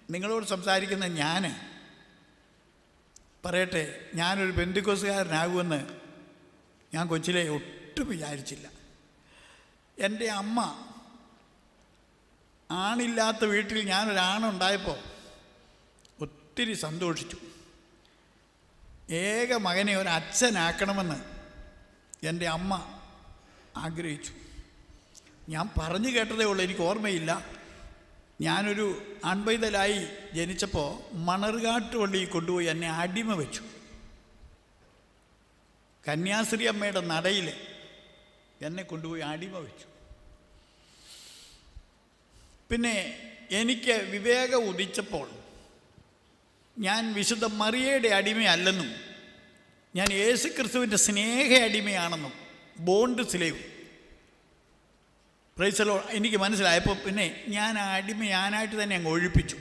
നിങ്ങളോട് സംസാരിക്കുന്ന ഞാൻ പറയട്ടെ ഞാനൊരു ബന്ധുക്കോസുകാരനാകുമെന്ന് ഞാൻ കൊച്ചിലെ ഒട്ടും വിചാരിച്ചില്ല എൻ്റെ അമ്മ ആണില്ലാത്ത വീട്ടിൽ ഞാനൊരാണുണ്ടായപ്പോൾ ഒത്തിരി സന്തോഷിച്ചു ഏക മകനെ ഒരു അച്ഛനാക്കണമെന്ന് എൻ്റെ അമ്മ ആഗ്രഹിച്ചു ഞാൻ പറഞ്ഞു കേട്ടതേ ഉള്ളൂ എനിക്ക് ഓർമ്മയില്ല ഞാനൊരു ആൺപൈതലായി ജനിച്ചപ്പോൾ മണർകാട്ട് പള്ളിയിൽ കൊണ്ടുപോയി എന്നെ അടിമ വെച്ചു കന്യാസ്ത്രീ അമ്മയുടെ നടയിൽ എന്നെ കൊണ്ടുപോയി അടിമ വെച്ചു പിന്നെ എനിക്ക് വിവേകം ഉദിച്ചപ്പോൾ ഞാൻ വിശുദ്ധ മറിയയുടെ അടിമയല്ലെന്നും ഞാൻ യേശു ക്രിസ്തുവിൻ്റെ സ്നേഹ അടിമയാണെന്നും ബോണ്ട് സ്ലേവ് പ്രൈസലോ എനിക്ക് മനസ്സിലായപ്പോൾ പിന്നെ ഞാൻ ആ അടിമ ഞാനായിട്ട് തന്നെ അങ്ങ് ഒഴിപ്പിച്ചു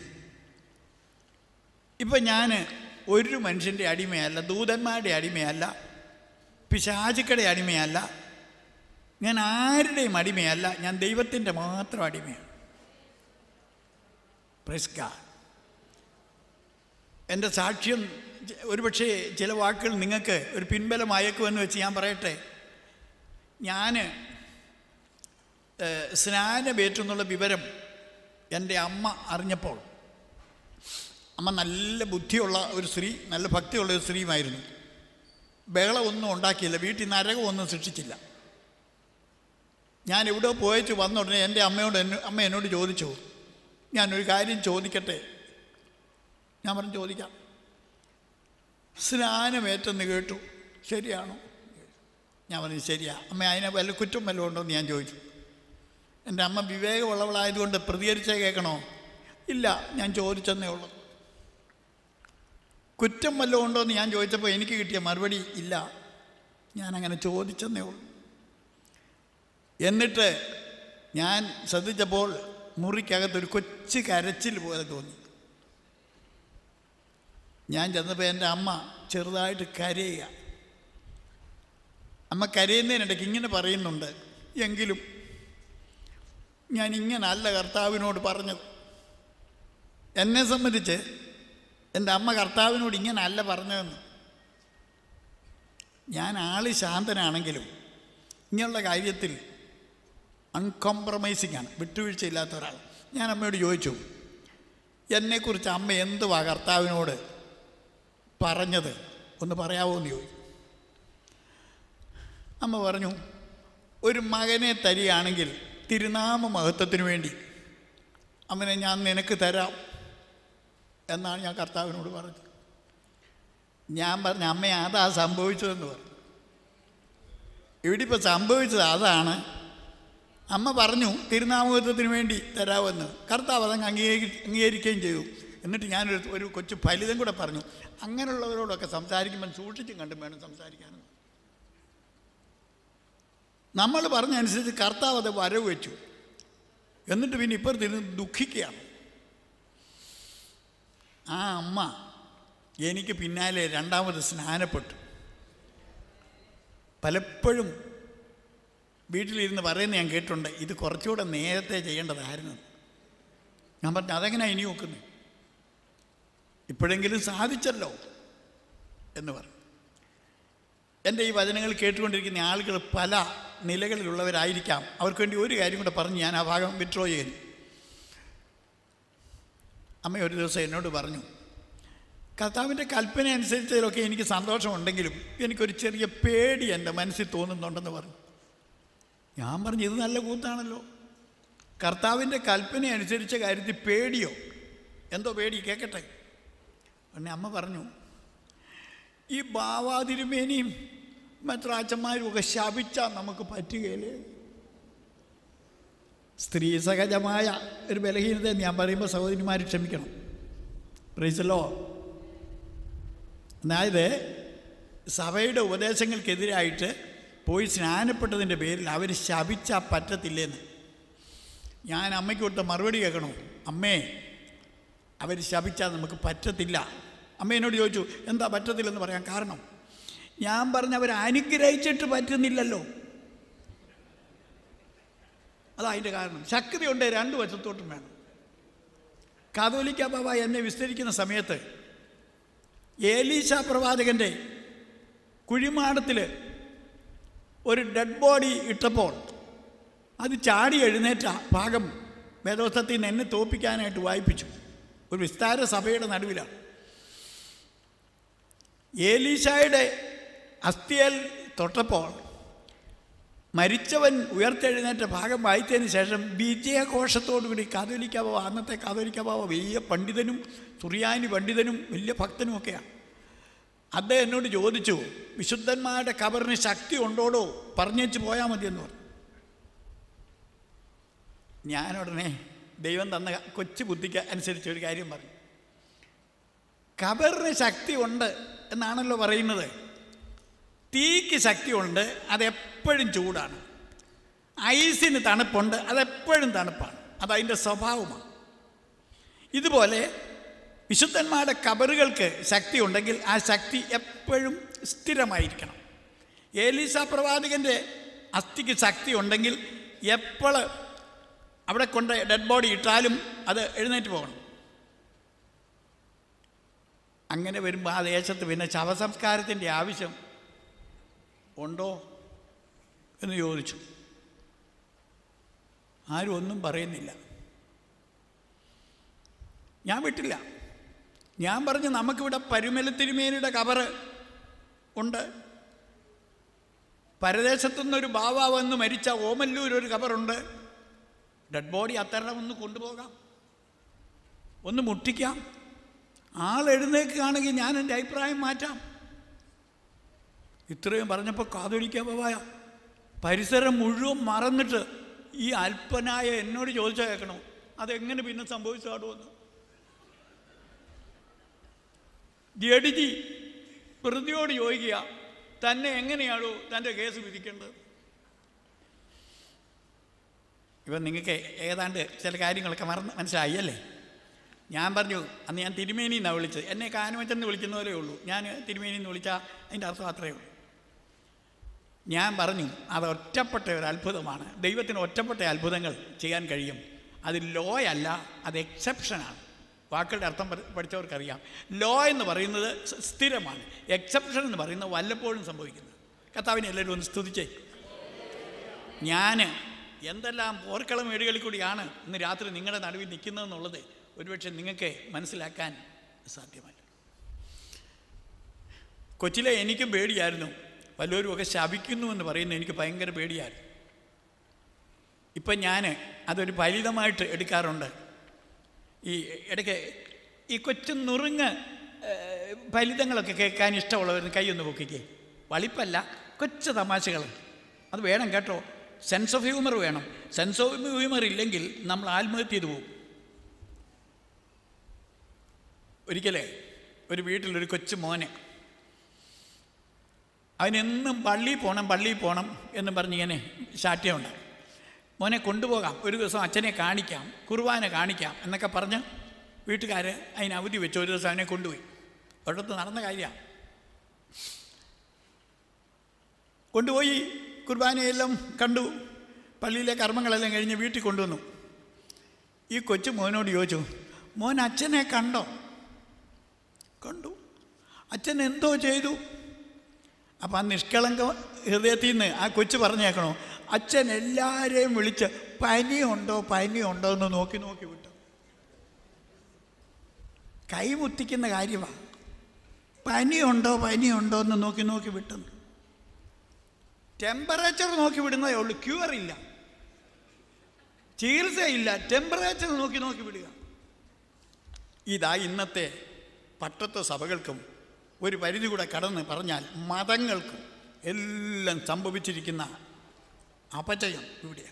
ഇപ്പം ഞാൻ ഒരു മനുഷ്യൻ്റെ അടിമയല്ല ദൂതന്മാരുടെ അടിമയല്ല പിശാചുക്കളുടെ അടിമയല്ല ഞാൻ ആരുടെയും അടിമയല്ല ഞാൻ ദൈവത്തിൻ്റെ മാത്രം അടിമയാണ് പ്രൈസ് ഗാഡ് എൻ്റെ സാക്ഷ്യം ച- ഒരുപക്ഷേ ചില വാക്കുകൾ നിങ്ങൾക്ക് ഒരു പിൻബലമായേക്കുമെന്ന് വെച്ച് ഞാൻ പറയട്ടെ ഞാൻ സ്നാനമേറ്റെന്നുള്ള വിവരം എൻ്റെ അമ്മ അറിഞ്ഞപ്പോൾ അമ്മ നല്ല ബുദ്ധിയുള്ള ഒരു സ്ത്രീ നല്ല ഭക്തിയുള്ള ഒരു സ്ത്രീയുമായിരുന്നു ബഹളമൊന്നും ഉണ്ടാക്കിയില്ല വീട്ടിൽ നരകമൊന്നും സൃഷ്ടിച്ചില്ല ഞാൻ എവിടെ പോയിട്ട് വന്ന ഉടനെ എൻ്റെ അമ്മയോട് എന്നെ അമ്മ എന്നോട് ചോദിച്ചു ഞാനൊരു കാര്യം ചോദിക്കട്ടെ ഞാൻ പറഞ്ഞു ചോദിക്കാം സ്നാനമേറ്റെന്ന് കേട്ടു ശരിയാണോ ഞാൻ പറഞ്ഞു ശരിയാ അമ്മ അതിനെ വല്ല കുറ്റം വല്ലതും ഉണ്ടോ എന്ന് ഞാൻ ചോദിച്ചു എൻ്റെ അമ്മ വിവേകമുള്ളവളായതുകൊണ്ട് പ്രതികരിച്ചേ കേൾക്കണോ ഇല്ല ഞാൻ ചോദിച്ചെന്നേ ഉള്ളൂ കുറ്റം വല്ലതും ഉണ്ടോ എന്ന് ഞാൻ ചോദിച്ചപ്പോൾ എനിക്ക് കിട്ടിയ മറുപടി ഇല്ല ഞാൻ അങ്ങനെ ചോദിച്ചെന്നേ ഉള്ളൂ എന്നിട്ട് ഞാൻ ശ്രദ്ധിച്ചപ്പോൾ മുറിക്കകത്തൊരു കൊച്ചു കരച്ചിൽ പോലെ തോന്നി ഞാൻ ചെന്നപ്പോൾ എൻ്റെ അമ്മ ചെറുതായിട്ട് കരയുക അമ്മ കരയുന്നതിനിടയ്ക്ക് ഇങ്ങനെ പറയുന്നുണ്ട് എങ്കിലും ഞാൻ ഇങ്ങനല്ല കർത്താവിനോട് പറഞ്ഞത് എന്നെ സംബന്ധിച്ച് എൻ്റെ അമ്മ കർത്താവിനോട് ഇങ്ങനല്ല പറഞ്ഞതെന്ന് ഞാൻ ആള് ശാന്തനാണെങ്കിലും ഇങ്ങനെയുള്ള കാര്യത്തിൽ അൺകോംപ്രമൈസിങ് ആണ് വിട്ടുവീഴ്ചയില്ലാത്ത ഒരാൾ ഞാൻ അമ്മയോട് ചോദിച്ചു എന്നെക്കുറിച്ച് അമ്മ എന്തുവാ കർത്താവിനോട് പറഞ്ഞത് ഒന്ന് പറയാവോ എന്ന് ചോദിച്ചു അമ്മ പറഞ്ഞു ഒരു മകനെ തരികയാണെങ്കിൽ തിരുനാമ മഹത്വത്തിന് വേണ്ടി അവനെ ഞാൻ നിനക്ക് തരാം എന്നാണ് ഞാൻ കർത്താവിനോട് പറഞ്ഞത് ഞാൻ പറഞ്ഞ അമ്മ അതാ സംഭവിച്ചതെന്ന് പറഞ്ഞു ഇവിടെ ഇപ്പോൾ സംഭവിച്ചത് അതാണ് അമ്മ പറഞ്ഞു തിരുനാമകത്വത്തിന് വേണ്ടി തരാമെന്ന് കർത്താവ് അതങ്ങ് അംഗീകരി അംഗീകരിക്കുകയും ചെയ്തു എന്നിട്ട് ഞാനൊരു ഒരു കൊച്ചു ഫലിതം കൂടെ പറഞ്ഞു അങ്ങനെയുള്ളവരോടൊക്കെ സംസാരിക്കുമ്പോൾ സൂക്ഷിച്ചും കണ്ടും വേണം സംസാരിക്കാനും നമ്മൾ പറഞ്ഞനുസരിച്ച് കർത്താവ് അത് വരവ് വെച്ചു എന്നിട്ട് പിന്നെ ഇപ്പുറത്തിരുന്ന് ദുഃഖിക്കുകയാണ് ആ അമ്മ എനിക്ക് പിന്നാലെ രണ്ടാമത് സ്നാനപ്പെട്ടു പലപ്പോഴും വീട്ടിലിരുന്ന് പറയുന്ന ഞാൻ കേട്ടിട്ടുണ്ട് ഇത് കുറച്ചുകൂടെ നേരത്തെ ചെയ്യേണ്ടതായിരുന്നു ഞാൻ പറഞ്ഞു അതെങ്ങനെയാണ് ഇനി നോക്കുന്നത് ഇപ്പോഴെങ്കിലും സാധിച്ചല്ലോ എന്ന് പറഞ്ഞു എൻ്റെ ഈ വചനങ്ങൾ കേട്ടുകൊണ്ടിരിക്കുന്ന ആളുകൾ പല നിലകളിലുള്ളവരായിരിക്കാം അവർക്ക് വേണ്ടി ഒരു കാര്യം കൂടെ പറഞ്ഞ് ഞാൻ ആ ഭാഗം വിഡ്രോ ചെയ്യുന്നു അമ്മ ഒരു ദിവസം എന്നോട് പറഞ്ഞു കർത്താവിൻ്റെ കൽപ്പന അനുസരിച്ചതിലൊക്കെ എനിക്ക് സന്തോഷമുണ്ടെങ്കിലും എനിക്കൊരു ചെറിയ പേടി എൻ്റെ മനസ്സിൽ തോന്നുന്നുണ്ടെന്ന് പറഞ്ഞു ഞാൻ പറഞ്ഞു ഇത് നല്ല കൂത്താണല്ലോ കർത്താവിൻ്റെ കൽപ്പന അനുസരിച്ച കാര്യത്തിൽ പേടിയോ എന്തോ പേടി കേൾക്കട്ടെ പിന്നെ അമ്മ പറഞ്ഞു ഈ ബാവാതിരുമേനിയും മെത്രാച്ചന്മാരും ഒക്കെ ശപിച്ചാൽ നമുക്ക് പറ്റുകയില്ലേ സ്ത്രീ സഹജമായ ഒരു ബലഹീനത ഞാൻ പറയുമ്പോൾ സഹോദരിമാർ ക്ഷമിക്കണം പ്രൈസല്ലോ അതായത് സഭയുടെ ഉപദേശങ്ങൾക്കെതിരായിട്ട് പോയി സ്നാനപ്പെട്ടതിൻ്റെ പേരിൽ അവർ ശപിച്ചാൽ പറ്റത്തില്ലെന്ന് ഞാൻ അമ്മയ്ക്ക് കൊടുത്ത മറുപടി കേൾക്കണോ അമ്മേ അവർ ശപിച്ചാൽ നമുക്ക് പറ്റത്തില്ല അമ്മ എന്നോട് ചോദിച്ചു എന്താ പറ്റത്തില്ലെന്ന് പറയാൻ കാരണം ഞാൻ പറഞ്ഞ അവർ അനുഗ്രഹിച്ചിട്ട് പറ്റുന്നില്ലല്ലോ അതാ അതിൻ്റെ കാരണം ശക്തിയുണ്ട് രണ്ട് വശത്തോട്ടും വേണം കാതോലിക്ക ബാബ എന്നെ വിസ്തരിക്കുന്ന സമയത്ത് ഏലീശ പ്രവാചകൻ്റെ കുഴിമാടത്തിൽ ഒരു ഡെഡ് ബോഡി ഇട്ടപ്പോൾ അത് ചാടി എഴുന്നേറ്റ ഭാഗം വേദോത്സത്തിൽ നിന്ന് എന്നെ തോപ്പിക്കാനായിട്ട് വായിപ്പിച്ചു ഒരു വിസ്താര സഭയുടെ നടുവിലാണ് ഏലീശായുടെ അസ്ഥിയൽ തൊട്ടപ്പോൾ മരിച്ചവൻ ഉയർത്തെഴുന്നേറ്റ ഭാഗം വായിച്ചതിന് ശേഷം വിജയഘോഷത്തോടുകൂടി കാതോലിക്കാബാവ അന്നത്തെ കാതോലിക്കാബാവ വലിയ പണ്ഡിതനും സുറിയാനി പണ്ഡിതനും വലിയ ഭക്തനും ഒക്കെയാണ് അദ്ദേഹം എന്നോട് ചോദിച്ചു വിശുദ്ധന്മാരുടെ കബറിന് ശക്തി ഉണ്ടോടോ പറഞ്ഞേച്ച് പോയാൽ മതി എന്ന് പറഞ്ഞു ഞാനുടനെ ദൈവം തന്ന കൊച്ചു ബുദ്ധിക്ക് അനുസരിച്ച് ഒരു കാര്യം പറഞ്ഞു കബറിന് ശക്തി ഉണ്ട് എന്നാണല്ലോ പറയുന്നത് തീക്ക് ശക്തിയുണ്ട് അതെപ്പോഴും ചൂടാണ് ഐസിന് തണുപ്പുണ്ട് അതെപ്പോഴും തണുപ്പാണ് അതതിൻ്റെ സ്വഭാവമാണ് ഇതുപോലെ വിശുദ്ധന്മാരുടെ കബറുകൾക്ക് ശക്തി ഉണ്ടെങ്കിൽ ആ ശക്തി എപ്പോഴും സ്ഥിരമായിരിക്കണം ഏലീസ പ്രവാചകൻ്റെ അസ്ഥിക്ക് ശക്തി ഉണ്ടെങ്കിൽ എപ്പോൾ അവിടെ കൊണ്ട് ഡെഡ് ബോഡി ഇട്ടാലും അത് എഴുന്നേറ്റ് പോകണം അങ്ങനെ വരുമ്പോൾ ആ ദേശത്ത് പിന്നെ ശവസംസ്കാരത്തിൻ്റെ ആവശ്യം ഉണ്ടോ എന്ന് ചോദിച്ചു ആരും ഒന്നും പറയുന്നില്ല ഞാൻ വിട്ടില്ല ഞാൻ പറഞ്ഞു നമുക്കിവിടെ പരുമല തിരുമേനിയുടെ കബറ് ഉണ്ട് പരദേശത്തുനിന്നൊരു ബാവ വന്ന് മരിച്ച ഓമല്ലൂർ ഒരു കബറുണ്ട് ഡെഡ് ബോഡി അത്തരണം ഒന്ന് കൊണ്ടുപോകാം ഒന്ന് മുട്ടിക്കാം ആൾ എഴുന്നേക്കുകയാണെങ്കിൽ ഞാൻ എൻ്റെ അഭിപ്രായം മാറ്റാം ഇത്രയും പറഞ്ഞപ്പോൾ കാതൊലിക്കാൻ പോവായ പരിസരം മുഴുവൻ മറന്നിട്ട് ഈ അല്പനായ എന്നോട് ചോദിച്ചാൽ കേൾക്കണോ അതെങ്ങനെ പിന്നെ സംഭവിച്ചാടുമെന്ന് ജഡ്ജി പ്രതിയോട് ചോദിക്കുക തന്നെ എങ്ങനെയാണോ തൻ്റെ കേസ് വിധിക്കേണ്ടത് ഇപ്പം നിങ്ങൾക്ക് ഏതാണ്ട് ചില കാര്യങ്ങളൊക്കെ മറന്ന് മനസ്സിലായി അല്ലേ ഞാൻ പറഞ്ഞു അന്ന് ഞാൻ തിരുമേനി എന്നാണ് വിളിച്ചത് എന്നെ കാനുവച്ചെന്ന് വിളിക്കുന്നവരേ ഉള്ളൂ ഞാൻ തിരുമേനി എന്ന് വിളിച്ചാൽ അതിൻ്റെ അർത്ഥം അത്രയേ ഉള്ളൂ ഞാൻ പറഞ്ഞു അത് ഒറ്റപ്പെട്ട ഒരു അത്ഭുതമാണ് ദൈവത്തിന് ഒറ്റപ്പെട്ട അത്ഭുതങ്ങൾ ചെയ്യാൻ കഴിയും അത് ലോ അല്ല അത് എക്സെപ്ഷനാണ് വാക്കുകളുടെ അർത്ഥം പഠി- പഠിച്ചവർക്കറിയാം ലോ എന്ന് പറയുന്നത് സ് സ്ഥിരമാണ് എക്സെപ്ഷൻ എന്ന് പറയുന്നത് വല്ലപ്പോഴും സംഭവിക്കുന്നത് കർത്താവിനെ എല്ലാവരും ഒന്ന് സ്തുതിച്ചേ ഞാൻ എന്തെല്ലാം പോർക്കളം വീടുകളിൽ കൂടിയാണ് ഇന്ന് രാത്രി നിങ്ങളുടെ നടുവിൽ നിൽക്കുന്നതെന്നുള്ളത് ഒരുപക്ഷെ നിങ്ങൾക്ക് മനസ്സിലാക്കാൻ സാധ്യമല്ല കൊച്ചിലെ എനിക്കും പേടിയായിരുന്നു വല്ലവരും ഒക്കെ ശപിക്കുന്നു എന്ന് പറയുന്നത് എനിക്ക് ഭയങ്കര പേടിയായിരുന്നു ഇപ്പം ഞാൻ അതൊരു ഫലിതമായിട്ട് എടുക്കാറുണ്ട് ഈ ഇടയ്ക്ക് ഈ കൊച്ചു നുറുങ്ങ് ഏഹ്, ഫലിതങ്ങളൊക്കെ കേൾക്കാൻ ഇഷ്ടമുള്ളവർ കൈയൊന്ന് പൊക്കിക്കേ വളിപ്പല്ല കൊച്ചു തമാശകൾ അത് വേണം കേട്ടോ സെൻസ് ഓഫ് ഹ്യൂമർ വേണം സെൻസ് ഓഫ് ഹ്യൂമർ ഇല്ലെങ്കിൽ നമ്മൾ ആത്മഹത്യ ചെയ്തു പോകും ഒരിക്കലേ ഒരു വീട്ടിലൊരു കൊച്ചു മോനെ അവനെന്നും പള്ളിയിൽ പോകണം പള്ളിയിൽ പോകണം എന്ന് പറഞ്ഞിങ്ങനെ ശാഠ്യമുണ്ട് മോനെ കൊണ്ടുപോകാം ഒരു ദിവസം അച്ഛനെ കാണിക്കാം കുർബാന കാണിക്കാം എന്നൊക്കെ പറഞ്ഞ് വീട്ടുകാർ അതിന് അവധി വെച്ച് ഒരു ദിവസം അവനെ കൊണ്ടുപോയി ഒരിടത്ത് നടന്ന കാര്യമാണ് കൊണ്ടുപോയി കുർബാനയെല്ലാം കണ്ടു പള്ളിയിലെ കർമ്മങ്ങളെല്ലാം കഴിഞ്ഞ് വീട്ടിൽ കൊണ്ടുവന്നു ഈ കൊച്ചു മോനോട് ചോദിച്ചു മോൻ അച്ഛനെ കണ്ടോ കണ്ടു അച്ഛൻ എന്തോ ചെയ്തു അപ്പം ആ നിഷ്കളങ്ക ഹൃദയത്തിൽ നിന്ന് ആ കൊച്ചു പറഞ്ഞേക്കണോ അച്ഛൻ എല്ലാവരെയും വിളിച്ച് പനിയുണ്ടോ പനിയുണ്ടോ എന്ന് നോക്കി നോക്കി വിട്ടു കൈമുത്തിക്കുന്ന കാര്യമാണ് പനിയുണ്ടോ പനിയുണ്ടോ എന്ന് നോക്കി നോക്കി വിട്ടെന്ന് ടെമ്പറേച്ചർ നോക്കി വിടുന്നതേ ഉള്ളൂ ക്യൂർ ഇല്ല ചികിത്സയില്ല ടെമ്പറേച്ചർ നോക്കി നോക്കി വിടുക ഇതാ ഇന്നത്തെ പട്ടത്വ സഭകൾക്കും ഒരു പരിധി കൂടെ കടന്ന് പറഞ്ഞാൽ മതങ്ങൾക്കും എല്ലാം സംഭവിച്ചിരിക്കുന്ന അപചയം ഇവിടെയാണ്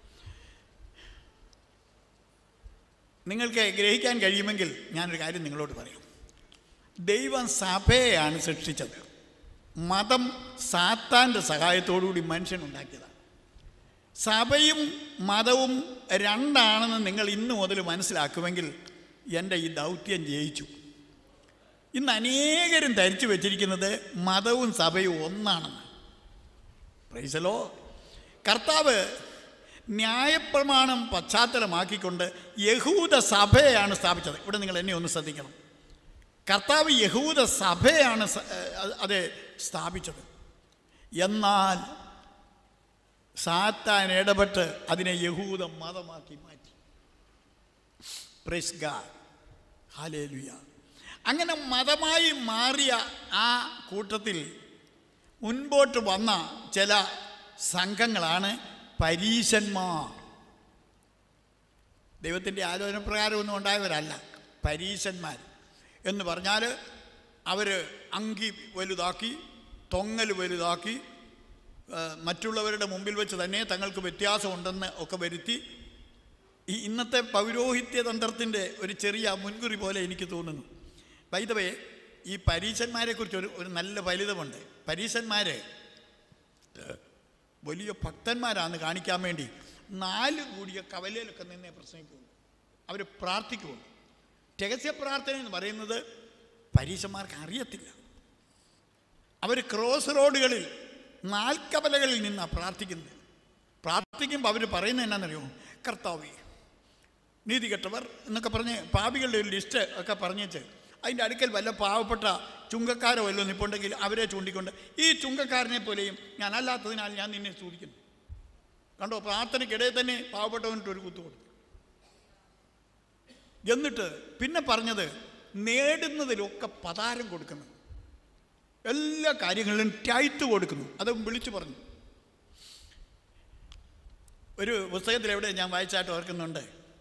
നിങ്ങൾക്ക് ഗ്രഹിക്കാൻ കഴിയുമെങ്കിൽ ഞാനൊരു കാര്യം നിങ്ങളോട് പറയാം ദൈവം സഭയെയാണ് സൃഷ്ടിച്ചത് മതം സാത്താൻ്റെ സഹായത്തോടുകൂടി മനുഷ്യനുണ്ടാക്കിയതാണ് സഭയും മതവും രണ്ടാണെന്ന് നിങ്ങൾ ഇന്ന് മുതൽ മനസ്സിലാക്കുമെങ്കിൽ എൻ്റെ ഈ ദൗത്യം ജയിച്ചു ഇന്ന് അനേകരും ധരിച്ചു വച്ചിരിക്കുന്നത് മതവും സഭയും ഒന്നാണെന്ന് പ്രൈസലോ കർത്താവ് ന്യായപ്രമാണം പശ്ചാത്തലമാക്കിക്കൊണ്ട് യഹൂദ സഭയെയാണ് സ്ഥാപിച്ചത് ഇവിടെ നിങ്ങൾ എന്നെ ഒന്ന് ശ്രദ്ധിക്കണം കർത്താവ് യഹൂദ സഭയാണ് സ- ഏഹ് അത് സ്ഥാപിച്ചത് എന്നാൽ സാത്താൻ ഇടപെട്ട് അതിനെ യഹൂദ മതമാക്കി മാറ്റി പ്രൈസ് ഗാഡ് ഹാലേലുയ അങ്ങനെ മതമായി മാറിയ ആ കൂട്ടത്തിൽ മുൻപോട്ട് വന്ന ചില സംഘങ്ങളാണ് പരീശന്മാർ ദൈവത്തിൻ്റെ ആലോചന പ്രകാരമൊന്നും ഉണ്ടായവരല്ല പരീശന്മാർ എന്ന് പറഞ്ഞാൽ അവർ അങ്കി വലുതാക്കി തൊങ്ങൽ വലുതാക്കി ആ, മറ്റുള്ളവരുടെ മുമ്പിൽ വെച്ച് തന്നെ തങ്ങൾക്ക് വ്യത്യാസമുണ്ടെന്ന് ഒക്കെ വരുത്തി ഈ ഇന്നത്തെ പൗരോഹിത്യ തന്ത്രത്തിൻ്റെ ഒരു ചെറിയ മുൻകുറി പോലെ എനിക്ക് തോന്നുന്നു വൈദവേ ഈ പരീശന്മാരെക്കുറിച്ച് ഒരു ഒരു നല്ല ഫലിതമുണ്ട് പരീശന്മാർ വലിയ ഭക്തന്മാരാന്ന് കാണിക്കാൻ വേണ്ടി നാല് കൂടിയ കവലയിലൊക്കെ നിന്നേ പ്രസംഗിക്കുള്ളൂ അവർ പ്രാർത്ഥിക്കുള്ളൂ രഹസ്യ പ്രാർത്ഥന എന്ന് പറയുന്നത് പരീശന്മാർക്ക് അറിയത്തില്ല അവർ ക്രോസ് റോഡുകളിൽ നാൽക്കവലകളിൽ നിന്നാണ് പ്രാർത്ഥിക്കുന്നത് പ്രാർത്ഥിക്കുമ്പോൾ അവർ പറയുന്നത് എന്നാണെന്നറിയോ കർത്താവേ നീതി കെട്ടവർ എന്നൊക്കെ പറഞ്ഞ് പാപികളുടെ ഒരു ലിസ്റ്റ് ഒക്കെ പറഞ്ഞേച്ച് അതിൻ്റെ അടുക്കൽ വല്ല പാവപ്പെട്ട ചുങ്കക്കാരോ വല്ലതും നിപ്പുണ്ടെങ്കിൽ അവരെ ചൂണ്ടിക്കൊണ്ട് ഈ ചുങ്കക്കാരനെ പോലെയും ഞാൻ അല്ലാത്തതിനാൽ ഞാൻ നിന്നെ സ്തുതിക്കുന്നു കണ്ടോ പ്രാർത്ഥനയ്ക്കിടയിൽ തന്നെ പാവപ്പെട്ടവനിട്ട് ഒരു കുത്തു കൊടുത്തു എന്നിട്ട് പിന്നെ പറഞ്ഞത് നേടുന്നതിലൊക്കെ പതാരം കൊടുക്കുന്നു എല്ലാ കാര്യങ്ങളിലും ടൈറ്റ് കൊടുക്കുന്നു അത് വിളിച്ചു പറഞ്ഞു ഒരു പുസ്തകത്തിൽ എവിടെ ഞാൻ വായിച്ചായിട്ട് ഓർക്കുന്നുണ്ട്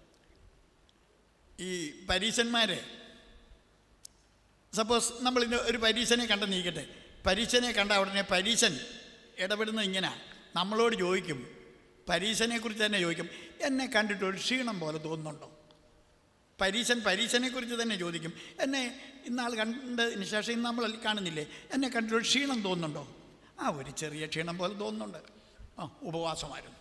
ഈ പരീശന്മാരെ സപ്പോസ് നമ്മൾ ഇന്ന് ഒരു പരീശനെ കണ്ട നീക്കട്ടെ പരീശനെ കണ്ട ഉടനെ പരീശൻ ഇടപെടുന്നത് ഇങ്ങനെ നമ്മളോട് ചോദിക്കും പരീശനെ കുറിച്ച് തന്നെ ചോദിക്കും എന്നെ കണ്ടിട്ട് ഒരു ക്ഷീണം പോലെ തോന്നുന്നുണ്ടോ പരീശൻ പരീശനെ കുറിച്ച് തന്നെ ചോദിക്കും എന്നെ ഇന്നാൾ കണ്ടതിന് ശേഷം ഇന്ന് നമ്മൾ കാണുന്നില്ലേ എന്നെ കണ്ടിട്ട് ഒരു ക്ഷീണം തോന്നുന്നുണ്ടോ ആ ഒരു ചെറിയ ക്ഷീണം പോലെ തോന്നുന്നുണ്ട് ആ ഉപവാസമായിരുന്നു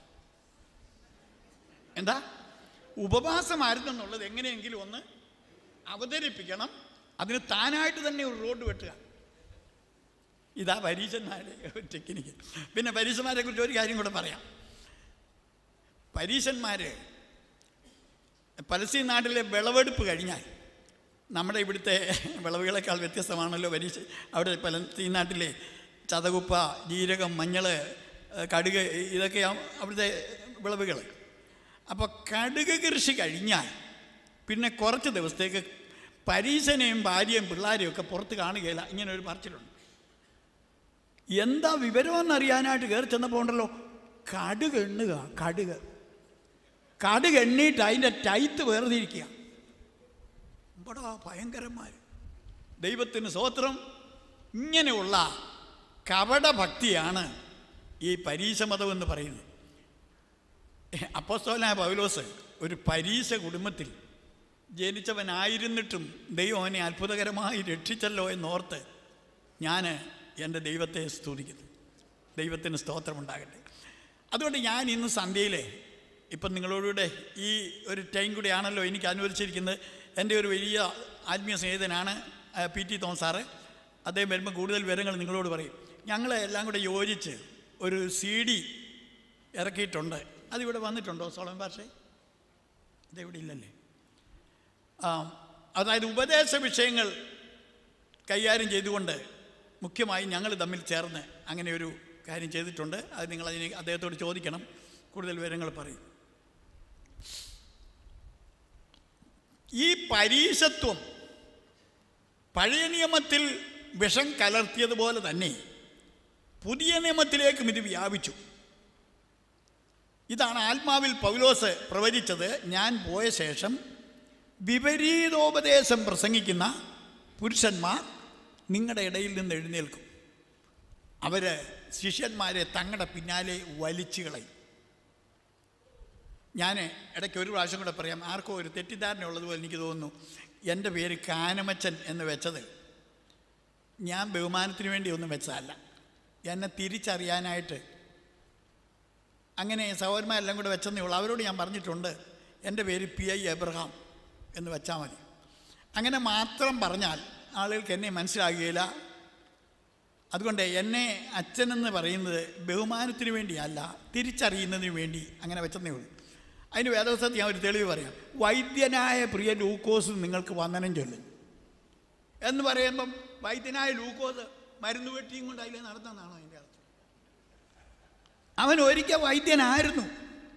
എന്താ ഉപവാസമായിരുന്നു എന്നുള്ളത് എങ്ങനെയെങ്കിലും ഒന്ന് അവതരിപ്പിക്കണം അതിന് താനായിട്ട് തന്നെ ഒരു റോഡ് വെട്ടുക ഇതാ പരീശന്മാരുടെ ടെക്നിക്ക് പിന്നെ പരീശന്മാരെ കുറിച്ച് ഒരു കാര്യം കൂടെ പറയാം പരീശന്മാർ പലസ്തീൻ നാട്ടിലെ വിളവെടുപ്പ് കഴിഞ്ഞാൽ നമ്മുടെ ഇവിടുത്തെ വിളവുകളെക്കാൾ വ്യത്യസ്തമാണല്ലോ പരീക്ഷ അവിടെ പലസ്തീൻ നാട്ടിലെ ചതകുപ്പ ജീരകം മഞ്ഞൾ കടുക് ഇതൊക്കെയാണ് അവിടുത്തെ വിളവുകൾ അപ്പോൾ കടുക് കൃഷി കഴിഞ്ഞാൽ പിന്നെ കുറച്ച് ദിവസത്തേക്ക് പരീശനെയും ഭാര്യയും പിള്ളേരെയും ഒക്കെ പുറത്ത് കാണുകയില്ല ഇങ്ങനെ ഒരു പറച്ചിലുണ്ട് എന്താ വിവരമെന്നറിയാനായിട്ട് കയറി ചെന്നപ്പോൾ ഉണ്ടല്ലോ കടുക് എണ്ണുക കടുക് കടുക് എണ്ണീട്ട് അതിൻ്റെ ടൈത്ത് വേർതിരിക്കുക ഇവിടെ ഭയങ്കരന്മാർ ദൈവത്തിന് സ്വോത്രം ഇങ്ങനെയുള്ള കപട ഭക്തിയാണ് ഈ പരീശമതം എന്ന് പറയുന്നത് അപ്പോസ്തോലായ പൗലോസ് ഒരു പരീശ കുടുംബത്തിൽ ജനിച്ചവനായിരുന്നിട്ടും ദൈവം അവനെ അത്ഭുതകരമായി രക്ഷിച്ചല്ലോ എന്നോർത്ത് ഞാൻ എൻ്റെ ദൈവത്തെ സ്തുതിക്കുന്നു ദൈവത്തിന് സ്തോത്രമുണ്ടാകട്ടെ അതുകൊണ്ട് ഞാൻ ഇന്ന് സന്ധ്യയിലെ ഇപ്പം നിങ്ങളോടുകൂടെ ഈ ഒരു ടൈം കൂടിയാണല്ലോ എനിക്ക് അനുവദിച്ചിരിക്കുന്നത് എൻ്റെ ഒരു വലിയ ആത്മീയ സ്നേഹിതനാണ് ആ, പി ടി തോമസ് സാറ് അദ്ദേഹം വരുമ്പോൾ കൂടുതൽ വിവരങ്ങൾ നിങ്ങളോട് പറയും ഞങ്ങൾ എല്ലാം കൂടെ യോജിച്ച് ഒരു സി ഡി ഇറക്കിയിട്ടുണ്ട് അതിവിടെ വന്നിട്ടുണ്ടോ സോളൻ ഭാഷേ ഇതെവിടെ ഇല്ലല്ലേ ആ, അതായത് ഉപദേശ വിഷയങ്ങൾ കൈകാര്യം ചെയ്തുകൊണ്ട് മുഖ്യമായും ഞങ്ങൾ തമ്മിൽ ചേർന്ന് അങ്ങനെ ഒരു കാര്യം ചെയ്തിട്ടുണ്ട് അത് നിങ്ങൾ അതിന് അദ്ദേഹത്തോട് ചോദിക്കണം കൂടുതൽ വിവരങ്ങൾ പറയും ഈ പരീശത്വം പഴയ നിയമത്തിൽ വിഷം കലർത്തിയതുപോലെ തന്നെ പുതിയ നിയമത്തിലേക്കും ഇത് വ്യാപിച്ചു ഇതാണ് ആത്മാവിൽ പൗലോസ് പ്രവചിച്ചത് ഞാൻ പോയ ശേഷം വിപരീതോപദേശം പ്രസംഗിക്കുന്ന പുരുഷന്മാർ നിങ്ങളുടെ ഇടയിൽ നിന്ന് എഴുന്നേൽക്കും അവർ ശിഷ്യന്മാരെ തങ്ങളുടെ പിന്നാലെ വലിച്ചു കളയും ഞാൻ ഇടയ്ക്ക് ഒരു പ്രാവശ്യം കൂടെ പറയാം ആർക്കോ ഒരു തെറ്റിദ്ധാരണ ഉള്ളതുപോലെ എനിക്ക് തോന്നുന്നു എൻ്റെ പേര് കാനമച്ചൻ എന്ന് വെച്ചത് ഞാൻ ബഹുമാനത്തിന് വേണ്ടി ഒന്നും വെച്ചതല്ല എന്നെ തിരിച്ചറിയാനായിട്ട് അങ്ങനെ സഹോദരന്മാരെല്ലാം കൂടെ വെച്ചെന്നേ ഉള്ളൂ അവരോട് ഞാൻ പറഞ്ഞിട്ടുണ്ട് എൻ്റെ പേര് പി ഐ എബ്രഹാം എന്ന് വെച്ചാൽ മതി അങ്ങനെ മാത്രം പറഞ്ഞാൽ ആളുകൾക്ക് എന്നെ മനസ്സിലാകുകയില്ല അതുകൊണ്ട് എന്നെ അച്ഛനെന്ന് പറയുന്നത് ബഹുമാനത്തിന് വേണ്ടിയല്ല തിരിച്ചറിയുന്നതിന് വേണ്ടി അങ്ങനെ വെച്ചെന്നേ ഉള്ളൂ അതിന് വേദവസ്ഥത്തിൽ ഞാൻ ഒരു തെളിവ് പറയാം വൈദ്യനായ പ്രിയ ലൂക്കോസ് നിങ്ങൾക്ക് വന്ദനം ചൊല്ലും എന്ന് പറയുമ്പം വൈദ്യനായ ലൂക്കോസ് മരുന്ന് വെട്ടിയും കൊണ്ട് അതിലെ നടന്നെന്നാണോ അതിൻ്റെ അർത്ഥം അവൻ ഒരിക്കൽ വൈദ്യനായിരുന്നു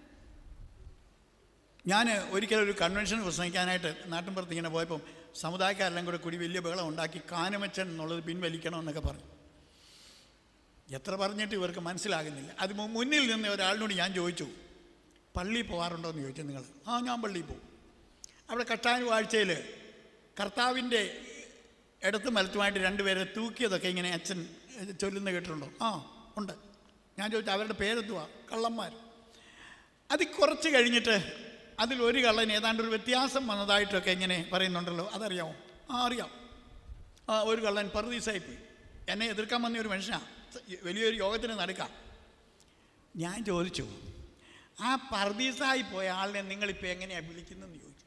ഞാൻ ഒരിക്കലും ഒരു കൺവെൻഷൻ പ്രസംഗിക്കാനായിട്ട് നാട്ടിൻപുറത്ത് ഇങ്ങനെ പോയപ്പം സമുദായക്കാരെല്ലാം കൂടെ കൂടി വലിയ ബഹളം ഉണ്ടാക്കി കാനമച്ചൻ എന്നുള്ളത് പിൻവലിക്കണമെന്നൊക്കെ പറഞ്ഞു എത്ര പറഞ്ഞിട്ട് ഇവർക്ക് മനസ്സിലാകുന്നില്ല അത് മു- മുന്നിൽ നിന്ന് ഒരാളിനോട് ഞാൻ ചോദിച്ചു പള്ളിയിൽ പോകാറുണ്ടോ എന്ന് ചോദിച്ചു നിങ്ങൾ ആ ഞാൻ പള്ളിയിൽ പോകും അവിടെ കട്ടാനു ആഴ്ചയിൽ കർത്താവിൻ്റെ ഇടത്തും വലത്തുമായിട്ട് രണ്ടുപേരെ തൂക്കിയതൊക്കെ ഇങ്ങനെ അച്ഛൻ ഏഹ്, ചൊല്ലുന്ന കേട്ടിട്ടുണ്ടോ ആ ഉണ്ട് ഞാൻ ചോദിച്ചു അവരുടെ പേരെന്തുവാ കള്ളന്മാർ അത് കുറച്ച് കഴിഞ്ഞിട്ട് അതിൽ ഒരു കള്ളൻ ഏതാണ്ട് ഒരു വ്യത്യാസം വന്നതായിട്ടൊക്കെ ഇങ്ങനെ പറയുന്നുണ്ടല്ലോ അതറിയാമോ ആ അറിയാം ആ ഒരു കള്ളൻ പറുദീസായി പോയി എന്നെ എതിർക്കാൻ വന്ന ഒരു മനുഷ്യനാണ് വലിയൊരു യോഗത്തിന് നടക്കാം ഞാൻ ചോദിച്ചു ആ പർദീസായി പോയ ആളിനെ നിങ്ങളിപ്പോൾ എങ്ങനെയാണ് വിളിക്കുന്നതെന്ന് ചോദിച്ചു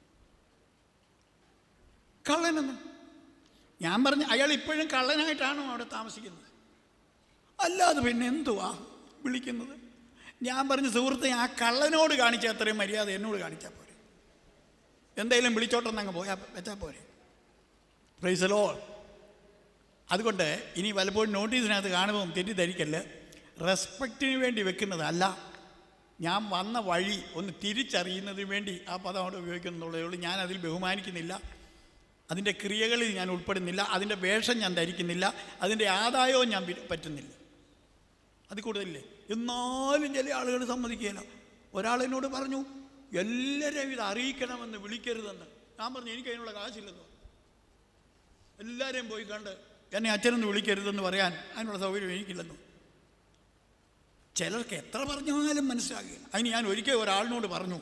കള്ളനെന്ന് ഞാൻ പറഞ്ഞു അയാൾ ഇപ്പോഴും കള്ളനായിട്ടാണോ അവിടെ താമസിക്കുന്നത് അല്ലാതെ പിന്നെ എന്തുവാ വിളിക്കുന്നത് ഞാൻ പറഞ്ഞു സുഹൃത്തെ ആ കള്ളനോട് കാണിച്ച അത്രയും മര്യാദ എന്നോട് കാണിച്ചാൽ പോരെ എന്തായാലും വിളിച്ചോട്ടെന്ന് അങ്ങ് പോയാൽ വെച്ചാൽ പോരെ പ്രൈസലോ അതുകൊണ്ട് ഇനി പലപ്പോഴും നോട്ടീസിനകത്ത് കാണുമ്പോൾ തെറ്റിദ്ധരിക്കല്ല് റെസ്പെക്റ്റിന് വേണ്ടി വെക്കുന്നതല്ല ഞാൻ വന്ന വഴി ഒന്ന് തിരിച്ചറിയുന്നതിന് വേണ്ടി ആ പദം അവിടെ ഉപയോഗിക്കുന്നുള്ളതേ ഉള്ളൂ ഞാൻ അതിൽ ബഹുമാനിക്കുന്നില്ല അതിൻ്റെ ക്രിയകളിൽ ഞാൻ ഉൾപ്പെടുന്നില്ല അതിൻ്റെ വേഷം ഞാൻ ധരിക്കുന്നില്ല അതിൻ്റെ ആദായവും ഞാൻ പി- പറ്റുന്നില്ല അത് കൂടുതലില്ലേ എന്നാലും ചില ആളുകൾ സമ്മതിക്കുകയില്ല ഒരാളെന്നോട് പറഞ്ഞു എല്ലാവരെയും ഇത് അറിയിക്കണമെന്ന് വിളിക്കരുതെന്ന് ഞാൻ പറഞ്ഞു എനിക്ക് അതിനുള്ള കാശില്ലെന്ന് പറഞ്ഞു. എല്ലാവരെയും പോയി കണ്ട് എന്നെ അച്ഛനൊന്ന് വിളിക്കരുതെന്ന് പറയാൻ അതിനുള്ള സൗകര്യം എനിക്കില്ലെന്നു ചിലർക്ക് എത്ര പറഞ്ഞാലും മനസ്സിലാകില്ല അതിന് ഞാൻ ഒരിക്കൽ ഒരാളിനോട് പറഞ്ഞു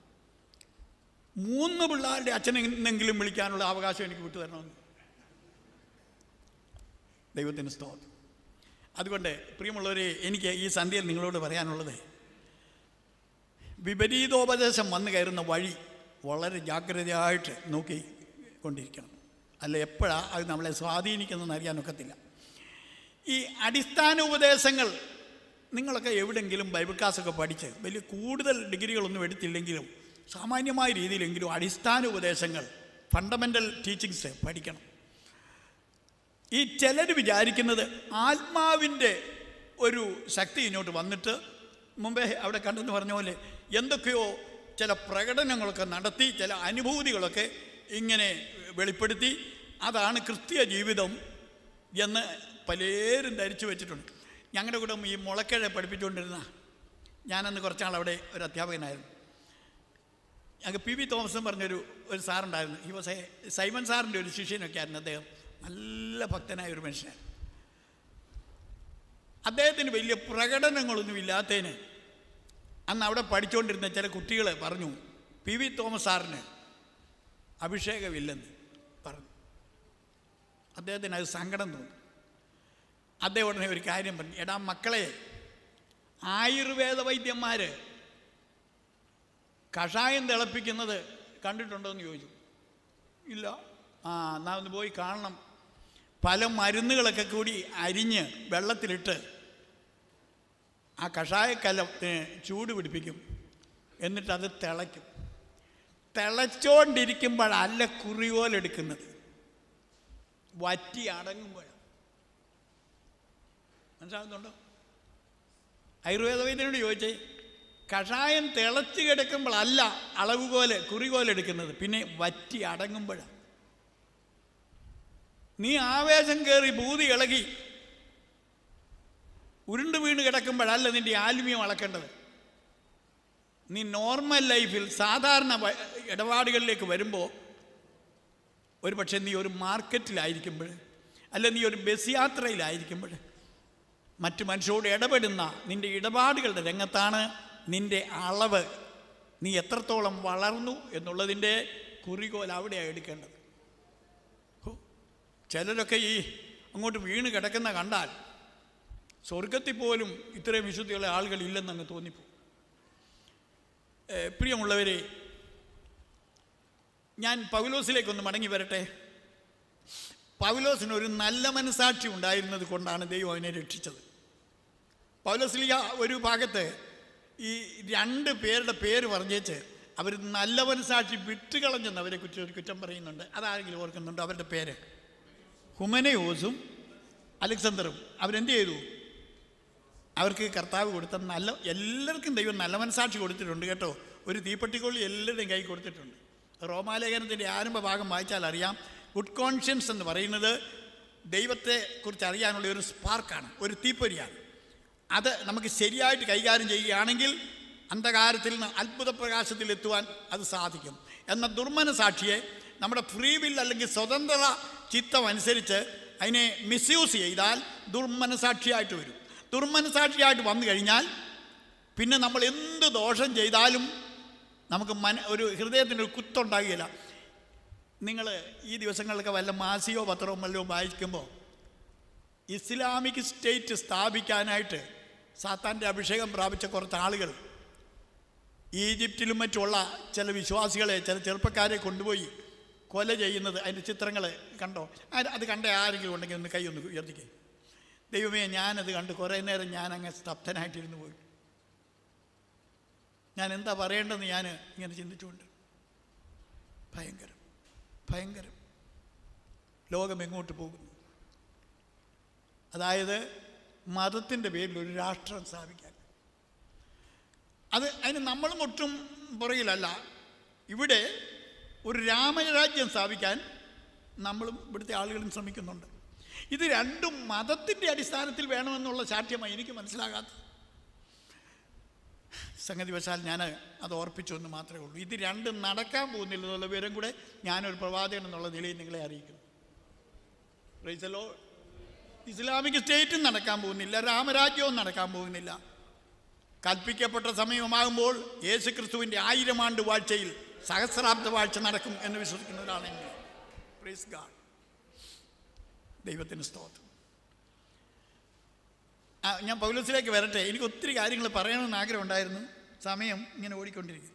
മൂന്ന് പിള്ളേരുടെ അച്ഛനെന്നെങ്കിലും വിളിക്കാനുള്ള അവകാശം എനിക്ക് വിട്ടുതരണമെന്ന് ദൈവത്തിന് സ്തോത്രം അതുകൊണ്ട് പ്രിയമുള്ളവരെ എനിക്ക് ഈ സന്ധ്യയിൽ നിങ്ങളോട് പറയാനുള്ളത് വിപരീതോപദേശം വന്നു കയറുന്ന വഴി വളരെ ജാഗ്രതയായിട്ട് നോക്കി കൊണ്ടിരിക്കണം അല്ല എപ്പോഴാണ് അത് നമ്മളെ സ്വാധീനിക്കുന്നതെന്ന് അറിയാനൊക്കത്തില്ല ഈ അടിസ്ഥാന ഉപദേശങ്ങൾ നിങ്ങളൊക്കെ എവിടെയെങ്കിലും ബൈബിൾ ക്ലാസ്സൊക്കെ പഠിച്ച് വലിയ കൂടുതൽ ഡിഗ്രികളൊന്നും എടുത്തില്ലെങ്കിലും സാമാന്യമായ രീതിയിലെങ്കിലും അടിസ്ഥാന ഉപദേശങ്ങൾ ഫണ്ടമെൻ്റൽ ടീച്ചിങ്സ് പഠിക്കണം ഈ ചിലർ വിചാരിക്കുന്നത് ആത്മാവിൻ്റെ ഒരു ശക്തി ഇങ്ങോട്ട് വന്നിട്ട് മുമ്പേ അവിടെ കണ്ടെന്ന് പറഞ്ഞ പോലെ എന്തൊക്കെയോ ചില പ്രകടനങ്ങളൊക്കെ നടത്തി ചില അനുഭൂതികളൊക്കെ ഇങ്ങനെ വെളിപ്പെടുത്തി അതാണ് ക്രിസ്തീയ ജീവിതം എന്ന് പലരും ധരിച്ചു വെച്ചിട്ടുണ്ട് ഞങ്ങളുടെ കൂടെ ഈ മുളക്കഴ പഠിപ്പിച്ചുകൊണ്ടിരുന്ന ഞാനന്ന് കുറച്ചാൾ അവിടെ ഒരു അധ്യാപകനായിരുന്നു ഞങ്ങൾക്ക് പി വി തോമസ് എന്ന് പറഞ്ഞൊരു ഒരു സാറുണ്ടായിരുന്നു ഈ വാസ് എ സൈമൺ സാറിൻ്റെ ഒരു ശിഷ്യനൊക്കെ ആയിരുന്നു അദ്ദേഹം നല്ല ഭക്തനായ ഒരു മനുഷ്യൻ അദ്ദേഹത്തിന് വലിയ പ്രകടനങ്ങളൊന്നും ഇല്ലാത്തതിന് അന്ന് അവിടെ പഠിച്ചുകൊണ്ടിരുന്ന ചില കുട്ടികൾ പറഞ്ഞു പി വി തോമസ് സാറിന് അഭിഷേകമില്ലെന്ന് പറഞ്ഞു അദ്ദേഹത്തിന് അത് സങ്കടം തോന്നി അദ്ദേഹം ഉടനെ ഒരു കാര്യം പറഞ്ഞു എടാ മക്കളെ ആയുർവേദ വൈദ്യന്മാർ കഷായം തിളപ്പിക്കുന്നത് കണ്ടിട്ടുണ്ടോ എന്ന് ചോദിച്ചു ഇല്ല ആ എന്നാൽ ഒന്ന് പോയി കാണണം പല മരുന്നുകളൊക്കെ കൂടി അരിഞ്ഞ് വെള്ളത്തിലിട്ട് ആ കഷായക്കലത്തിന് ചൂട് പിടിപ്പിക്കും എന്നിട്ട് അത് തിളയ്ക്കും തിളച്ചോണ്ടിരിക്കുമ്പോഴല്ല കുറിയോലെടുക്കുന്നത് വറ്റി അടങ്ങുമ്പോഴാണ് മനസ്സിലാകുന്നുണ്ടോ ആയുർവേദ വൈദ്യനോട് ചോദിച്ചേ കഷായം തിളച്ച് കിടക്കുമ്പോഴല്ല അളവുകോല് കുറികോലെടുക്കുന്നത് പിന്നെ വറ്റി അടങ്ങുമ്പോഴാണ് നീ ആവേശം കയറി ഭൂതി ഇളകി ഉരുണ്ട് വീണ് കിടക്കുമ്പോഴല്ല നിന്റെ ആത്മീയം അളക്കേണ്ടത് നീ നോർമൽ ലൈഫിൽ സാധാരണ വ- ഇടപാടുകളിലേക്ക് വരുമ്പോൾ ഒരു പക്ഷേ നീ ഒരു മാർക്കറ്റിലായിരിക്കുമ്പോൾ അല്ല നീ ഒരു ബസ് യാത്രയിലായിരിക്കുമ്പോൾ മറ്റു മനുഷ്യരോട് ഇടപെടുന്ന നിന്റെ ഇടപാടുകളുടെ രംഗത്താണ് നിന്റെ അളവ് നീ എത്രത്തോളം വളർന്നു എന്നുള്ളതിൻ്റെ കുറികോൽ അവിടെയാണ് എടുക്കേണ്ടത് ഹോ, ചിലരൊക്കെ ഈ അങ്ങോട്ട് വീണ് കിടക്കുന്ന കണ്ടാൽ സ്വർഗത്തിൽ പോലും ഇത്രയും വിശുദ്ധിയുള്ള ആളുകൾ ഇല്ലെന്നങ്ങ് തോന്നിപ്പോ ഏ, പ്രിയമുള്ളവരെ ഞാൻ പൗലോസിലേക്കൊന്ന് മടങ്ങി വരട്ടെ പൗലോസിന് ഒരു നല്ല മനസാക്ഷി ഉണ്ടായിരുന്നത് കൊണ്ടാണ് ദൈവം അവനെ രക്ഷിച്ചത് പൗലോസ്ലിയ ഒരു ഭാഗത്ത് ഈ രണ്ട് പേരുടെ പേര് പറഞ്ഞേച്ച് അവർ നല്ല മനസാക്ഷി വിട്ടുകളഞ്ഞെന്ന് അവരെ കുറ്റം ഒരു കുറ്റം പറയുന്നുണ്ട് അതാരെങ്കിലും ഓർക്കുന്നുണ്ട് അവരുടെ പേര് ഹുമനയോസും അലക്സണ്ടറും അവരെന്ത് ചെയ്തു അവർക്ക് കർത്താവ് കൊടുത്ത നല്ല എല്ലാവർക്കും ദൈവം നല്ല മനസാക്ഷി കൊടുത്തിട്ടുണ്ട് കേട്ടോ ഒരു തീപ്പെട്ടിക്കൊള്ളി എല്ലാവരുടെയും കൈ കൊടുത്തിട്ടുണ്ട് റോമാലേഖനത്തിൻ്റെ ആരംഭ ഭാഗം വായിച്ചാൽ അറിയാം ഗുഡ് കോൺഷ്യൻസ് എന്ന് പറയുന്നത് ദൈവത്തെ കുറിച്ച് അറിയാനുള്ള ഒരു സ്പാർക്കാണ് ഒരു തീപ്പൊരിയാണ് അത് നമുക്ക് ശരിയായിട്ട് കൈകാര്യം ചെയ്യുകയാണെങ്കിൽ അന്ധകാരത്തിൽ നിന്ന് അത്ഭുത പ്രകാശത്തിൽ എത്തുവാൻ അത് സാധിക്കും എന്ന ദുർമനസാക്ഷിയെ നമ്മുടെ ഫ്രീ വിൽ അല്ലെങ്കിൽ സ്വതന്ത്ര ചിത്തം അനുസരിച്ച് അതിനെ മിസ്യൂസ് ചെയ്താൽ ദുർമനസാക്ഷിയായിട്ട് വരും ദുർമനസാക്ഷിയായിട്ട് വന്നു കഴിഞ്ഞാൽ പിന്നെ നമ്മൾ എന്ത് ദോഷം ചെയ്താലും നമുക്ക് മന ഒരു ഹൃദയത്തിന് ഒരു കുത്തുണ്ടാകുകയില്ല നിങ്ങൾ ഈ ദിവസങ്ങളിലൊക്കെ വല്ല മാസിയോ പത്രമോ വല്ലതും വായിക്കുമ്പോൾ ഇസ്ലാമിക് സ്റ്റേറ്റ് സ്ഥാപിക്കാനായിട്ട് സാത്താൻ്റെ അഭിഷേകം പ്രാപിച്ച കുറച്ച് ആളുകൾ ഈജിപ്തിലും മറ്റുള്ള ചില വിശ്വാസികളെ ചില ചെറുപ്പക്കാരെ കൊണ്ടുപോയി കൊല ചെയ്യുന്നത് അതിൻ്റെ ചിത്രങ്ങൾ കണ്ടോ അത് അത് കണ്ട ആരെങ്കിലും ഉണ്ടെങ്കിൽ ഒന്ന് കൈ ഒന്ന് ഉയർത്തിക്കേ ദൈവമേ ഞാനത് കണ്ട് കുറേ നേരം ഞാൻ അങ്ങ് സ്തബ്ധനായിട്ടിരുന്നു പോയി ഞാൻ എന്താ പറയേണ്ടതെന്ന് ഞാൻ ഇങ്ങനെ ചിന്തിച്ചുകൊണ്ട് ഭയങ്കരം ഭയങ്കരം ലോകം എങ്ങോട്ട് പോകുന്നു അതായത് മതത്തിൻ്റെ പേരിൽ ഒരു രാഷ്ട്രം സ്ഥാപിക്കാൻ അത് അതിന് നമ്മളും ഒട്ടും പുറകിലല്ല ഇവിടെ ഒരു രാമരാജ്യം സ്ഥാപിക്കാൻ നമ്മളും ഇവിടുത്തെ ആളുകളും ശ്രമിക്കുന്നുണ്ട് ഇത് രണ്ടും മതത്തിൻ്റെ അടിസ്ഥാനത്തിൽ വേണമെന്നുള്ള ശാഠ്യമായി എനിക്ക് മനസ്സിലാകാത്തത് സംഗതി വശാൽ ഞാൻ അത് ഓർപ്പിച്ചു എന്ന് മാത്രമേ ഉള്ളൂ ഇത് രണ്ടും നടക്കാൻ പോകുന്നില്ല എന്നുള്ള വിവരം കൂടെ ഞാനൊരു പ്രവാചകൻ എന്നുള്ള നിലയിൽ നിങ്ങളെ അറിയിക്കുന്നു പ്രൈസലോ ഇസ്ലാമിക് സ്റ്റേറ്റും നടക്കാൻ പോകുന്നില്ല രാമരാജ്യവും നടക്കാൻ പോകുന്നില്ല കൽപ്പിക്കപ്പെട്ട സമയമാകുമ്പോൾ യേശു ക്രിസ്തുവിൻ്റെ ആയിരം ആണ്ട് വാഴ്ചയിൽ സഹസ്രാബ്ദ വാഴ്ച നടക്കും എന്ന് വിശ്വസിക്കുന്ന ഒരാളെങ്കിൽ പ്രൈസ് ഗാഡ് ദൈവത്തിന് സ്തോത്രം ആ, ഞാൻ പൗലോസിലേക്ക് വരട്ടെ എനിക്ക് ഒത്തിരി കാര്യങ്ങൾ പറയണമെന്ന് ആഗ്രഹമുണ്ടായിരുന്നു സമയം ഇങ്ങനെ ഓടിക്കൊണ്ടിരിക്കും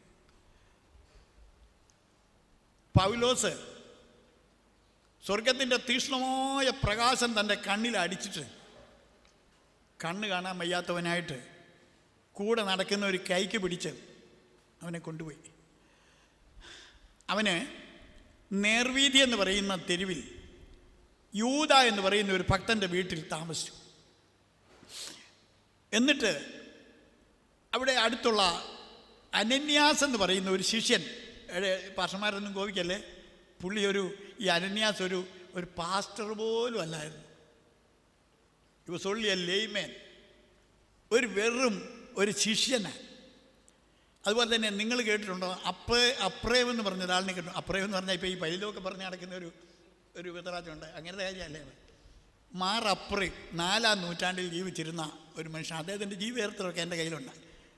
പൗലോസ് സ്വർഗത്തിൻ്റെ തീക്ഷ്ണമായ പ്രകാശം തൻ്റെ കണ്ണിൽ അടിച്ചിട്ട് കണ്ണ് കാണാൻ വയ്യാത്തവനായിട്ട് കൂടെ നടക്കുന്ന ഒരു കൈക്ക് പിടിച്ച് അവനെ കൊണ്ടുപോയി അവന് നേർവീതി എന്ന് പറയുന്ന തെരുവിൽ യൂത എന്ന് പറയുന്ന ഒരു ഭക്തൻ്റെ വീട്ടിൽ താമസിച്ചു എന്നിട്ട് അവിടെ അടുത്തുള്ള അനന്യാസ് എന്ന് പറയുന്ന ഒരു ശിഷ്യൻ എടെ പാഷന്മാരൊന്നും കോപിക്കല്ലേ പുള്ളി ഒരു ഈ അനന്യാസ് ഒരു ഒരു പാസ്റ്റർ പോലും അല്ലായിരുന്നു ഇവ സൊള്ളി എ ലേമേൻ ഒരു വെറും ഒരു ശിഷ്യനാണ് അതുപോലെ തന്നെ നിങ്ങൾ കേട്ടിട്ടുണ്ടോ അപ്രേ അപ്രേം എന്ന് പറഞ്ഞ ഒരാളിനെ കേട്ടു അപ്രേം എന്ന് പറഞ്ഞാൽ ഇപ്പോൾ ഈ പൈലൊക്കെ പറഞ്ഞ് നടക്കുന്ന ഒരു ഒരു വിതറാച്ചുണ്ട് അങ്ങനത്തെ കാര്യമല്ലേ അവൻ മാർ അപ്രേം നാലാം നൂറ്റാണ്ടിൽ ജീവിച്ചിരുന്ന ഒരു മനുഷ്യൻ അദ്ദേഹത്തിൻ്റെ ജീവചരിത്രമൊക്കെ എൻ്റെ കയ്യിലുണ്ട്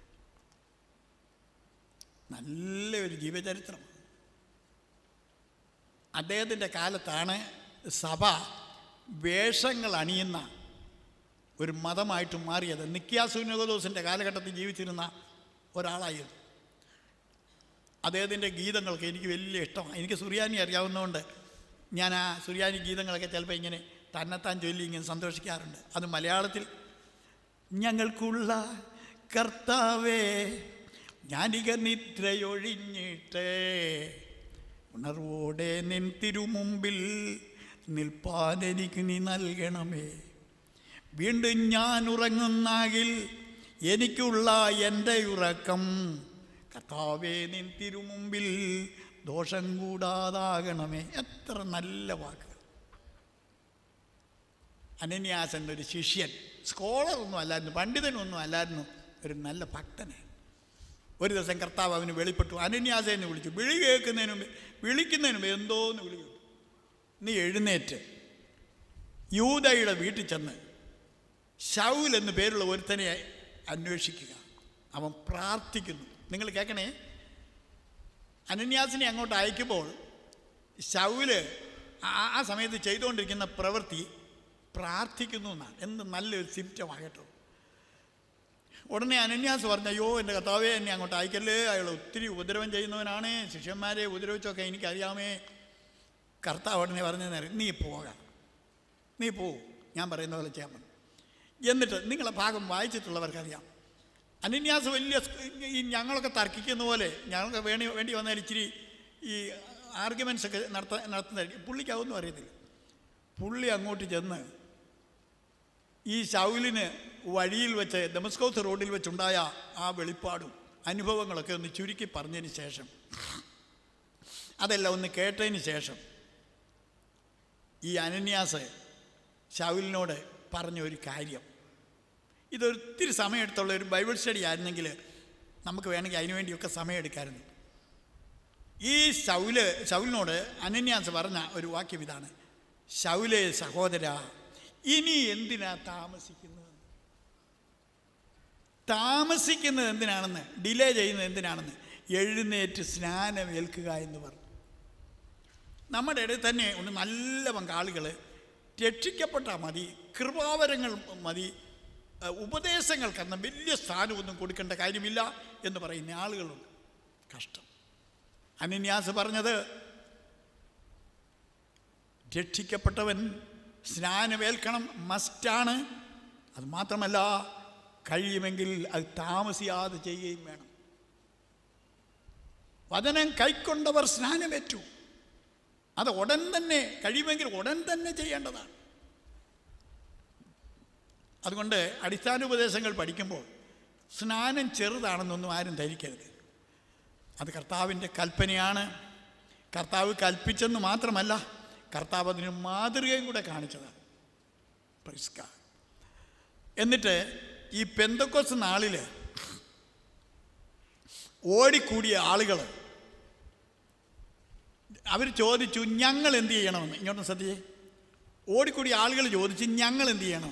നല്ല ഒരു ജീവചരിത്രം അദ്ദേഹത്തിൻ്റെ കാലത്താണ് സഭ വേഷങ്ങൾ അണിയുന്ന ഒരു മതമായിട്ട് മാറിയത് നിക്യാസുനഗോദോസിൻ്റെ കാലഘട്ടത്തിൽ ജീവിച്ചിരുന്ന ഒരാളായിരുന്നു അദ്ദേഹത്തിൻ്റെ ഗീതങ്ങൾക്ക് എനിക്ക് വലിയ ഇഷ്ടമാണ് എനിക്ക് സുറിയാനി അറിയാവുന്നതുകൊണ്ട് ഞാൻ ആ സുറിയാനി ഗീതങ്ങളൊക്കെ ചിലപ്പോൾ ഇങ്ങനെ തന്നെത്താൻ ചൊല്ലി ഇങ്ങനെ സന്തോഷിക്കാറുണ്ട് അത് മലയാളത്തിൽ ഞങ്ങൾക്കുള്ള കർത്താവേ ഞാനിക നിദ്രയൊഴിഞ്ഞിട്ട് ഉണർവോടെ നിൻ തിരുമുമ്പിൽ നിൽപ്പാൻ എനിക്ക് നീ നൽകണമേ വീണ്ടും ഞാൻ ഉറങ്ങുന്നാകിൽ എനിക്കുള്ള എൻ്റെ ഉറക്കം കർത്താവേ നിൻ തിരുമുമ്പിൽ ദോഷം കൂടാതാകണമേ എത്ര നല്ല വാക്കുകൾ അനന്യാസ് എന്നൊരു ശിഷ്യൻ സ്കോളറൊന്നും അല്ലായിരുന്നു പണ്ഡിതനൊന്നും അല്ലായിരുന്നു ഒരു നല്ല ഭക്തനെ ഒരു ദിവസം കർത്താവ് അവന് വെളിപ്പെട്ടു അനന്യാസെ എന്ന് വിളിച്ചു വിളി കേൾക്കുന്നതിന് മുമ്പ് വിളിക്കുന്നതിന് മുമ്പ് എന്തോന്ന് വിളി കേട്ടു നീ എഴുന്നേറ്റ് യൂതയുടെ വീട്ടിൽ ചെന്ന് ഷൗൽ എന്ന് പേരുള്ള ഒരുത്തനെ അന്വേഷിക്കുക അവൻ പ്രാർത്ഥിക്കുന്നു നിങ്ങൾ കേൾക്കണേ അനന്യാസിനെ അങ്ങോട്ട് അയക്കുമ്പോൾ ഷൗല് ആ ആ സമയത്ത് ചെയ്തുകൊണ്ടിരിക്കുന്ന പ്രവൃത്തി പ്രാർത്ഥിക്കുന്നു എന്നാണ് എന്ത് നല്ലൊരു സിംറ്റമാണ് കേട്ടോ ഉടനെ അനന്യാസ് പറഞ്ഞു അയ്യോ എൻ്റെ കർത്താവേ എന്നെ അങ്ങോട്ട് അയക്കല്ലേ അയാൾ ഒത്തിരി ഉപദ്രവം ചെയ്യുന്നവനാണ് ശിഷ്യന്മാരെ ഉപദ്രവിച്ചൊക്കെ എനിക്കറിയാമേ കർത്താവ് ഉടനെ പറഞ്ഞു നേരം നീ പോകാം നീ പോ ഞാൻ പറയുന്ന പോലെ ചെയ്യാൻ പറഞ്ഞു എന്നിട്ട് നിങ്ങളെ ഭാഗം വായിച്ചിട്ടുള്ളവർക്കറിയാം അനന്യാസ് വലിയ സ്- ഈ ഞങ്ങളൊക്കെ തർക്കിക്കുന്ന പോലെ ഞങ്ങൾക്ക് വേണ്ടി വേണ്ടി വന്നാൽ ഇച്ചിരി ഈ ആർഗ്യുമെൻസ് ഒക്കെ നടത്ത നടത്തുന്നതായിരിക്കും പുള്ളിക്ക് അതൊന്നും അറിയത്തില്ല പുള്ളി അങ്ങോട്ട് ചെന്ന് ഈ ശൗലിന് വഴിയിൽ വെച്ച് ഡെമസ്കോസ് റോഡിൽ വെച്ചുണ്ടായ ആ വെളിപ്പാടും അനുഭവങ്ങളൊക്കെ ഒന്ന് ചുരുക്കി പറഞ്ഞതിന് ശേഷം അതെല്ലാം ഒന്ന് കേട്ടതിന് ശേഷം ഈ അനന്യാസ് ശൗലിനോട് പറഞ്ഞ ഒരു കാര്യം ഇതൊത്തിരി സമയമെടുത്തുള്ള ഒരു ബൈബിൾ സ്റ്റഡി ആയിരുന്നെങ്കിൽ നമുക്ക് വേണമെങ്കിൽ അതിനു വേണ്ടിയൊക്കെ സമയമെടുക്കായിരുന്നു ഈ ശൗല് ശൗലിനോട് അനന്യാസ് പറഞ്ഞ ഒരു വാക്യം ഇതാണ് ശൗലേ സഹോദര ഇനി എന്തിനാ താമസിക്കുന്നത് താമസിക്കുന്നത് എന്തിനാണെന്ന് ഡിലേ ചെയ്യുന്നത് എന്തിനാണെന്ന് എഴുന്നേറ്റ് സ്നാനമേൽക്കുക എന്ന് പറഞ്ഞു നമ്മുടെ ഇടയിൽ തന്നെ ഉണ്ട് നല്ല പങ്കാളികൾ രക്ഷിക്കപ്പെട്ടാൽ മതി കൃപാവരങ്ങൾ മതി ഏഹ് ഉപദേശങ്ങൾക്കെന്ന വലിയ സ്ഥാനമൊന്നും കൊടുക്കേണ്ട കാര്യമില്ല എന്ന് പറയുന്ന ആളുകളുണ്ട് കഷ്ടം അനന്യാസ് പറഞ്ഞത് രക്ഷിക്കപ്പെട്ടവൻ സ്നാനമേൽക്കണം മസ്റ്റാണ് അത് മാത്രമല്ല കഴിയുമെങ്കിൽ അത് താമസിയാതെ ചെയ്യുകയും വേണം വചനം കൈക്കൊണ്ടവർ സ്നാനമേറ്റു അത് ഉടൻ തന്നെ കഴിയുമെങ്കിൽ ഉടൻ തന്നെ ചെയ്യേണ്ടതാണ് അതുകൊണ്ട് അടിസ്ഥാന ഉപദേശങ്ങൾ പഠിക്കുമ്പോൾ സ്നാനം ചെറുതാണെന്നൊന്നും ആരും ധരിക്കരുത് അത് കർത്താവിൻ്റെ കൽപ്പനയാണ് കർത്താവ് കൽപ്പിച്ചെന്ന് മാത്രമല്ല കർത്താവ് അതിന് മാതൃകയും കൂടെ കാണിച്ചതാണ് Praise God. എന്നിട്ട് ഈ പെന്തക്കൊസ് നാളിൽ ഓടിക്കൂടിയ ആളുകൾ അവർ ചോദിച്ചു ഞങ്ങൾ എന്ത് ചെയ്യണമെന്ന് ഇങ്ങോട്ട് സത്യേ ഓടിക്കൂടിയ ആളുകൾ ചോദിച്ചു ഞങ്ങൾ എന്ത് ചെയ്യണം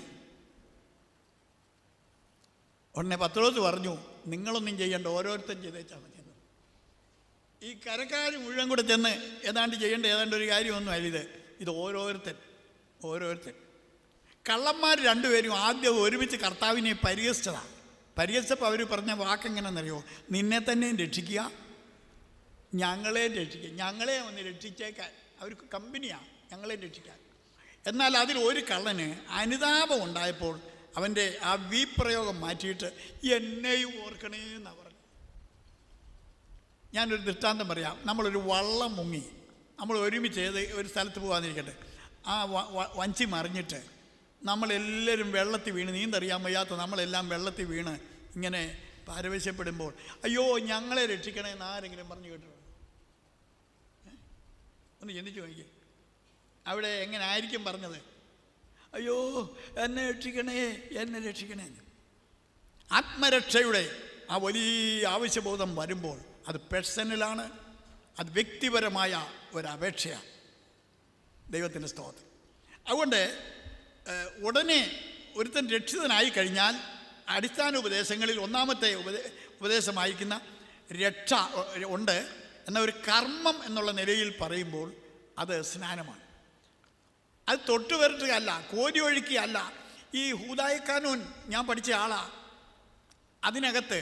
ഉടനെ പത്രോസ് പറഞ്ഞു നിങ്ങളൊന്നും ചെയ്യേണ്ട ഓരോരുത്തരും ചെയ്തേച്ചാൽ മതി എന്ന്. ഈ കരക്കാർ മുഴുവൻ കൂടെ ചെന്ന് ഏതാണ്ട് ചെയ്യേണ്ട ഏതാണ്ട് ഒരു കാര്യമൊന്നും അല്ല ഇത് ഇത് ഓരോരുത്തൻ ഓരോരുത്തൻ കള്ളന്മാർ രണ്ടുപേരും ആദ്യം ഒരുമിച്ച് കർത്താവിനെ പരിഹസിച്ചതാണ് പരിഹസിച്ചപ്പോൾ അവർ പറഞ്ഞ വാക്കെങ്ങനെയെന്നറിയോ നിന്നെ തന്നെയും രക്ഷിക്കുക ഞങ്ങളെയും രക്ഷിക്കുക ഞങ്ങളെ ഒന്ന് രക്ഷിച്ചേക്കാൻ അവർക്ക് കമ്പനിയാണ് ഞങ്ങളെ രക്ഷിക്കാൻ എന്നാൽ അതിൽ ഒരു കള്ളന് അനുതാപം ഉണ്ടായപ്പോൾ അവൻ്റെ ആ വീപ്രയോഗം മാറ്റിയിട്ട് എന്നെയും ഓർക്കണേ എന്നാ പറഞ്ഞു ഞാനൊരു ദൃഷ്ടാന്തം പറയാം നമ്മളൊരു വള്ളം മുങ്ങി നമ്മൾ ഒരുമിച്ച് ഏത് ഒരു സ്ഥലത്ത് പോകാതിരിക്കട്ടെ ആ വ- വ- വഞ്ചി മറിഞ്ഞിട്ട് നമ്മളെല്ലാവരും വെള്ളത്തിൽ വീണ് നീന്തറിയാൻ വയ്യാത്ത നമ്മളെല്ലാം വെള്ളത്തിൽ വീണ് ഇങ്ങനെ പാരവശ്യപ്പെടുമ്പോൾ അയ്യോ ഞങ്ങളെ രക്ഷിക്കണേ എന്ന് ആരെങ്കിലും പറഞ്ഞു കേട്ടിട്ടുണ്ടോ ഏ? ഒന്ന് ചിന്തിച്ചു നോക്കി അവിടെ എങ്ങനെ ആയിരിക്കും പറഞ്ഞത് അയ്യോ എന്നെ രക്ഷിക്കണേ എന്നെ രക്ഷിക്കണേ എന്ന്. ആത്മരക്ഷയുടെ ആ വലിയ ആവശ്യബോധം വരുമ്പോൾ അത് പേഴ്സണലാണ് അത് വ്യക്തിപരമായ ഒരപേക്ഷയാണ് ദൈവത്തിൻ്റെ സ്തോത്രം അതുകൊണ്ട് ഏഹ്, ഉടനെ ഒരുത്തൻ രക്ഷിതനായി കഴിഞ്ഞാൽ അടിസ്ഥാന ഉപദേശങ്ങളിൽ ഒന്നാമത്തെ ഉപദേ ഉപദേശമായിരിക്കുന്ന രക്ഷ ഒ- ഉണ്ട് എന്ന ഒരു കർമ്മം എന്നുള്ള നിലയിൽ പറയുമ്പോൾ അത് സ്നാനമാണ് അത് തൊട്ടുവരട്ടുകയല്ല കോരി ഒഴുക്കിയല്ല ഈ ഹൂദായക്കാനൂൻ ഞാൻ പഠിച്ച ആളാ അതിനകത്ത്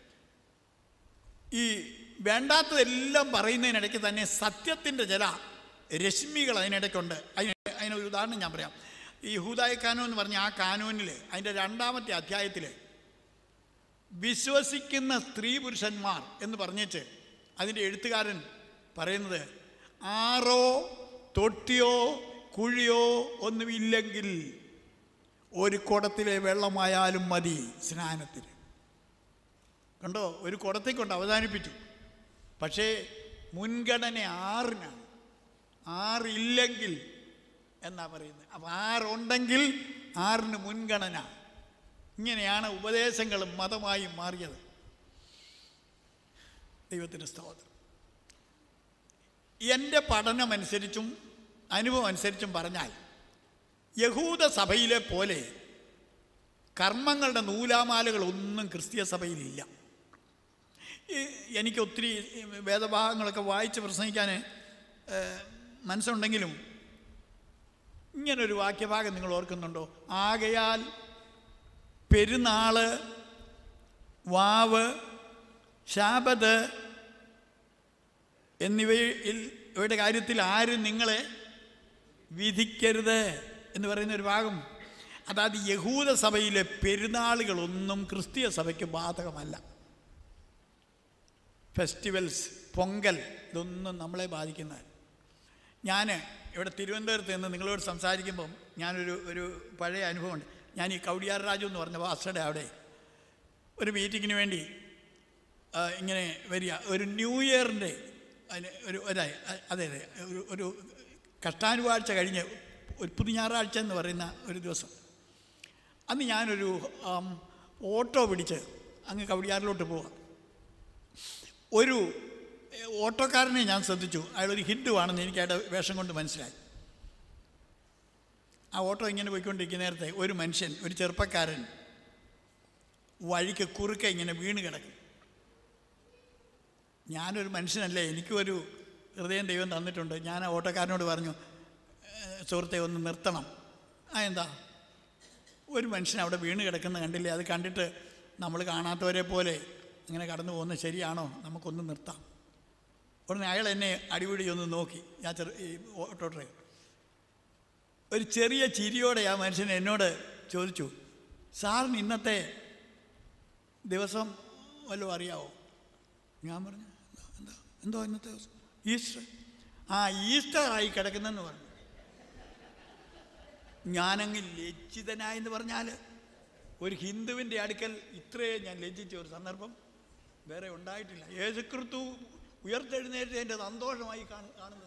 ഈ വേണ്ടാത്തതെല്ലാം പറയുന്നതിനിടയ്ക്ക് തന്നെ സത്യത്തിൻ്റെ ചില രശ്മികൾ അതിനിടയ്ക്കുണ്ട് അതിന് അതിനൊരു ഉദാഹരണം ഞാൻ പറയാം ഈ ഹൂദായ കാനൂൻ എന്ന് പറഞ്ഞ ആ കാനൂനിൽ അതിൻ്റെ രണ്ടാമത്തെ അധ്യായത്തിൽ വിശ്വസിക്കുന്ന സ്ത്രീ പുരുഷന്മാർ എന്ന് പറഞ്ഞേച്ച് അതിൻ്റെ എഴുത്തുകാരൻ പറയുന്നത് ആറോ തൊട്ടിയോ കുഴിയോ ഒന്നുമില്ലെങ്കിൽ ഒരു കുടത്തിലെ വെള്ളമായാലും മതി സ്നാനത്തിന് കണ്ടോ ഒരു കുടത്തെ കൊണ്ട് അവസാനിപ്പിച്ചു പക്ഷേ മുൻഗണന ആറിനാണ് ആറില്ലെങ്കിൽ എന്നാ പറയുന്നത് അപ്പം ആറുണ്ടെങ്കിൽ ആറിന് മുൻഗണന ഇങ്ങനെയാണ് ഉപദേശങ്ങളും മതമായി മാറിയത് ദൈവത്തിൻ്റെ സ്തോത്രം എൻ്റെ പഠനമനുസരിച്ചും അനുഭവം അനുസരിച്ചും പറഞ്ഞാൽ യഹൂദ സഭയിലെ പോലെ കർമ്മങ്ങളുടെ നൂലാമാലകളൊന്നും ക്രിസ്തീയ സഭയിലില്ല ഈ എനിക്ക് ഒത്തിരി വേദഭാഗങ്ങളൊക്കെ വായിച്ച് പ്രസംഗിക്കാൻ ഏഹ്, മനസ്സുണ്ടെങ്കിലും ഇങ്ങനൊരു വാക്യഭാഗം നിങ്ങൾ ഓർക്കുന്നുണ്ടോ ആകയാൽ പെരുന്നാള് വാവ് ശാബത് എന്നിവയിൽ ഇവയുടെ കാര്യത്തിൽ ആരും നിങ്ങളെ വിധിക്കരുത് എന്ന് പറയുന്ന ഒരു ഭാഗം അതായത് യഹൂദ സഭയിലെ പെരുന്നാളുകളൊന്നും ക്രിസ്തീയ സഭയ്ക്ക് ബാധകമല്ല ഫെസ്റ്റിവൽസ് പൊങ്കൽ ഇതൊന്നും നമ്മളെ ബാധിക്കുന്ന ഞാൻ ഇവിടെ തിരുവനന്തപുരത്ത് നിന്ന് നിങ്ങളോട് സംസാരിക്കുമ്പം ഞാനൊരു ഒരു പഴയ അനുഭവമുണ്ട് ഞാൻ ഈ കൗടിയാർ രാജു എന്ന് പറഞ്ഞ വാസ്റ്റയുടെ അവിടെ ഒരു മീറ്റിങ്ങിന് വേണ്ടി ആ, ഇങ്ങനെ വരിക ഒരു ന്യൂ ഇയറിൻ്റെ അതിന് ഒരു ഒരായി അതെ അതെ ഒരു ഒരു കഷ്ടാനുവാഴ്ച കഴിഞ്ഞ് ഒരു പുതു ഞായറാഴ്ച എന്ന് പറയുന്ന ഒരു ദിവസം അന്ന് ഞാനൊരു ആം, ഓട്ടോ പിടിച്ച് അങ്ങ് കവടിയാറിലോട്ട് പോവാം ഒരു എ, ഓട്ടോക്കാരനെ ഞാൻ ശ്രദ്ധിച്ചു അയാളൊരു ഹിന്ദു ആണെന്ന് എനിക്ക് അയാളുടെ വേഷം കൊണ്ട് മനസ്സിലായി ആ ഓട്ടോ ഇങ്ങനെ പോയിക്കൊണ്ടിരിക്കുന്ന നേരത്തെ ഒരു മനുഷ്യൻ ഒരു ചെറുപ്പക്കാരൻ വഴിക്ക് കുറുക്കെ ഇങ്ങനെ വീണ് കിടക്കും ഞാനൊരു മനുഷ്യനല്ലേ എനിക്കൊരു ഹൃദയം ദൈവം തന്നിട്ടുണ്ട് ഞാൻ ആ ഓട്ടോക്കാരനോട് പറഞ്ഞു "ഏഹ്, സുഹൃത്തെ ഒന്ന് നിർത്തണം ആ എന്താ ഒരു മനുഷ്യൻ അവിടെ വീണ് കിടക്കുന്ന കണ്ടില്ലേ അത് കണ്ടിട്ട് നമ്മൾ കാണാത്തവരെ പോലെ ഇങ്ങനെ കടന്നു പോകുന്നത് ശരിയാണോ നമുക്കൊന്ന് നിർത്താം ഉടനെ അയാൾ എന്നെ അടിപിടി ഒന്ന് നോക്കി ഞാൻ ചെറു ഈ ഓട്ടോ ഡ്രൈവർ ഒരു ചെറിയ ചിരിയോടെ ആ മനുഷ്യൻ എന്നോട് ചോദിച്ചു സാറിന് ഇന്നത്തെ ദിവസം വല്ലതും അറിയാവോ ഞാൻ പറഞ്ഞു "എന്താ, എന്താ എന്തോ ഇന്നത്തെ ദിവസം ഈസ്റ്റർ ആ ഈസ്റ്റർ ആയി കിടക്കുന്നെന്ന് പറഞ്ഞു ഞാനങ്ങ് ലജ്ജിതനായെന്ന് പറഞ്ഞാൽ ഒരു ഹിന്ദുവിൻ്റെ അടുക്കൽ ഇത്രയും ഞാൻ ലജ്ജിച്ച ഒരു സന്ദർഭം വേറെ ഉണ്ടായിട്ടില്ല യേശുക്രിസ്തു ഉയർത്തെഴുന്നേറ്റ് എൻ്റെ സന്തോഷമായി കാണു- കാണുന്നത്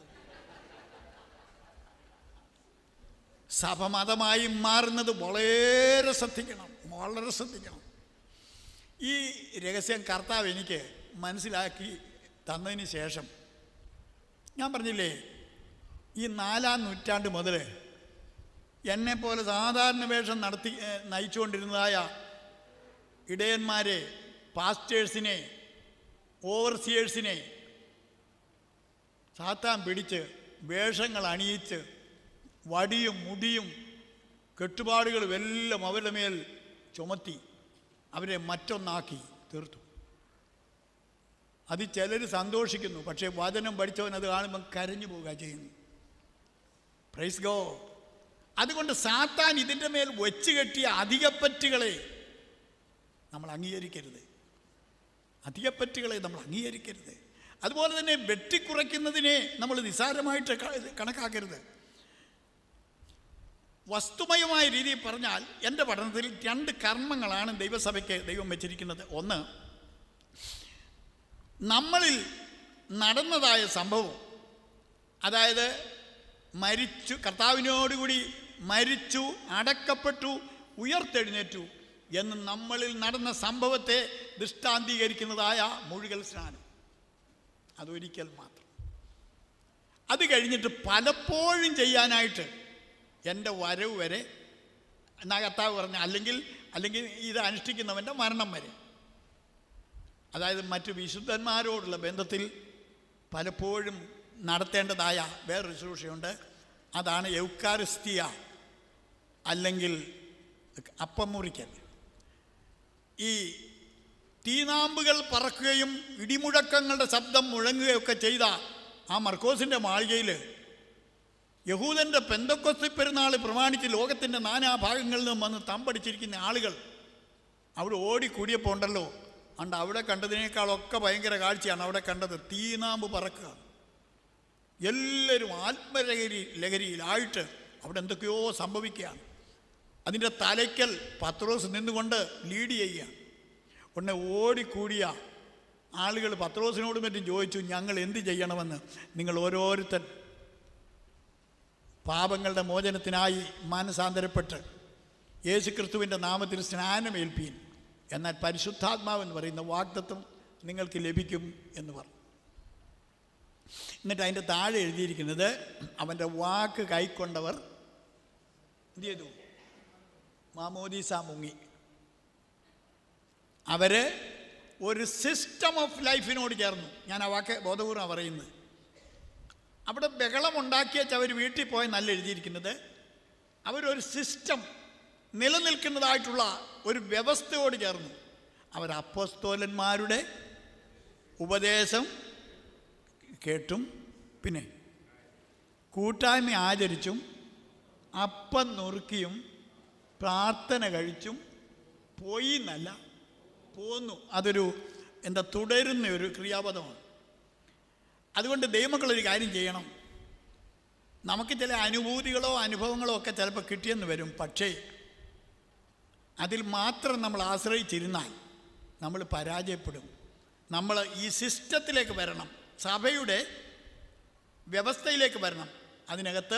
സഭ മതമായി മാറുന്നത് വളരെ ശ്രദ്ധിക്കണം വളരെ ശ്രദ്ധിക്കണം ഈ രഹസ്യം കർത്താവ് എനിക്ക് മനസ്സിലാക്കി തന്നതിന് ശേഷം ഞാൻ പറഞ്ഞില്ലേ ഈ നാലാം നൂറ്റാണ്ട് മുതൽ എന്നെപ്പോലെ സാധാരണ വേഷം നടത്തി ഏഹ്, നയിച്ചുകൊണ്ടിരുന്നതായ ഇടയന്മാരെ പാസ്റ്റേഴ്സിനെ ഓവർസിയേഴ്സിനെ സാത്താൻ പിടിച്ച് വേഷങ്ങൾ അണിയിച്ച് വടിയും മുടിയും കെട്ടുപാടുകളും എല്ലാം അവരുടെ മേൽ ചുമത്തി അവരെ മറ്റൊന്നാക്കി തീർത്തു അത് ചിലർ സന്തോഷിക്കുന്നു പക്ഷേ വചനം പഠിച്ചവൻ അത് കാണുമ്പം കരഞ്ഞു പോവുക ചെയ്യുന്നു പ്രൈസ് ഗോ അതുകൊണ്ട് സാത്താൻ ഇതിൻ്റെ മേൽ വെച്ച് കെട്ടിയ അധികപ്പറ്റുകളെ നമ്മൾ അംഗീകരിക്കരുത് അധികപ്പറ്റുകളെ നമ്മൾ അംഗീകരിക്കരുത് അതുപോലെ തന്നെ വെട്ടിക്കുറയ്ക്കുന്നതിനെ നമ്മൾ നിസ്സാരമായിട്ട് ക- കണക്കാക്കരുത് വസ്തുമയമായ രീതിയിൽ പറഞ്ഞാൽ എൻ്റെ പഠനത്തിൽ രണ്ട് കർമ്മങ്ങളാണ് ദൈവസഭയ്ക്ക് ദൈവം വെച്ചിരിക്കുന്നത് ഒന്ന് നമ്മളിൽ നടന്നതായ സംഭവം അതായത് മരിച്ചു കർത്താവിനോടുകൂടി മരിച്ചു അടക്കപ്പെട്ടു ഉയർത്തെഴുന്നേറ്റു എന്ന് നമ്മളിൽ നടന്ന സംഭവത്തെ ദൃഷ്ടാന്തീകരിക്കുന്നതായ മുഴുകൽ സ്നാനം അതൊരിക്കൽ മാത്രം അത് കഴിഞ്ഞിട്ട് പലപ്പോഴും ചെയ്യാനായിട്ട് എൻ്റെ വരവ് വരെ എന്നാ കർത്താവ് പറഞ്ഞ അല്ലെങ്കിൽ അല്ലെങ്കിൽ ഇത് അനുഷ്ഠിക്കുന്നവൻ്റെ മരണം വരെ അതായത് മറ്റു വിശുദ്ധന്മാരോടുള്ള ബന്ധത്തിൽ പലപ്പോഴും നടത്തേണ്ടതായ വേറൊരു ശുശ്രൂഷയുണ്ട് അതാണ് യൗക്കാരിസ്തിയ അല്ലെങ്കിൽ അപ്പം മുറിക്കൽ ഈ തീനാമ്പുകൾ പറക്കുകയും ഇടിമുഴക്കങ്ങളുടെ ശബ്ദം മുഴങ്ങുകയൊക്കെ ചെയ്ത ആ മർക്കോസിൻ്റെ മാളികയിൽ യഹൂദൻ്റെ പെന്തക്കൊസ്തി പെരുന്നാൾ പ്രമാണിച്ച് ലോകത്തിൻ്റെ നാനാഭാഗങ്ങളിൽ നിന്നും വന്ന് തമ്പടിച്ചിരിക്കുന്ന ആളുകൾ അവിടെ ഓടിക്കൂടിയപ്പോൾ ഉണ്ടല്ലോ അണ്ട് അവിടെ കണ്ടതിനേക്കാളൊക്കെ ഭയങ്കര കാഴ്ചയാണ് അവിടെ കണ്ടത് തീനാമ്പ് പറക്കുക എല്ലാവരും ആത്മലഹരി ലഹരിയിലായിട്ട് അവിടെ എന്തൊക്കെയോ സംഭവിക്കുകയാണ് അതിൻ്റെ തലയ്ക്കൽ പത്രോസ് നിന്നുകൊണ്ട് ലീഡ് ചെയ്യുകയാണ് ഉടനെ ഓടിക്കൂടിയ ആളുകൾ പത്രോസിനോട് മറ്റും ചോദിച്ചു ഞങ്ങൾ എന്ത് ചെയ്യണമെന്ന് നിങ്ങൾ ഓരോരുത്തൻ പാപങ്ങളുടെ മോചനത്തിനായി മാനസാന്തരപ്പെട്ട് യേശുക്രിസ്തുവിൻ്റെ നാമത്തിൽ സ്നാനമേൽപ്പീൻ എന്നാൽ പരിശുദ്ധാത്മാവെന്ന് പറയുന്ന വാഗ്ദത്വം നിങ്ങൾക്ക് ലഭിക്കും എന്ന് പറഞ്ഞു എന്നിട്ട് അതിൻ്റെ താഴെ എഴുതിയിരിക്കുന്നത് അവൻ്റെ വാക്ക് കൈക്കൊണ്ടവർ എന്ത് ചെയ്തു മാമോദീസ മുങ്ങി അവർ ഒരു സിസ്റ്റം ഓഫ് ലൈഫിനോട് ചേർന്നു ഞാൻ ആ വാക്ക് ബോധപൂർവ്വം പറയുന്നത് അവിടെ ബഹളമുണ്ടാക്കിയച്ച് അവർ വീട്ടിൽ പോയി നല്ല എഴുതിയിരിക്കുന്നത് അവരൊരു സിസ്റ്റം നിലനിൽക്കുന്നതായിട്ടുള്ള ഒരു വ്യവസ്ഥയോട് ചേർന്നു അവർ അപ്പോസ്തോലന്മാരുടെ ഉപദേശം കേട്ടും പിന്നെ കൂട്ടായ്മ ആചരിച്ചും അപ്പം നുറുക്കിയും പ്രാർത്ഥന കഴിച്ചും പോയി എന്നല്ല പോന്നു അതൊരു എന്താ തുടരുന്ന ഒരു ക്രിയാപദമാണ് അതുകൊണ്ട് ദൈവമക്കളൊരു കാര്യം ചെയ്യണം നമുക്ക് ചില അനുഭൂതികളോ അനുഭവങ്ങളോ ഒക്കെ ചിലപ്പോൾ കിട്ടിയെന്ന് വരും പക്ഷേ അതിൽ മാത്രം നമ്മൾ ആശ്രയിച്ചിരുന്നാൽ നമ്മൾ പരാജയപ്പെടും നമ്മൾ ഈ സിസ്റ്റത്തിലേക്ക് വരണം സഭയുടെ വ്യവസ്ഥയിലേക്ക് വരണം അതിനകത്ത്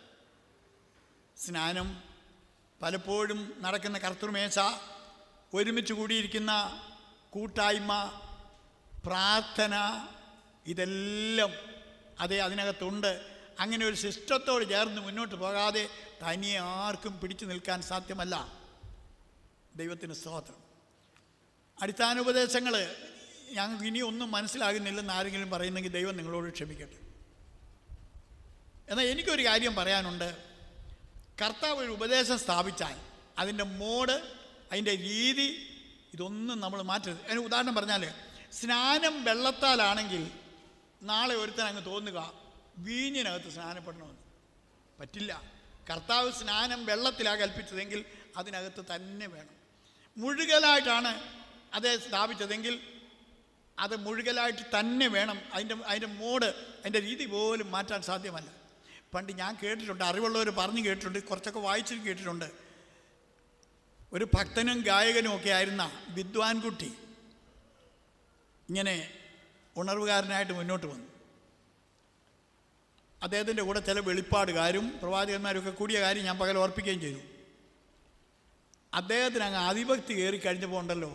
സ്നാനം പലപ്പോഴും നടക്കുന്ന കർത്തൃമേശ ഒരുമിച്ച് കൂടിയിരിക്കുന്ന കൂട്ടായ്മ പ്രാർത്ഥന ഇതെല്ലാം അതേ അതിനകത്തുണ്ട് അങ്ങനെ ഒരു സിസ്റ്റത്തോട് ചേർന്ന് മുന്നോട്ട് പോകാതെ തനിയെ ആർക്കും പിടിച്ചു നിൽക്കാൻ സാധ്യമല്ല ദൈവത്തിന് സ്തോത്രം അടിസ്ഥാനോപദേശങ്ങൾ ഞങ്ങൾക്ക് ഇനി ഒന്നും മനസ്സിലാകുന്നില്ലെന്ന് ആരെങ്കിലും പറയുന്നെങ്കിൽ ദൈവം നിങ്ങളോട് ക്ഷമിക്കട്ടെ എന്നാൽ എനിക്കൊരു കാര്യം പറയാനുണ്ട് കർത്താവ് ഒരു ഉപദേശം സ്ഥാപിച്ചാൽ അതിൻ്റെ മോഡ് അതിൻ്റെ രീതി ഇതൊന്നും നമ്മൾ മാറ്റരുത് അതിന് ഉദാഹരണം പറഞ്ഞാൽ സ്നാനം വെള്ളത്താലാണെങ്കിൽ നാളെ ഒരുത്തൻ അങ്ങ് തോന്നുക വീഞ്ഞിനകത്ത് സ്നാനപ്പെടണമെന്ന് പറ്റില്ല കർത്താവ് സ്നാനം വെള്ളത്തിലാണ് കൽപ്പിച്ചതെങ്കിൽ അതിനകത്ത് തന്നെ വേണം മുഴുകലായിട്ടാണ് അത് സ്ഥാപിച്ചതെങ്കിൽ അത് മുഴുകലായിട്ട് തന്നെ വേണം അതിൻ്റെ അതിൻ്റെ മോഡ് അതിൻ്റെ രീതി പോലും മാറ്റാൻ സാധ്യമല്ല പണ്ട് ഞാൻ കേട്ടിട്ടുണ്ട് അറിവുള്ളവർ പറഞ്ഞു കേട്ടിട്ടുണ്ട് കുറച്ചൊക്കെ വായിച്ചും കേട്ടിട്ടുണ്ട് ഒരു ഭക്തനും ഗായകനും ഒക്കെ ആയിരുന്ന വിദ്വാൻകുട്ടി ഇങ്ങനെ ഉണർവുകാരനായിട്ട് മുന്നോട്ട് വന്നു അദ്ദേഹത്തിൻ്റെ കൂടെ ചില വെളിപ്പാടുകാരും പ്രവാചകന്മാരും ഒക്കെ കൂടിയ കാര്യം ഞാൻ പകൽ ഓർപ്പിക്കുകയും ചെയ്തു അദ്ദേഹത്തിന് അങ്ങ് ആധിപത്യ കയറി കഴിഞ്ഞപ്പോൾ ഉണ്ടല്ലോ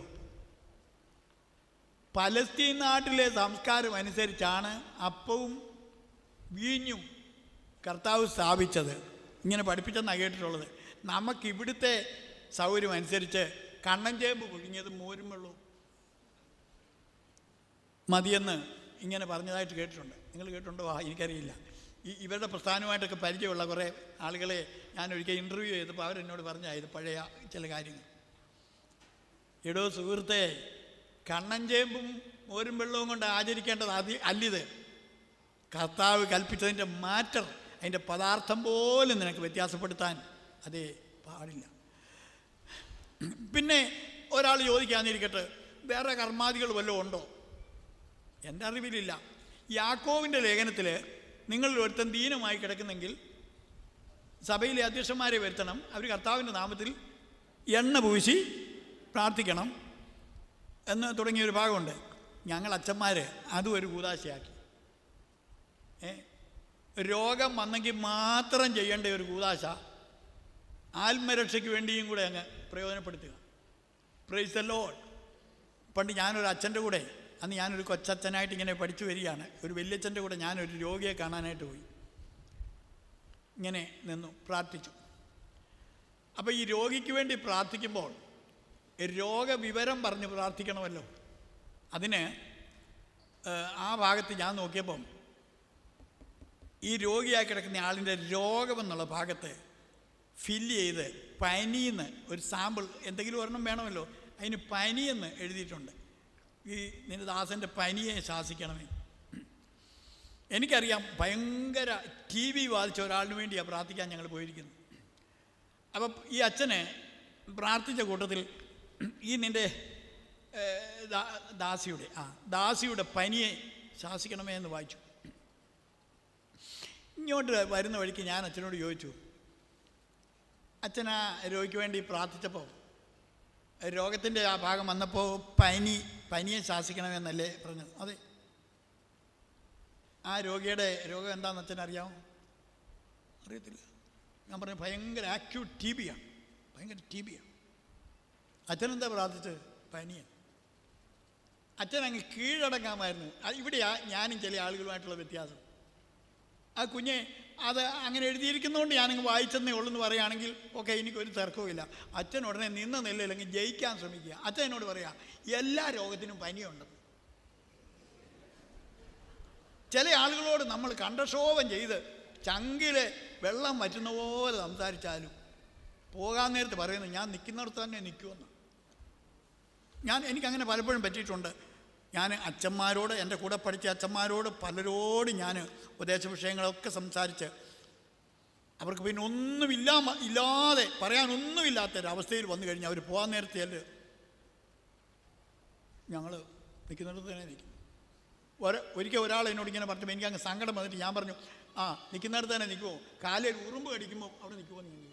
പലസ്തീൻ നാട്ടിലെ സംസ്കാരം അനുസരിച്ചാണ് അപ്പവും വീഞ്ഞും കർത്താവ് സ്ഥാപിച്ചത് ഇങ്ങനെ പഠിപ്പിച്ചെന്നാണ് കേട്ടിട്ടുള്ളത് നമുക്ക് ഇവിടുത്തെ സൗകര്യം അനുസരിച്ച് കണ്ണൻ ചേമ്പ് പുഴുങ്ങിയത് മോരും വെള്ളവും മതിയെന്ന് ഇങ്ങനെ പറഞ്ഞതായിട്ട് കേട്ടിട്ടുണ്ട് നിങ്ങൾ കേട്ടിട്ടുണ്ടോ ആ എനിക്കറിയില്ല ഈ ഇവരുടെ പ്രസ്ഥാനമായിട്ടൊക്കെ പരിചയമുള്ള കുറേ ആളുകളെ ഞാൻ ഒരിക്കൽ ഇൻ്റർവ്യൂ ചെയ്തപ്പോൾ അവരെന്നോട് പറഞ്ഞായത് പഴയ ചില കാര്യങ്ങൾ എടോ സുഹൃത്തെ കണ്ണൻ ചേമ്പും മോരും വെള്ളവും കൊണ്ട് ആചരിക്കേണ്ടത് അതി അല്ലിത് കർത്താവ് കൽപ്പിച്ചതിൻ്റെ മാറ്റർ അതിൻ്റെ പദാർത്ഥം പോലും നിനക്ക് വ്യത്യാസപ്പെടുത്താൻ അതേ പാടില്ല പിന്നെ ഒരാൾ ചോദിക്കാന്നിരിക്കട്ടെ വേറെ കർമാദികൾ വല്ലതും ഉണ്ടോ എൻ്റെ അറിവിലില്ല യാക്കോവിൻ്റെ ലേഖനത്തിൽ നിങ്ങൾ ഒരുത്തൻ ദീനമായി കിടക്കുന്നെങ്കിൽ സഭയിലെ അധ്യക്ഷന്മാരെ വരുത്തണം അവർ കർത്താവിൻ്റെ നാമത്തിൽ എണ്ണ പൂശി പ്രാർത്ഥിക്കണം എന്ന് തുടങ്ങിയ ഒരു ഭാഗമുണ്ട് ഞങ്ങൾ അച്ഛന്മാർ അതും ഒരു കൂതാശയാക്കി ഏ രോഗം വന്നെങ്കിൽ മാത്രം ചെയ്യേണ്ട ഒരു കൂതാശ ആത്മരക്ഷയ്ക്ക് വേണ്ടിയും കൂടെ അങ്ങ് പ്രയോജനപ്പെടുത്തുക പ്രൈസ് ദ ലോഡ് പണ്ട് ഞാനൊരു അച്ഛൻ്റെ കൂടെ അന്ന് ഞാനൊരു കൊച്ചച്ഛനായിട്ട് ഇങ്ങനെ പഠിച്ചു വരികയാണ് ഒരു വല്യച്ഛൻ്റെ കൂടെ ഞാനൊരു രോഗിയെ കാണാനായിട്ട് പോയി ഇങ്ങനെ നിന്നു പ്രാർത്ഥിച്ചു അപ്പോൾ ഈ രോഗിക്ക് വേണ്ടി പ്രാർത്ഥിക്കുമ്പോൾ രോഗവിവരം പറഞ്ഞ് പ്രാർത്ഥിക്കണമല്ലോ അതിന് ഏഹ്, ആ ഭാഗത്ത് ഞാൻ നോക്കിയപ്പം ഈ രോഗിയായി കിടക്കുന്ന ആളിൻ്റെ രോഗമെന്നുള്ള ഭാഗത്ത് ഫില്ല് ചെയ്ത് പനിന്ന് ഒരു സാമ്പിൾ എന്തെങ്കിലും ഒരെണ്ണം വേണമല്ലോ അതിന് പനിയെന്ന് എഴുതിയിട്ടുണ്ട് ഈ നിന്റെ ദാസൻ്റെ പനിയെ ശാസിക്കണമേ എനിക്കറിയാം ഭയങ്കര ടി വി ബാധിച്ച ഒരാളിന് വേണ്ടിയാണ് പ്രാർത്ഥിക്കാൻ ഞങ്ങൾ പോയിരിക്കുന്നത് അപ്പം ഈ അച്ഛന് പ്രാർത്ഥിച്ച കൂട്ടത്തിൽ ഈ നിൻ്റെ ഏഹ്, ദാ- ദാസിയുടെ ആ ദാസിയുടെ പനിയെ ശാസിക്കണമേ എന്ന് വായിച്ചു ഇങ്ങോട്ട് വരുന്ന വഴിക്ക് ഞാൻ അച്ഛനോട് ചോദിച്ചു അച്ഛൻ ആ രോഗിക്ക് വേണ്ടി പ്രാർത്ഥിച്ചപ്പോൾ രോഗത്തിൻ്റെ ആ ഭാഗം വന്നപ്പോൾ പനി പനിയെ ശാസിക്കണമെന്നല്ലേ പറഞ്ഞത് അതെ ആ രോഗിയുടെ രോഗം എന്താണെന്ന് അച്ഛൻ അറിയാമോ അറിയത്തില്ല ഞാൻ പറഞ്ഞു ഭയങ്കര ആക്യൂട്ട് ടി ബിയാണ് ഭയങ്കര ടി ബിയാണ് അച്ഛനെന്താ പ്രാർത്ഥിച്ചത് പനിയാണ് അച്ഛൻ അങ്ങ് കീഴടങ്ങാമായിരുന്നു അത് ഇവിടെയാ ഞാനും ചില ആളുകളുമായിട്ടുള്ള വ്യത്യാസം ആ കുഞ്ഞെ അത് അങ്ങനെ എഴുതിയിരിക്കുന്നതുകൊണ്ട് ഞാനങ്ങ് വായിച്ചെന്നേ ഉള്ളൂ എന്ന് പറയുകയാണെങ്കിൽ ഓക്കെ എനിക്കൊരു തർക്കവുമില്ല അച്ഛൻ ഉടനെ നിന്ന നിലയില്ലെങ്കിൽ ജയിക്കാൻ ശ്രമിക്കുക അച്ഛൻ എന്നോട് പറയാ എല്ലാ രോഗത്തിനും പനിയുണ്ട് ചില ആളുകളോട് നമ്മൾ കണ്ടക്ഷോഭം ചെയ്ത് ചങ്കില് വെള്ളം വറ്റുന്ന പോലെ സംസാരിച്ചാലും പോകാൻ നേരത്ത് പറയുന്നത് ഞാൻ നിൽക്കുന്നിടത്ത് തന്നെ നിൽക്കുമെന്ന് ഞാൻ എനിക്കങ്ങനെ പലപ്പോഴും പറ്റിയിട്ടുണ്ട് ഞാൻ അച്ഛന്മാരോട് എൻ്റെ കൂടെ പഠിച്ച അച്ഛന്മാരോട് പലരോടും ഞാൻ ഉപദേശ വിഷയങ്ങളൊക്കെ സംസാരിച്ച് അവർക്ക് പിന്നെ ഒന്നുമില്ല ഇല്ലാതെ പറയാനൊന്നുമില്ലാത്തൊരവസ്ഥയിൽ വന്നു കഴിഞ്ഞാൽ അവർ പോകാൻ നേരത്തെ ഞങ്ങൾ നിൽക്കുന്നിടത്ത് തന്നെ നിൽക്കും ഒര ഒരിക്കൽ ഒരാൾ എന്നോട് ഇങ്ങനെ പറഞ്ഞു എനിക്ക് അങ്ങ് സങ്കടം വന്നിട്ട് ഞാൻ പറഞ്ഞു ആ നിൽക്കുന്നിടത്ത് തന്നെ നിൽക്കുമോ കാലിൽ ഉറുമ്പ് കടിക്കുമ്പോൾ അവിടെ നിൽക്കുമോ നിങ്ങൾ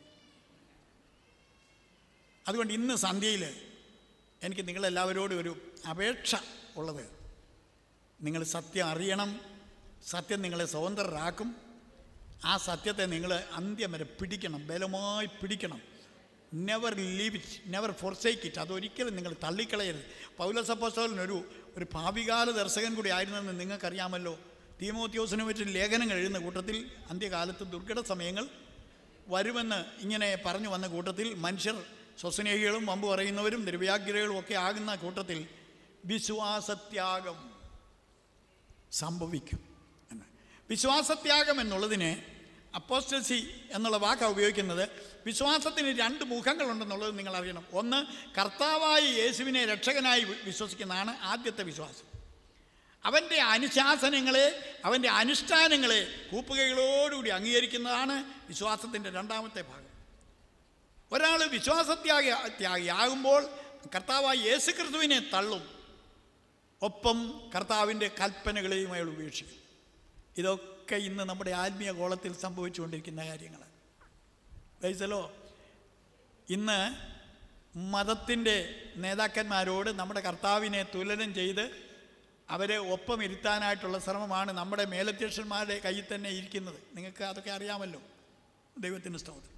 അതുകൊണ്ട് ഇന്ന് സന്ധ്യയിൽ എനിക്ക് നിങ്ങളെല്ലാവരോടും ഒരു അപേക്ഷ ഉള്ളത് നിങ്ങൾ സത്യം അറിയണം സത്യം നിങ്ങളെ സ്വതന്ത്രരാക്കും ആ സത്യത്തെ നിങ്ങൾ അന്ത്യം വരെ പിടിക്കണം ബലമായി പിടിക്കണം never leave it never forsake it അതൊരിക്കലും നിങ്ങൾ തള്ളിക്കളയരുത് പൗലസപ്പോസ്തോലൻ ഒരു ഒരു ഭാവികാല ദർശകൻ കൂടി ആയിരുന്നെന്ന് നിങ്ങൾക്കറിയാമല്ലോ തീമോത്യോസിനെ പറ്റി ലേഖനങ്ങൾ എഴുതുന്ന കൂട്ടത്തിൽ അന്ത്യകാലത്ത് ദുർഘട സമയങ്ങൾ വരുമെന്ന് ഇങ്ങനെ പറഞ്ഞു വന്ന കൂട്ടത്തിൽ മനുഷ്യർ സ്വസ്നേഹികളും വമ്പ് പറയുന്നവരും ദ്രവ്യാഗ്രഹികളും ഒക്കെ ആകുന്ന കൂട്ടത്തിൽ വിശ്വാസത്യാഗം സംഭവിക്കും എന്ന് വിശ്വാസത്യാഗം എന്നുള്ളതിന് അപ്പോസ്റ്റസി എന്നുള്ള വാക്കാണ് ഉപയോഗിക്കുന്നത് വിശ്വാസത്തിന് രണ്ട് മുഖങ്ങളുണ്ടെന്നുള്ളത് നിങ്ങൾ അറിയണം ഒന്ന് കർത്താവായി യേശുവിനെ രക്ഷകനായി വി- വിശ്വസിക്കുന്നതാണ് ആദ്യത്തെ വിശ്വാസം അവൻ്റെ അനുശാസനങ്ങളെ അവൻ്റെ അനുഷ്ഠാനങ്ങളെ കൂപ്പുകൈകളോടുകൂടി അംഗീകരിക്കുന്നതാണ് വിശ്വാസത്തിൻ്റെ രണ്ടാമത്തെ ഭാഗം ഒരാൾ വിശ്വാസത്യാഗി ത്യാഗിയാകുമ്പോൾ കർത്താവായ യേശു ക്രിസ്തുവിനെ തള്ളും ഒപ്പം കർത്താവിൻ്റെ കൽപ്പനകളെയും അയാൾ ഉപേക്ഷിക്കും ഇതൊക്കെ ഇന്ന് നമ്മുടെ ആത്മീയ ഗോളത്തിൽ സംഭവിച്ചുകൊണ്ടിരിക്കുന്ന കാര്യങ്ങൾ വൈസലോ ഇന്ന് മതത്തിൻ്റെ നേതാക്കന്മാരോട് നമ്മുടെ കർത്താവിനെ തുലനം ചെയ്ത് അവരെ ഒപ്പം ഇരുത്താനായിട്ടുള്ള ശ്രമമാണ് നമ്മുടെ മേലധ്യക്ഷന്മാരുടെ കയ്യിൽ തന്നെ ഇരിക്കുന്നത് നിങ്ങൾക്ക് അതൊക്കെ അറിയാമല്ലോ ദൈവത്തിൻ്റെ സ്തോത്രം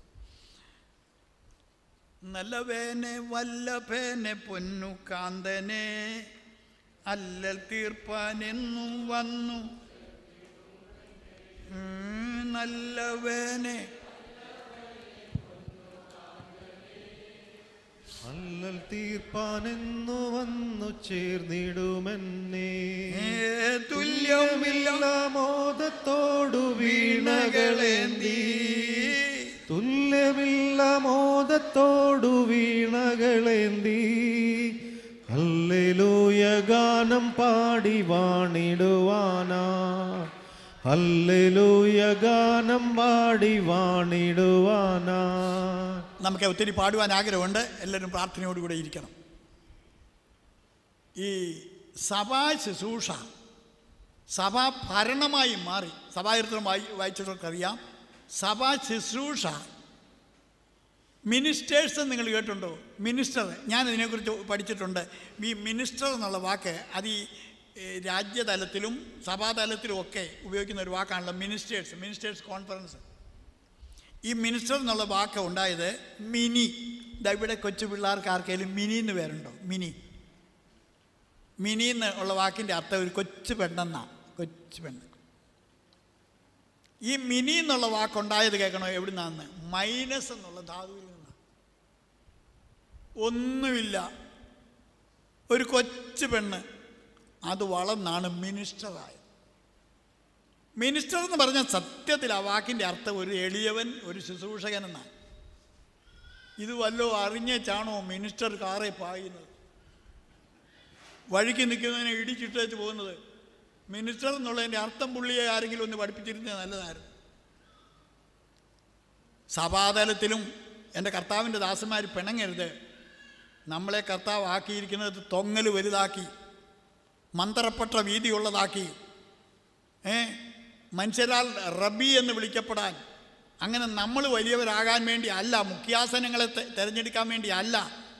നല്ലവേനെ വല്ലഭേനെ പൊന്നു കാന്തനെ അല്ലൽ തീർപ്പാനെന്നും വന്നു ഉം, നല്ലവേനെ അല്ലൽ തീർപ്പാനെന്നു വന്നു ചേർന്നിടുമെന്നേ ഏ, തുല്യവുമില്ല മോദത്തോടു വീണകളേന്തി തുല്യമില്ല മോദത്തോടു വീണകളേന്തി ഹല്ലേലൂയ ഗാനം പാടി വാണിടുവാനാ ഹല്ലേലൂയ ഗാനം പാടി വാണിടുവാനാ നമുക്ക് ഒത്തിരി പാടുവാൻ ആഗ്രഹമുണ്ട് എല്ലാവരും പ്രാർത്ഥനയോടുകൂടെ ഇരിക്കണം ഈ സഭാ ശുശ്രൂഷ സഭാ ഭരണമായി മാറി സഭാചരിത്രം വായി വായിച്ചവർക്കറിയാം സഭാ ശുശ്രൂഷ മിനിസ്റ്റേഴ്സ് നിങ്ങൾ കേട്ടിട്ടുണ്ടോ മിനിസ്റ്റർ ഞാൻ ഇതിനെക്കുറിച്ച് പഠിച്ചിട്ടുണ്ട് ഈ മിനിസ്റ്റർ എന്നുള്ള വാക്ക് അത് ഈ ഏ, രാജ്യതലത്തിലും സഭാതലത്തിലും ഒക്കെ ഉപയോഗിക്കുന്ന ഒരു വാക്കാണല്ലോ മിനിസ്റ്റേഴ്സ് മിനിസ്റ്റേഴ്സ് കോൺഫറൻസ് ഈ മിനിസ്റ്റർ എന്നുള്ള വാക്ക് ഉണ്ടായത് മിനി ദാ ഇവിടെ കൊച്ചു പിള്ളേർക്ക് ആർക്കെങ്കിലും മിനി എന്ന് പേരുണ്ടോ മിനി മിനി എന്ന് ഉള്ള വാക്കിൻ്റെ അർത്ഥം ഒരു കൊച്ചു പെണ്ണെന്നാ കൊച്ചു പെണ്ണ് ഈ മിനി എന്നുള്ള വാക്കുണ്ടായത് കേൾക്കണോ എവിടുന്നാന്ന് മൈനസ് എന്നുള്ള ധാതുവിൽ നിന്നാണ് ഒന്നുമില്ല ഒരു കൊച്ചു പെണ്ണ് അത് വളർന്നാണ് മിനിസ്റ്ററായത് മിനിസ്റ്റർ എന്ന് പറഞ്ഞാൽ സത്യത്തിൽ ആ വാക്കിൻ്റെ അർത്ഥം ഒരു എളിയവൻ ഒരു ശുശ്രൂഷകൻ എന്നാണ് ഇത് വല്ലോ അറിഞ്ഞേച്ചാണോ മിനിസ്റ്റർ കാറെ പായുന്നത് വഴിക്ക് നിൽക്കുന്നതിനെ ഇടിച്ചിട്ടേച്ച് പോകുന്നത് മിനിസ്റ്റർ എന്നുള്ളതിൻ്റെ അർത്ഥം പുള്ളിയെ ആരെങ്കിലും ഒന്ന് പഠിപ്പിച്ചിരുന്നത് നല്ലതായിരുന്നു സഭാതലത്തിലും എൻ്റെ കർത്താവിൻ്റെ ദാസന്മാർ പിണങ്ങരുത് നമ്മളെ കർത്താവ് ആക്കിയിരിക്കുന്നത് തൊങ്ങൽ വലുതാക്കി മന്ത്രപ്പെട്ട വീതിയുള്ളതാക്കി ഏ മനുഷ്യരാൽ റബി എന്ന് വിളിക്കപ്പെടാൻ അങ്ങനെ നമ്മൾ വലിയവരാകാൻ വേണ്ടി അല്ല മുഖ്യാസനങ്ങളെ തെ- തിരഞ്ഞെടുക്കാൻ വേണ്ടി അല്ല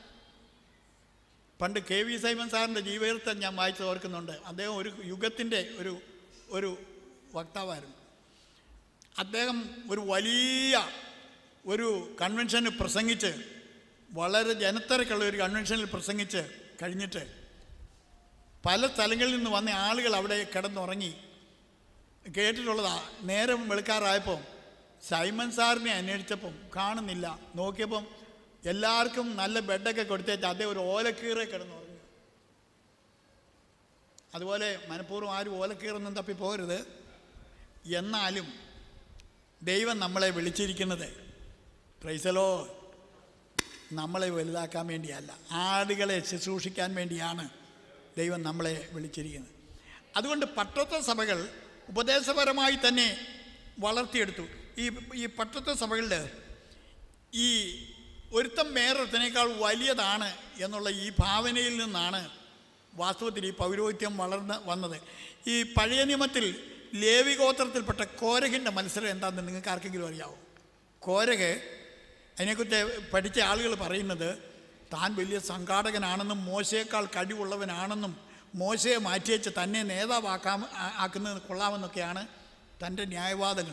പണ്ട് കെ വി സൈമൻ സാറിൻ്റെ ജീവചരിത്രം ഞാൻ വായിച്ച് ഓർക്കുന്നുണ്ട് അദ്ദേഹം ഒരു യുഗത്തിൻ്റെ ഒരു ഒരു വക്താവായിരുന്നു അദ്ദേഹം ഒരു വലിയ ഒരു കൺവെൻഷന് പ്രസംഗിച്ച് വളരെ ജനത്തിരക്കുള്ള ഒരു കൺവെൻഷനിൽ പ്രസംഗിച്ച് കഴിഞ്ഞിട്ട് പല സ്ഥലങ്ങളിൽ നിന്ന് വന്ന ആളുകൾ അവിടെ കിടന്നുറങ്ങി കേട്ടിട്ടുള്ളതാ നേരം വെളുക്കാറായപ്പോൾ സൈമൺ സാറിനെ അന്വേഷിച്ചപ്പം കാണുന്നില്ല നോക്കിയപ്പം എല്ലാവർക്കും നല്ല ബെഡൊക്കെ കൊടുത്തേച്ച് അദ്ദേഹം ഒരു ഓലക്കീറെ കിടന്നുറങ്ങി അതുപോലെ മനഃപൂർവ്വം ആരും ഓലക്കീറൊന്നും തപ്പി പോകരുത് എന്നാലും ദൈവം നമ്മളെ വിളിച്ചിരിക്കുന്നത് പ്രൈസലോ നമ്മളെ വലുതാക്കാൻ വേണ്ടിയല്ല ആടുകളെ ശുശ്രൂഷിക്കാൻ വേണ്ടിയാണ് ദൈവം നമ്മളെ വിളിച്ചിരിക്കുന്നത് അതുകൊണ്ട് പട്ടത്ത സഭകൾ ഉപദേശപരമായി തന്നെ വളർത്തിയെടുത്തു ഈ ഈ പട്ടത്തെ സഭകളിൽ ഈ ഒരുത്തം വേറൊരുത്തനേക്കാൾ വലിയതാണ് എന്നുള്ള ഈ ഭാവനയിൽ നിന്നാണ് വാസ്തവത്തിൽ ഈ പൗരോഹിത്യം വളർന്ന് വന്നത് ഈ പഴയ നിയമത്തിൽ ലേവി ഗോത്രത്തിൽപ്പെട്ട കോരഹിൻ്റെ മത്സരം എന്താണെന്ന് നിങ്ങൾക്ക് ആർക്കെങ്കിലും അറിയാവോ കോരഹ് അതിനെക്കുറിച്ച് പഠിച്ച ആളുകൾ പറയുന്നത് താൻ വലിയ സംഘാടകനാണെന്നും മോശയേക്കാൾ കഴിവുള്ളവനാണെന്നും മോശയെ മാറ്റിവെച്ച് തന്നെ നേതാവാക്കാം ആ- ആക്കുന്നത് കൊള്ളാമെന്നൊക്കെയാണ് തൻ്റെ ന്യായവാദങ്ങൾ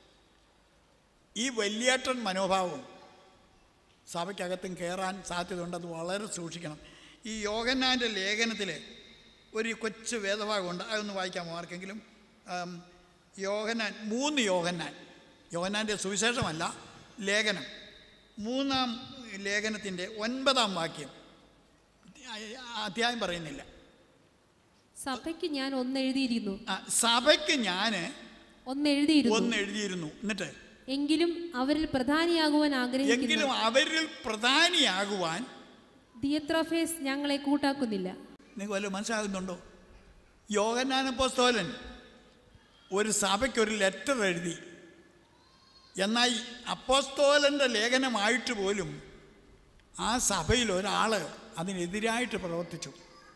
ഈ വലിയേട്ടൻ മനോഭാവം സഭയ്ക്കകത്തും കയറാൻ സാധ്യതയുണ്ട് അത് വളരെ സൂക്ഷിക്കണം ഈ യോഗന്നാൻ്റെ ലേഖനത്തിൽ ഒരു കൊച്ചു വേദഭാഗമുണ്ട് അതൊന്ന് വായിക്കാമോ ആർക്കെങ്കിലും ആം, യോഹന്നാൻ മൂന്ന് യോഹന്നാൻ യോഹന്നാൻ്റെ സുവിശേഷമല്ല ലേഖനം മൂന്നാം ലേഖനത്തിൻ്റെ ഒൻപതാം വാക്യം അധ്യായം പറയുന്നില്ല സഭയ്ക്ക് ഞാൻ ഒന്നെഴുതിയിരുന്നു ആ, സഭയ്ക്ക് ഞാൻ ഒന്നെഴുതിയിരുന്നു ഒന്ന് എഴുതിയിരുന്നു എന്നിട്ട് എങ്കിലും അവരിൽ പ്രധാനിയാകുവാൻ ആഗ്രഹിക്കുന്നു എങ്കിലും അവരിൽ പ്രധാനിയാകുവാൻ ദിയത്രഫേസ് ഞങ്ങളെ കൂട്ടാക്കുന്നില്ല നിങ്ങൾക്ക് വല്ലതും മനസ്സിലാകുന്നുണ്ടോ യോഗനാനപ്പോസ്തോലൻ ഒരു സഭയ്ക്ക് ഒരു ലെറ്റർ എഴുതി എന്നാൽ ഈ അപ്പോസ്തോലൻ്റെ ലേഖനമായിട്ട് പോലും ആ സഭയിൽ ഒരാൾ അതിനെതിരായിട്ട് പ്രവർത്തിച്ചു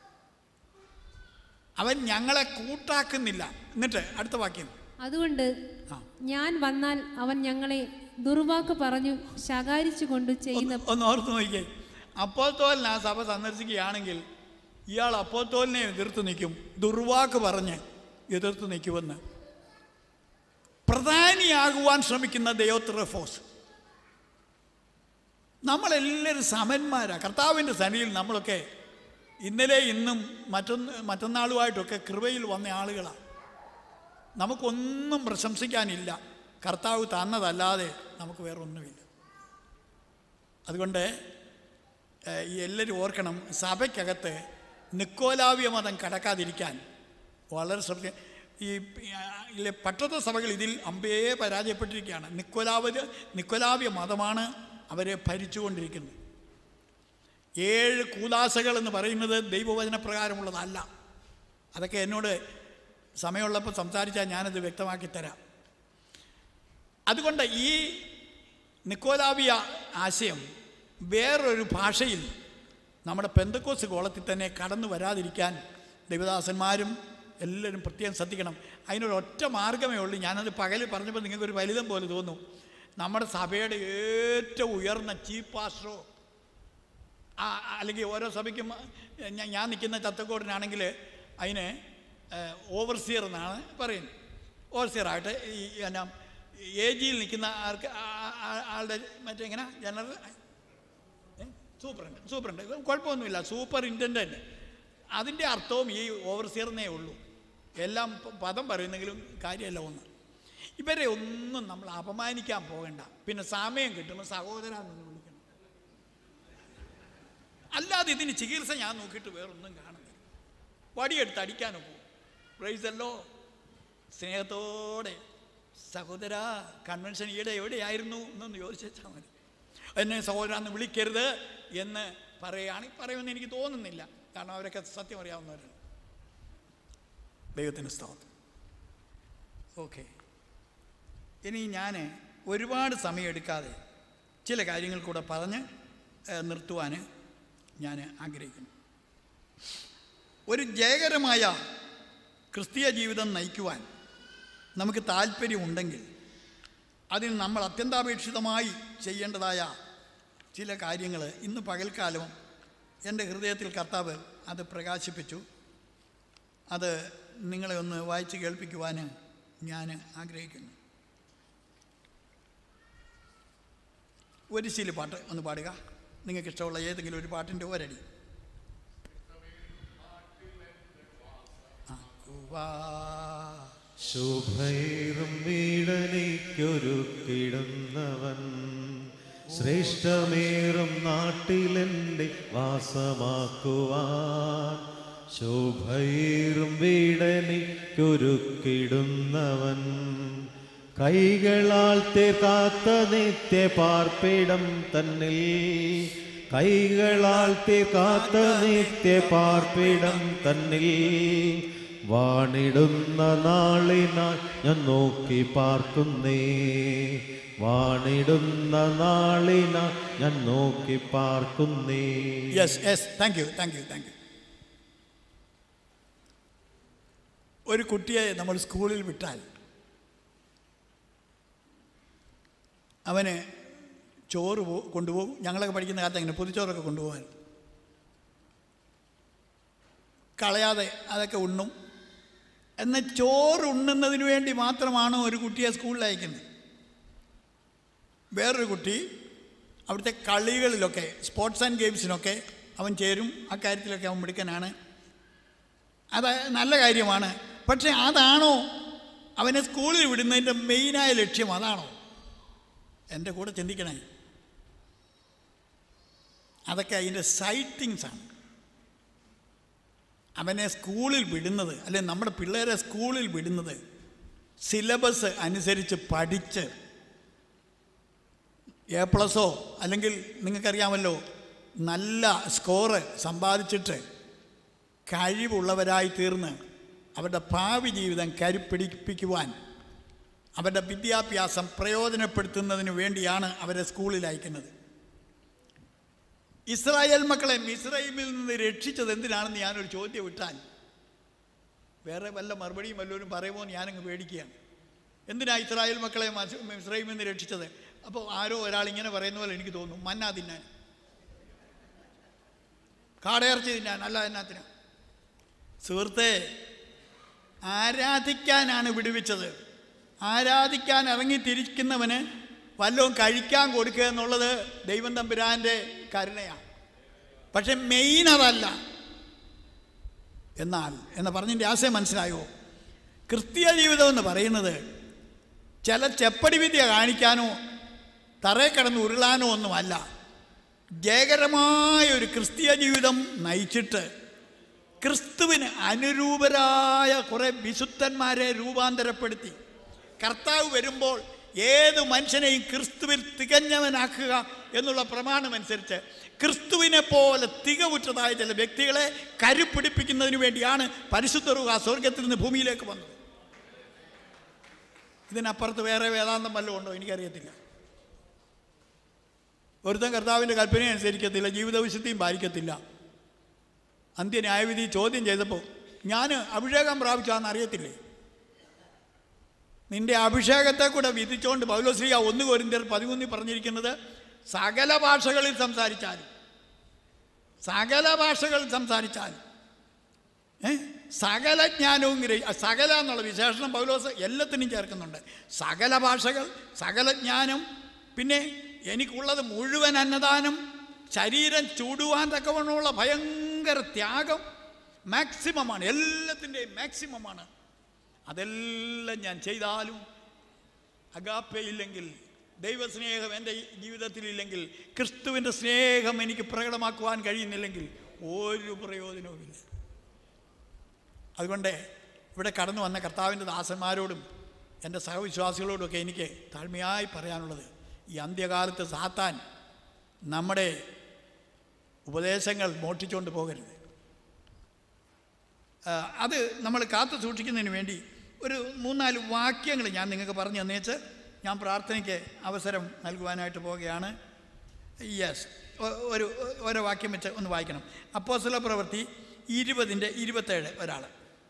അവൻ ഞങ്ങളെ കൂട്ടാക്കുന്നില്ല എന്നിട്ട് അടുത്ത വാക്യം അതുകൊണ്ട് ആ. ഞാൻ വന്നാൽ അവൻ ഞങ്ങളെ ദുർവാക്ക് പറഞ്ഞു ശകാരിച്ചു കൊണ്ട് ചെയ്യുന്ന ഒന്ന് ഒന്ന് ഓർത്ത് നോക്കിയേ അപ്പോത്തോലിന് ആ സഭ സന്ദർശിക്കുകയാണെങ്കിൽ ഇയാൾ അപ്പോത്തോലിനെ എതിർത്ത് നിൽക്കും ദുർവാക്ക് പറഞ്ഞ് എതിർത്ത് നിൽക്കുമെന്ന് പ്രധാനിയാകുവാൻ ശ്രമിക്കുന്ന ദയോത്രഫോസ് നമ്മളെല്ലാവരും സമന്മാരാണ് കർത്താവിൻ്റെ സനിയിൽ നമ്മളൊക്കെ ഇന്നലെ ഇന്നും മറ്റൊന്ന് മറ്റന്നാളുമായിട്ടൊക്കെ കൃപയിൽ വന്ന ആളുകളാണ് നമുക്കൊന്നും പ്രശംസിക്കാനില്ല കർത്താവ് തന്നതല്ലാതെ നമുക്ക് വേറെ ഒന്നുമില്ല അതുകൊണ്ട് ഏഹ്, ഈ എല്ലാവരും ഓർക്കണം സഭയ്ക്കകത്ത് നിക്കോലാവ്യ മതം കടക്കാതിരിക്കാൻ വളരെ ശ്രദ്ധ ഈ ആ, ഇല്ലേ, പട്ടത്ത സഭകൾ ഇതിൽ അമ്പയെ പരാജയപ്പെട്ടിരിക്കുകയാണ് നിക്കോലാവ്യ നിക്കോലാവ്യ മതമാണ് അവരെ ഭരിച്ചുകൊണ്ടിരിക്കുന്നത് ഏഴ് കൂലാശകൾ എന്ന് പറയുന്നത് ദൈവവചന പ്രകാരമുള്ളതല്ല അതൊക്കെ എന്നോട് സമയമുള്ളപ്പോൾ സംസാരിച്ചാൽ ഞാനത് വ്യക്തമാക്കി തരാം അതുകൊണ്ട് ഈ നിക്കോലാവിയ ആശയം വേറൊരു ഭാഷയിൽ നമ്മുടെ പെന്തക്കോസ് കോളത്തിൽ തന്നെ കടന്നു വരാതിരിക്കാൻ ദൈവദാസന്മാരും എല്ലാവരും പ്രത്യേകം ശ്രദ്ധിക്കണം അതിനൊരു ഒറ്റ മാർഗമേ ഉള്ളൂ ഞാനത് പകൽ പറഞ്ഞപ്പോൾ നിങ്ങൾക്കൊരു ഫലിതം പോലെ തോന്നും നമ്മുടെ സഭയുടെ ഏറ്റവും ഉയർന്ന ചീഫ് പാസ്റ്ററോ ആ അല്ലെങ്കിൽ ഓരോ സഭയ്ക്കും ഞാൻ ഞാൻ നിൽക്കുന്ന ചത്തക്കോടിനാണെങ്കിൽ അതിന് ഓവർസിയർ എന്നാണ് പറയുന്നത് ഓവർസിയറായിട്ട് ഈ എന്നാ എ ജിയിൽ നിൽക്കുന്ന ആർക്ക് ആ- ആ- ആളുടെ മറ്റേ എങ്ങനെ ജനറൽ സൂപ്രണ്ട് സൂപ്രണ്ട് കുഴപ്പമൊന്നുമില്ല സൂപ്പർ ഇൻറ്റൻഡൻറ്റ് അതിൻ്റെ അർത്ഥവും ഈ ഓവർസിയറിനേ ഉള്ളൂ എല്ലാം പ- പദം പറയുന്നെങ്കിലും കാര്യമല്ല ഒന്ന് ഇവരെ ഒന്നും നമ്മൾ അപമാനിക്കാൻ പോകണ്ട പിന്നെ സമയം കിട്ടുമ്പോൾ സഹോദരാന്ന് വിളിക്കണം അല്ലാതെ ഇതിന് ചികിത്സ ഞാൻ നോക്കിയിട്ട് വേറൊന്നും കാണുന്നില്ല വടിയെടുത്ത് അടിക്കാനോ പോകും പ്രൈസല്ലോ സ്നേഹത്തോടെ സഹോദര കൺവെൻഷൻ ഈടെ എവിടെയായിരുന്നു എന്നൊന്ന് ചോദിച്ചാൽ മതി എന്നെ സഹോദര എന്ന് വിളിക്കരുത് എന്ന് പറയുകയാണെങ്കിൽ പറയുമെന്ന് എനിക്ക് തോന്നുന്നില്ല കാരണം അവരൊക്കെ സത്യം അറിയാവുന്നവരാണ് ദൈവത്തിന് സ്തോത്രം ഓക്കെ ഇനി ഞാൻ ഒരുപാട് സമയം എടുക്കാതെ ചില കാര്യങ്ങൾ കൂടെ പറഞ്ഞ് ഏഹ്, നിർത്തുവാൻ ഞാൻ ആഗ്രഹിക്കുന്നു ഒരു ജയകരമായ ക്രിസ്തീയ ജീവിതം നയിക്കുവാൻ നമുക്ക് താല്പര്യമുണ്ടെങ്കിൽ അതിന് നമ്മൾ അത്യന്താപേക്ഷിതമായി ചെയ്യേണ്ടതായ ചില കാര്യങ്ങൾ ഇന്ന് പകൽക്കാലം എൻ്റെ ഹൃദയത്തിൽ കർത്താവ് അത് പ്രകാശിപ്പിച്ചു അത് നിങ്ങളെ ഒന്ന് വായിച്ച് കേൾപ്പിക്കുവാൻ ഞാൻ ആഗ്രഹിക്കുന്നു ഒരു ശീല പാട്ട് ഒന്ന് പാടുക നിങ്ങൾക്ക് ഇഷ്ടമുള്ള ഏതെങ്കിലും ഒരു പാട്ടിൻ്റെ ഒരടി ആക്കുവാ. ശുഭൈറും വീടനിക്കൊരുക്കിടുന്നവൻ ശ്രേഷ്ഠമേറും നാട്ടിലെൻ്റെ വാസമാക്കുവാൻ ശുഭൈറും വീടനിക്കൊരുക്കിടുന്നവൻ കൈകളാൽ തീർക്കാത്ത നിത്യ പാർപ്പിടം തന്നിൽ കൈകളാൽ തീർക്കാത്ത നിത്യ പാർപ്പിടം തന്നിൽ വാണിടുന്ന നാളിനായി ഞാൻ നോക്കി പാർക്കുന്നേ വാണിടുന്ന നാളിനായി ഞാൻ നോക്കി പാർക്കുന്നേ yes yes thank you thank you thank you ഒരു കുട്ടിയെ നമ്മൾ സ്കൂളിൽ വിട്ടാൽ അവന് ചോറ് പോ കൊണ്ടുപോകും ഞങ്ങളൊക്കെ പഠിക്കുന്ന കാലത്ത് അങ്ങനെ പൊതിച്ചോറൊക്കെ കൊണ്ടുപോകാൻ കളയാതെ അതൊക്കെ ഉണ്ണും എന്നാൽ ചോറ് ഉണ്ണുന്നതിന് വേണ്ടി മാത്രമാണ് ഒരു കുട്ടിയെ സ്കൂളിൽ അയക്കുന്നത് വേറൊരു കുട്ടി അവിടുത്തെ കളികളിലൊക്കെ സ്പോർട്സ് ആൻഡ് ഗെയിംസിനൊക്കെ അവൻ ചേരും അക്കാര്യത്തിലൊക്കെ അവൻ മിടുക്കനാണ് അത് നല്ല കാര്യമാണ് പക്ഷേ അതാണോ അവനെ സ്കൂളിൽ വിടുന്നതിൻ്റെ മെയിനായ ലക്ഷ്യം അതാണോ എൻ്റെ കൂടെ ചിന്തിക്കണേ അതൊക്കെ അതിൻ്റെ സൈറ്റിങ്സ് ആണ് അവനെ സ്കൂളിൽ വിടുന്നത് അല്ലെ നമ്മുടെ പിള്ളേരെ സ്കൂളിൽ വിടുന്നത് സിലബസ് അനുസരിച്ച് പഠിച്ച് എ പ്ലസോ അല്ലെങ്കിൽ നിങ്ങൾക്കറിയാമല്ലോ നല്ല സ്കോറ് സമ്പാദിച്ചിട്ട് കഴിവുള്ളവരായി തീർന്ന് അവരുടെ ഭാവി ജീവിതം കരുപ്പിടിപ്പിക്കുവാൻ അവരുടെ വിദ്യാഭ്യാസം പ്രയോജനപ്പെടുത്തുന്നതിന് വേണ്ടിയാണ് അവരെ സ്കൂളിൽ അയക്കുന്നത് ഇസ്രായേൽ മക്കളെ മിസ്രൈമിൽ നിന്ന് രക്ഷിച്ചത് എന്തിനാണെന്ന് ഞാനൊരു ചോദ്യം വിട്ടാൽ വേറെ വല്ല മറുപടിയും വല്ലവരും പറയുമോ എന്ന് ഞാനങ്ങ് പേടിക്കുകയാണ് എന്തിനാ ഇസ്രായേൽ മക്കളെ മസ്- മിസ്രൈമിൽ നിന്ന് രക്ഷിച്ചത് അപ്പോൾ ആരോ ഒരാൾ ഇങ്ങനെ പറയുന്ന പോലെ എനിക്ക് തോന്നുന്നു മന്ന തിന്നാൻ കാടയിറച്ചി തിന്നാൻ അല്ല എന്നാത്തിനാ സുഹൃത്തെ ആരാധിക്കാനാണ് വിടുവിച്ചത് ആരാധിക്കാൻ ഇറങ്ങി തിരിക്കുന്നവന് വല്ലതും കഴിക്കാൻ കൊടുക്കുക എന്നുള്ളത് ദൈവം തമ്പുരാൻ്റെ കരുണയാണ് പക്ഷെ മെയിൻ അതല്ല എന്നാൽ എന്ന് പറഞ്ഞതിൻ്റെ ആശയം മനസ്സിലായോ ക്രിസ്തീയ ജീവിതം എന്ന് പറയുന്നത് ചില ചെപ്പടി വിദ്യ കാണിക്കാനോ തറയെ കിടന്ന് ഉരുളാനോ ഒന്നുമല്ല ജയകരമായ ഒരു ക്രിസ്തീയ ജീവിതം നയിച്ചിട്ട് ക്രിസ്തുവിന് അനുരൂപരായ കുറേ വിശുദ്ധന്മാരെ രൂപാന്തരപ്പെടുത്തി കർത്താവ് വരുമ്പോൾ ഏത് മനുഷ്യനെയും ക്രിസ്തുവിൽ തികഞ്ഞവനാക്കുക എന്നുള്ള പ്രമാണമനുസരിച്ച് ക്രിസ്തുവിനെ പോലെ തികവുറ്റതായ ചില വ്യക്തികളെ കരുപ്പിടിപ്പിക്കുന്നതിന് വേണ്ടിയാണ് പരിശുദ്ധ റൂഹ സ്വർഗത്തിൽ നിന്ന് ഭൂമിയിലേക്ക് വന്നത് ഇതിനപ്പുറത്ത് വേറെ വേദാന്തം വല്ലതും ഉണ്ടോ എനിക്കറിയത്തില്ല ഒരുത്തൻ കർത്താവിൻ്റെ കൽപ്പന അനുസരിക്കത്തില്ല ജീവിത വിശുദ്ധിയും പാലിക്കത്തില്ല അന്ത്യന്യായവിധി ചോദ്യം ചെയ്തപ്പോൾ ഞാൻ അഭിഷേകം പ്രാപിച്ചാന്ന് അറിയത്തില്ലേ നിന്റെ അഭിഷേകത്തെ കൂടെ വിധിച്ചുകൊണ്ട് പൗലോശ്രീയ ഒന്ന് കോരിന്ത്യർ പതിമൂന്നിൽ പറഞ്ഞിരിക്കുന്നത് സകല ഭാഷകളിൽ സംസാരിച്ചാലും സകല ഭാഷകളിൽ സംസാരിച്ചാലും ഏ സകല ജ്ഞാനവും ഗ്രഹി സകല എന്നുള്ള വിശേഷണം പൗലോസ് എല്ലാത്തിനും ചേർക്കുന്നുണ്ട് സകല ഭാഷകൾ സകല ജ്ഞാനം പിന്നെ എനിക്കുള്ളത് മുഴുവൻ അന്നദാനം ശരീരം ചൂടുവാൻ തക്കവണ്ണമുള്ള ഭയങ്കര ത്യാഗം മാക്സിമമാണ് എല്ലാത്തിൻ്റെയും മാക്സിമമാണ് അതെല്ലാം ഞാൻ ചെയ്താലും അഗാപ്പയില്ലെങ്കിൽ ദൈവസ്നേഹം എൻ്റെ ജീവിതത്തിലില്ലെങ്കിൽ ക്രിസ്തുവിൻ്റെ സ്നേഹം എനിക്ക് പ്രകടമാക്കുവാൻ കഴിയുന്നില്ലെങ്കിൽ ഒരു പ്രയോജനവുമില്ല അതുകൊണ്ട് ഇവിടെ കടന്നു വന്ന കർത്താവിൻ്റെ ദാസന്മാരോടും എൻ്റെ സഹവിശ്വാസികളോടുമൊക്കെ എനിക്ക് താഴ്മയായി പറയാനുള്ളത് ഈ അന്ത്യകാലത്ത് സാത്താൻ നമ്മുടെ ഉപദേശങ്ങൾ മോഷ്ടിച്ചുകൊണ്ട് പോകരുത് ആ, അത് നമ്മൾ കാത്തു സൂക്ഷിക്കുന്നതിന് വേണ്ടി ഒരു മൂന്നാല് വാക്യങ്ങൾ ഞാൻ നിങ്ങൾക്ക് പറഞ്ഞു തന്നേച്ച് ഞാൻ പ്രാർത്ഥനയ്ക്ക് അവസരം നൽകുവാനായിട്ട് പോവുകയാണ് യെസ് ഒരു ഓരോ വാക്യം വെച്ച് ഒന്ന് വായിക്കണം അപ്പോസ്തല പ്രവൃത്തി ഇരുപതിൻ്റെ ഇരുപത്തേഴ് ഒരാൾ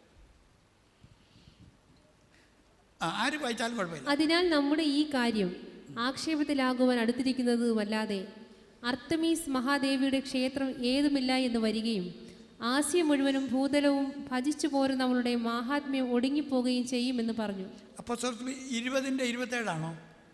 ആ ആര് വായിച്ചാലും കുഴപ്പമില്ല അതിനാൽ നമ്മുടെ ഈ കാര്യം ആക്ഷേപത്തിലാകുവാൻ അടുത്തിരിക്കുന്നത് വല്ലാതെ അർത്തമീസ് മഹാദേവിയുടെ ക്ഷേത്രം ഏതുമില്ല എന്ന് വരികയും ആസ്യ മുഴുവനും ഭൂതലവും ഭജിച്ചു പോരുന്നവളുടെ മാഹാത്മ്യം ഒടുങ്ങിപ്പോകുകയും ചെയ്യുമെന്ന് പറഞ്ഞു അപ്പോൾ ഇരുപതിൻ്റെ ഇരുപത്തേഴാണോ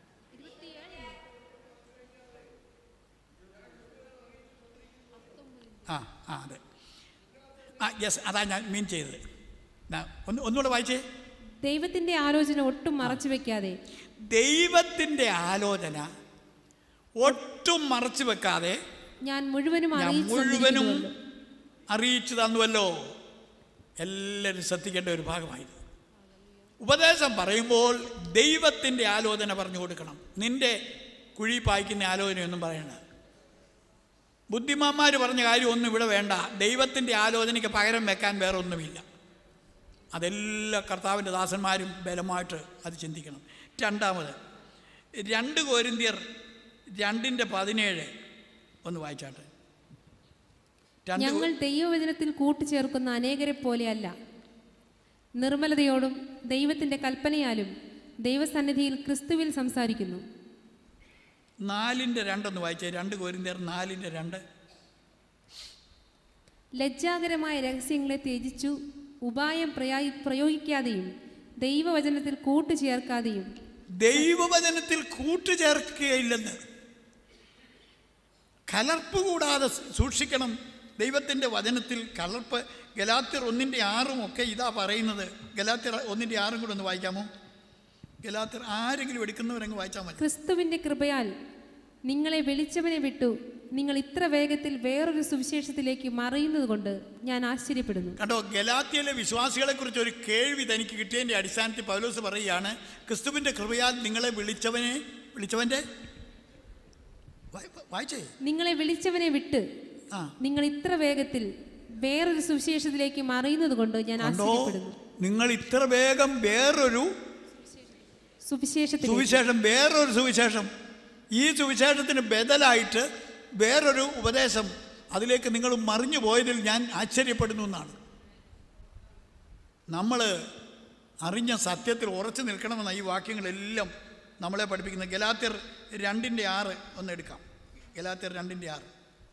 ആ ആ അതെ ആ യെസ് അതാ ഞാൻ മീൻ ചെയ്തത് ഞാൻ ഒന്ന് ഒന്നുകൂടെ വായിച്ചേ ദൈവത്തിന്റെ ആലോചന ഒട്ടും മറച്ചു വെക്കാതെ ദൈവത്തിൻ്റെ ആലോചന ഒട്ടും മറച്ചു വെക്കാതെ ഞാൻ മുഴുവനും ഞാൻ അറിയിച്ചു മുഴുവനും തന്നിരിക്കുന്നുവല്ലോ. അറിയിച്ചു തന്നുവല്ലോ എല്ലാവരും ശ്രദ്ധിക്കേണ്ട ഒരു ഭാഗമായിരുന്നു ഉപദേശം പറയുമ്പോൾ ദൈവത്തിൻ്റെ ആലോചന പറഞ്ഞു കൊടുക്കണം നിന്റെ കുഴി പായ്ക്കുന്ന ആലോചനയൊന്നും പറയണ്ട ബുദ്ധിമാന്മാർ പറഞ്ഞ കാര്യം ഒന്നും ഇവിടെ വേണ്ട ദൈവത്തിൻ്റെ ആലോചനയ്ക്ക് പകരം വെക്കാൻ വേറെ ഒന്നുമില്ല അതെല്ലാ കർത്താവിൻ്റെ ദാസന്മാരും ബലമായിട്ട് അത് ചിന്തിക്കണം രണ്ടാമത് രണ്ട് കോരിന്തിയർ രണ്ടിൻ്റെ പതിനേഴ് ഒന്ന് വായിച്ചാട്ടെ രണ്ട് ഞങ്ങൾ ദൈവവചനത്തിൽ കൂട്ടിച്ചേർക്കുന്ന അനേകരെ പോലെയല്ല നിർമ്മലതയോടും ദൈവത്തിന്റെ കൽപ്പനയാലും ദൈവസന്നിധിയിൽ ക്രിസ്തുവിൽ സംസാരിക്കുന്നു നാലിൻ്റെ രണ്ടൊന്ന് വായിച്ചേ രണ്ട് കോരിന്തിയർ നാലിൻ്റെ രണ്ട് ലജ്ജാകരമായ രഹസ്യങ്ങളെ ത്യജിച്ചു ഉപായം പ്രയാ- പ്രയോഗിക്കാതെയും ദൈവവചനത്തിൽ കൂട്ടുചേർക്കാതെയും ദൈവവചനത്തിൽ കൂട്ടുചേർക്കുകയില്ലെന്ന് കലർപ്പ് കൂടാതെ സൂക്ഷിക്കണം ദൈവത്തിൻ്റെ വചനത്തിൽ കലർപ്പ് ഗലാത്തിർ ഒന്നിൻ്റെ ആറും ഒക്കെ ഇതാ പറയുന്നത് ഗലാത്തിർ ഒന്നിൻ്റെ ആറും കൂടെ ഒന്ന് വായിക്കാമോ ഗലാത്തിർ ആരെങ്കിലും എടുക്കുന്നവരങ്ങ് വായിച്ചാൽ മതി ക്രിസ്തുവിന്റെ കൃപയാൽ നിങ്ങളെ വിളിച്ചവനെ വിട്ടു നിങ്ങൾ ഇത്ര വേഗത്തിൽ വേറൊരു സുവിശേഷത്തിലേക്ക് മറയുന്നത് കൊണ്ട് ഞാൻ ആശ്ചര്യപ്പെടുന്നു കണ്ടോ ഗലാത്തിയിലെ വിശ്വാസികളെ കുറിച്ച് ഒരു കേൾവി തനിക്ക് കിട്ടിയതിൻ്റെ അടിസ്ഥാനത്തിൽ പൗലോസ് പറയുകയാണ് ക്രിസ്തുവിൻ്റെ കൃപയാൽ നിങ്ങളെ വിളിച്ചവനെ വിളിച്ചവൻ്റെ വായി- വായിച്ചേ നിങ്ങളെ വിളിച്ചവനെ വിട്ട് ആ നിങ്ങൾ ഇത്ര വേഗത്തിൽ വേറൊരു സുവിശേഷത്തിലേക്ക് മറയുന്നത് കൊണ്ട് ഞാൻ കണ്ടോ ആശ്ചര്യപ്പെടുന്നു നിങ്ങൾ ഇത്ര വേഗം വേറൊരു സുവിശേഷത്തിൽ സുവിശേഷം വേറൊരു സുവിശേഷം ഈ സുവിശേഷത്തിന് ബദലായിട്ട് വേറൊരു ഉപദേശം അതിലേക്ക് നിങ്ങൾ മറിഞ്ഞു പോയതിൽ ഞാൻ ആശ്ചര്യപ്പെടുന്നു എന്നാണ് നമ്മൾ അറിഞ്ഞ സത്യത്തിൽ ഉറച്ചു നിൽക്കണമെന്ന ഈ വാക്യങ്ങളെല്ലാം നമ്മളെ പഠിപ്പിക്കുന്ന ഗലാത്യർ രണ്ടിൻ്റെ ആറ് ഒന്ന് എടുക്കാം ഗലാത്യർ രണ്ടിൻ്റെ ആറ്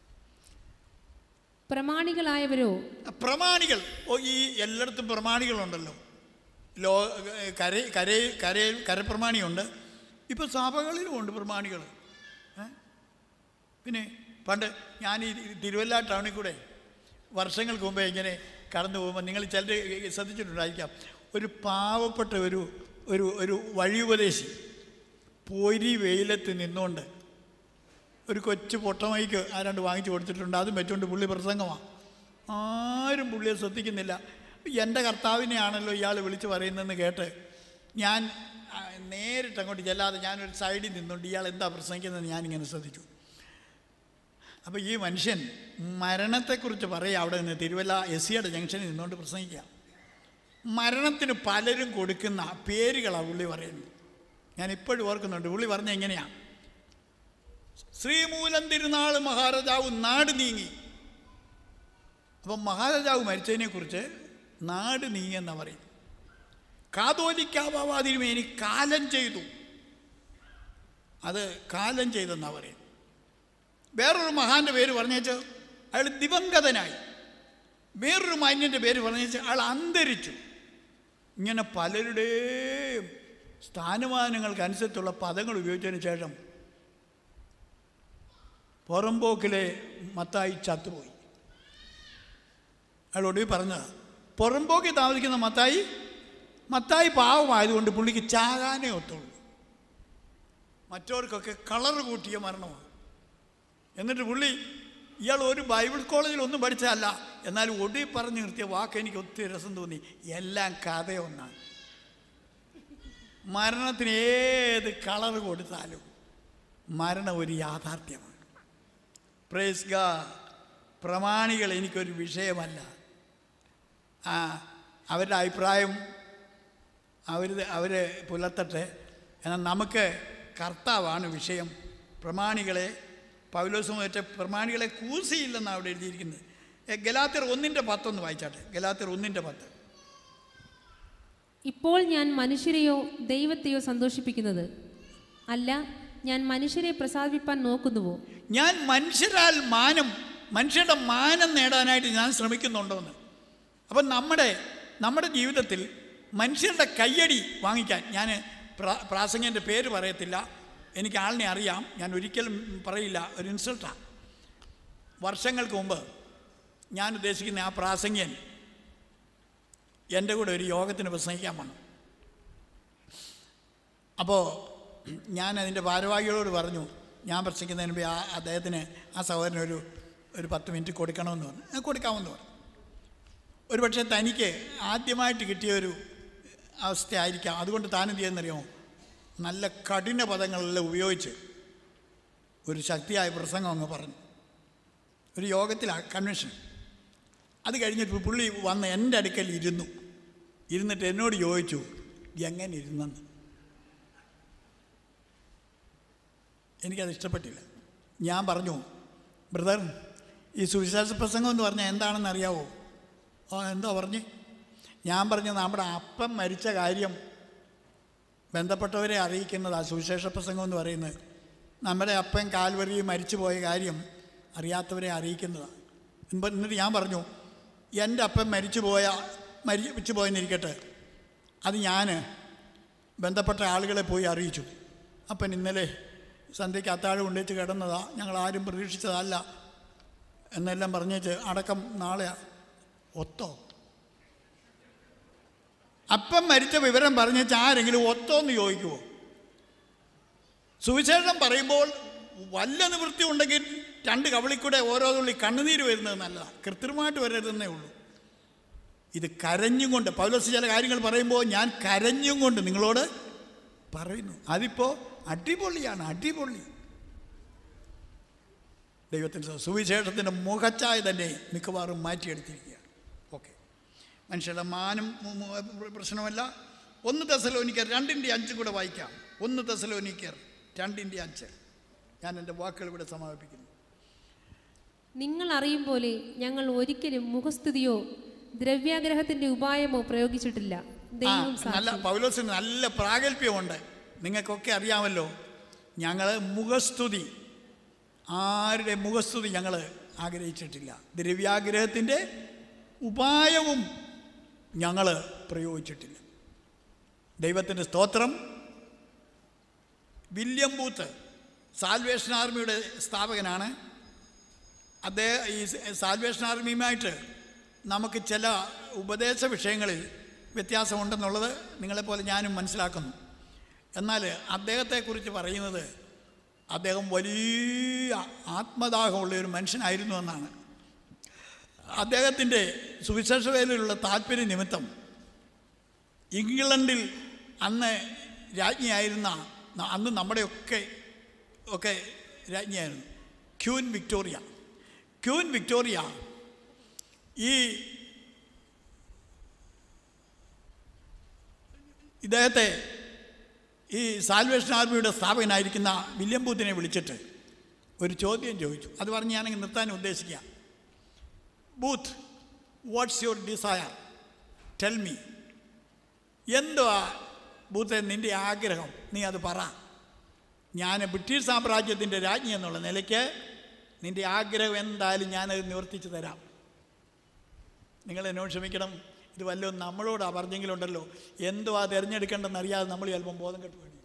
പ്രമാണികളായവരോ പ്രമാണികൾ ഓ ഈ എല്ലായിടത്തും പ്രമാണികളുണ്ടല്ലോ ലോ കര കര കരയിൽ കരപ്രമാണിയുണ്ട് ഇപ്പോൾ സഭകളിലും ഉണ്ട് പ്രമാണികൾ ഏ? പിന്നെ പണ്ട് ഞാൻ ഈ തിരുവല്ല ടൗണിൽ കൂടെ വർഷങ്ങൾക്ക് മുമ്പേ ഇങ്ങനെ കടന്നു പോകുമ്പോൾ നിങ്ങൾ ചിലർ ശ്രദ്ധിച്ചിട്ടുണ്ടായിരിക്കാം ഒരു പാവപ്പെട്ട ഒരു ഒരു ഒരു വഴിയുപദേശി പൊരി വെയിലത്ത് നിന്നുകൊണ്ട് ഒരു കൊച്ചു പൊട്ടമൈക്ക് ആരാണ്ട് വാങ്ങിച്ചു കൊടുത്തിട്ടുണ്ട് അതും വെച്ചുകൊണ്ട് പുള്ളി പ്രസംഗമാണ് ആരും പുള്ളിയെ ശ്രദ്ധിക്കുന്നില്ല എൻ്റെ കർത്താവിനെയാണല്ലോ ഇയാൾ വിളിച്ച് പറയുന്നതെന്ന് കേട്ട് ഞാൻ ആ, നേരിട്ട് അങ്ങോട്ട് ചെല്ലാതെ ഞാനൊരു സൈഡിൽ നിന്നുകൊണ്ട് ഇയാൾ എന്താ പ്രസംഗിക്കുന്നതെന്ന് ഞാനിങ്ങനെ ശ്രദ്ധിച്ചു അപ്പോൾ ഈ മനുഷ്യൻ മരണത്തെക്കുറിച്ച് പറയുക അവിടെ നിന്ന് തിരുവല്ല എസ് സിയുടെ ജംഗ്ഷനിൽ നിന്നുകൊണ്ട് പ്രസംഗിക്കുക മരണത്തിന് പലരും കൊടുക്കുന്ന പേരുകളാണ് പുള്ളി പറയുന്നത് ഞാൻ ഇപ്പോഴും ഓർക്കുന്നുണ്ട് പുള്ളി പറഞ്ഞ എങ്ങനെയാണ് ശ്രീമൂലം തിരുനാൾ മഹാരാജാവ് നാട് നീങ്ങി അപ്പം മഹാരാജാവ് മരിച്ചതിനെക്കുറിച്ച് നാട് നീങ്ങിയെന്ന പറയും കാതോലിക്കാവാതിരുമേനി കാലം ചെയ്തു അത് കാലം ചെയ്തെന്നാ പറയും വേറൊരു മഹാന്റെ പേര് പറഞ്ഞേച്ച് അയാൾ ദിവംഗതനായി വേറൊരു മാന്യൻ്റെ പേര് പറഞ്ഞേച്ച് അയാൾ അന്തരിച്ചു ഇങ്ങനെ പലരുടെയും സ്ഥാനമാനങ്ങൾക്കനുസരിച്ചുള്ള പദങ്ങൾ ഉപയോഗിച്ചതിന് ശേഷം പുറമ്പോക്കിലെ മത്തായി ചത്തുപോയി അയാൾ ഒടുവിൽ പറഞ്ഞത് പുറമ്പോക്കിൽ താമസിക്കുന്ന മത്തായി മത്തായി പാവമായതുകൊണ്ട് പുള്ളിക്ക് ചാകാനേ ഒത്തുള്ളൂ മറ്റവർക്കൊക്കെ കളർ കൂട്ടിയ മരണമാണ് എന്നിട്ട് പുള്ളി ഇയാൾ ഒരു ബൈബിൾ കോളേജിൽ ഒന്നും പഠിച്ചതല്ല എന്നാൽ ഒടുവിൽ പറഞ്ഞു നിർത്തിയ വാക്ക് എനിക്ക് ഒത്തിരി രസം തോന്നി എല്ലാം കഥയൊന്നാണ് മരണത്തിന് ഏത് കളർ കൊടുത്താലും മരണം ഒരു യാഥാർത്ഥ്യമാണ് പ്രേസ് ഗാ പ്രമാണികൾ എനിക്കൊരു വിഷയമല്ല ആ അവരുടെ അഭിപ്രായം അവർ അവർ പുലർത്തട്ടെ എന്നാൽ നമുക്ക് കർത്താവാണ് വിഷയം പ്രമാണികളെ പൗലോസും മറ്റേ പ്രമാണികളെ കൂസിയില്ലെന്നാണ് അവിടെ എഴുതിയിരിക്കുന്നത് ഏ, ഗലാത്യർ ഒന്നിൻ്റെ പത്തൊന്ന് വായിച്ചാട്ടെ ഗലാത്യർ ഒന്നിൻ്റെ പത്ത് ഇപ്പോൾ ഞാൻ മനുഷ്യരെയോ ദൈവത്തെയോ സന്തോഷിപ്പിക്കുന്നത് അല്ല ഞാൻ മനുഷ്യരെ പ്രസാദിപ്പാൻ നോക്കുന്നുവോ ഞാൻ മനുഷ്യരാൽ മാനം മനുഷ്യരുടെ മാനം നേടാനായിട്ട് ഞാൻ ശ്രമിക്കുന്നുണ്ടോന്ന് അപ്പം നമ്മുടെ നമ്മുടെ ജീവിതത്തിൽ മനുഷ്യരുടെ കയ്യടി വാങ്ങിക്കാൻ ഞാൻ പ്രാ പ്രാസംഗികൻ്റെ പേര് പറയത്തില്ല എനിക്ക് ആളിനെ അറിയാം ഞാൻ ഒരിക്കലും പറയില്ല ഒരു ഇൻസൾട്ടാണ് വർഷങ്ങൾക്ക് മുമ്പ് ഞാൻ ഉദ്ദേശിക്കുന്ന ആ പ്രാസംഗ്യൻ എൻ്റെ കൂടെ ഒരു യോഗത്തിന് പ്രസംഗിക്കാൻ വന്നു അപ്പോൾ ഞാൻ അതിൻ്റെ ഭാരവാഹികളോട് പറഞ്ഞു ഞാൻ പ്രസംഗിക്കുന്നതിന് മുമ്പ് ആ അദ്ദേഹത്തിന് ആ സഹോദരന് ഒരു ഒരു പത്ത് മിനിറ്റ് കൊടുക്കണമെന്ന് പറഞ്ഞു "ആ, കൊടുക്കാമെന്ന് പറഞ്ഞു ഒരു പക്ഷേ തനിക്ക് ആദ്യമായിട്ട് കിട്ടിയ ഒരു അവസ്ഥയായിരിക്കാം അതുകൊണ്ട് താൻ എന്ത് ചെയ്യുന്നറിയാമോ നല്ല കഠിന പദങ്ങളെല്ലാം ഉപയോഗിച്ച് ഒരു ശക്തിയായ പ്രസംഗം അങ്ങ് പറഞ്ഞു ഒരു യോഗത്തിലാണ് കൺവെൻഷൻ അത് കഴിഞ്ഞിട്ട് പുള്ളി വന്ന് എൻ്റെ അടുക്കൽ ഇരുന്നു ഇരുന്നിട്ട് എന്നോട് ചോദിച്ചു എങ്ങനെ ഇരുന്നെന്ന് എനിക്കത് ഇഷ്ടപ്പെട്ടില്ല ഞാൻ പറഞ്ഞു ബ്രദർ ഈ സുവിശേഷ പ്രസംഗം എന്ന് പറഞ്ഞാൽ എന്താണെന്ന് അറിയാവോ ആ എന്താ പറഞ്ഞ് ഞാൻ പറഞ്ഞു നമ്മുടെ അപ്പം മരിച്ച കാര്യം ബന്ധപ്പെട്ടവരെ അറിയിക്കുന്നത് ആ സുവിശേഷ പ്രസംഗം എന്ന് പറയുന്നത് നമ്മുടെ അപ്പൻ കാൽവരി മരിച്ചു പോയ കാര്യം അറിയാത്തവരെ അറിയിക്കുന്നതാണ് ഇപ്പം എന്നിട്ട് ഞാൻ പറഞ്ഞു എൻ്റെ അപ്പൻ മരിച്ചു പോയ മരിച്ചു പോയെന്നിരിക്കട്ടെ അത് ഞാൻ ബന്ധപ്പെട്ട ആളുകളെ പോയി അറിയിച്ചു അപ്പൻ ഇന്നലെ സന്ധ്യയ്ക്ക് അത്താഴം കൊണ്ടുവച്ച് കിടന്നതാ ഞങ്ങൾ ആരും പ്രതീക്ഷിച്ചതല്ല എന്നെല്ലാം പറഞ്ഞേച്ച് അടക്കം നാളെ ഒത്തോ അപ്പം മരിച്ച വിവരം പറഞ്ഞേച്ച് ആരെങ്കിലും ഒത്തോ എന്ന് ചോദിക്കുമോ സുവിശേഷം പറയുമ്പോൾ വല്ല നിവൃത്തി ഉണ്ടെങ്കിൽ രണ്ട് കവളിക്കൂടെ ഓരോ തുള്ളി കണ്ണുനീര് വരുന്നത് നല്ലതാണ് കൃത്രിമമായിട്ട് വരരുതെന്നേ ഉള്ളൂ ഇത് കരഞ്ഞും കൊണ്ട് പൗലോസ് ചില കാര്യങ്ങൾ പറയുമ്പോൾ ഞാൻ കരഞ്ഞും കൊണ്ട് നിങ്ങളോട് പറയുന്നു അതിപ്പോൾ അടിപൊളിയാണ് അടിപൊളി ദൈവത്തിൻ്റെ സ- സുവിശേഷത്തിൻ്റെ മുഖച്ചായ തന്നെ മിക്കവാറും മാറ്റിയെടുത്തിരിക്കുകയാണ് ഓക്കെ മനുഷ്യരുടെ മാനം മു- മു- പ്രശ്നമല്ല ഒന്ന് തെസലോനിക്കർ രണ്ടിൻ്റെ അഞ്ചും കൂടെ വായിക്കാം ഒന്ന് തെസലോനിക്കർ രണ്ടിൻ്റെ അഞ്ച് ഞാൻ എൻ്റെ വാക്കുകൾ ഇവിടെ സമാപിപ്പിക്കുന്നു നിങ്ങൾ അറിയും പോലെ ഞങ്ങൾ ഒരിക്കലും മുഖസ്തുതിയോ ദ്രവ്യാഗ്രഹത്തിന്റെ ഉപായമോ പ്രയോഗിച്ചിട്ടില്ല ആ ദൈവം നല്ല സാക്ഷി പൗലോസിന് നല്ല പ്രാഗൽഭ്യമുണ്ട് നിങ്ങൾക്കൊക്കെ അറിയാമല്ലോ ഞങ്ങൾ മുഖസ്തുതി ആരുടെ മുഖസ്തുതി ഞങ്ങൾ ആഗ്രഹിച്ചിട്ടില്ല ദ്രവ്യാഗ്രഹത്തിൻ്റെ ഉപായവും ഞങ്ങൾ പ്രയോഗിച്ചിട്ടില്ല ദൈവത്തിൻ്റെ സ്തോത്രം വില്യം ബൂത്ത് സാൽവേഷൻ ആർമിയുടെ സ്ഥാപകനാണ് അദ്ദേഹം ഈ സാൽവേഷൻ ആർമിയുമായിട്ട് നമുക്ക് ചില ഉപദേശ വിഷയങ്ങളിൽ വ്യത്യാസമുണ്ടെന്നുള്ളത് നിങ്ങളെപ്പോലെ ഞാനും മനസ്സിലാക്കുന്നു എന്നാൽ അദ്ദേഹത്തെക്കുറിച്ച് പറയുന്നത് അദ്ദേഹം വലിയ ആത്മദാഹമുള്ള ഒരു മനുഷ്യനായിരുന്നു എന്നാണ് അദ്ദേഹത്തിൻ്റെ സുവിശേഷ വേലയിലുള്ള താല്പര്യ നിമിത്തം ഇംഗ്ലണ്ടിൽ അന്ന് രാജ്ഞിയായിരുന്ന ന- അന്ന് നമ്മുടെയൊക്കെ ഒക്കെ രാജ്ഞിയായിരുന്നു ക്യൂൻ വിക്ടോറിയ ക്യൂൻ വിക്ടോറിയ ഈ ഇദ്ദേഹത്തെ ഈ സാൽവേഷൻ ആർമിയുടെ സ്ഥാപകനായിരിക്കുന്ന വില്യം ബൂത്തിനെ വിളിച്ചിട്ട് ഒരു ചോദ്യം ചോദിച്ചു അത് പറഞ്ഞ് ഞാനങ്ങ് നിർത്താൻ ഉദ്ദേശിക്കുക ബൂത്ത് what's your desire tell me എന്തുവാ ബൂത്തെ നിൻ്റെ ആഗ്രഹം നീ അത് പറ ഞാൻ ബ്രിട്ടീഷ് സാമ്രാജ്യത്തിൻ്റെ രാജ്ഞി എന്നുള്ള നിലയ്ക്ക് നിൻ്റെ ആഗ്രഹം എന്തായാലും ഞാനത് നിവർത്തിച്ച് തരാം നിങ്ങൾ എന്നോട് ക്ഷമിക്കണം ഇത് വല്ലതും നമ്മളോടാ പറഞ്ഞെങ്കിലുണ്ടല്ലോ എന്തുവാ തിരഞ്ഞെടുക്കേണ്ടെന്ന് അറിയാതെ നമ്മൾ ചിലപ്പം ബോധം കെട്ടു വേണ്ടി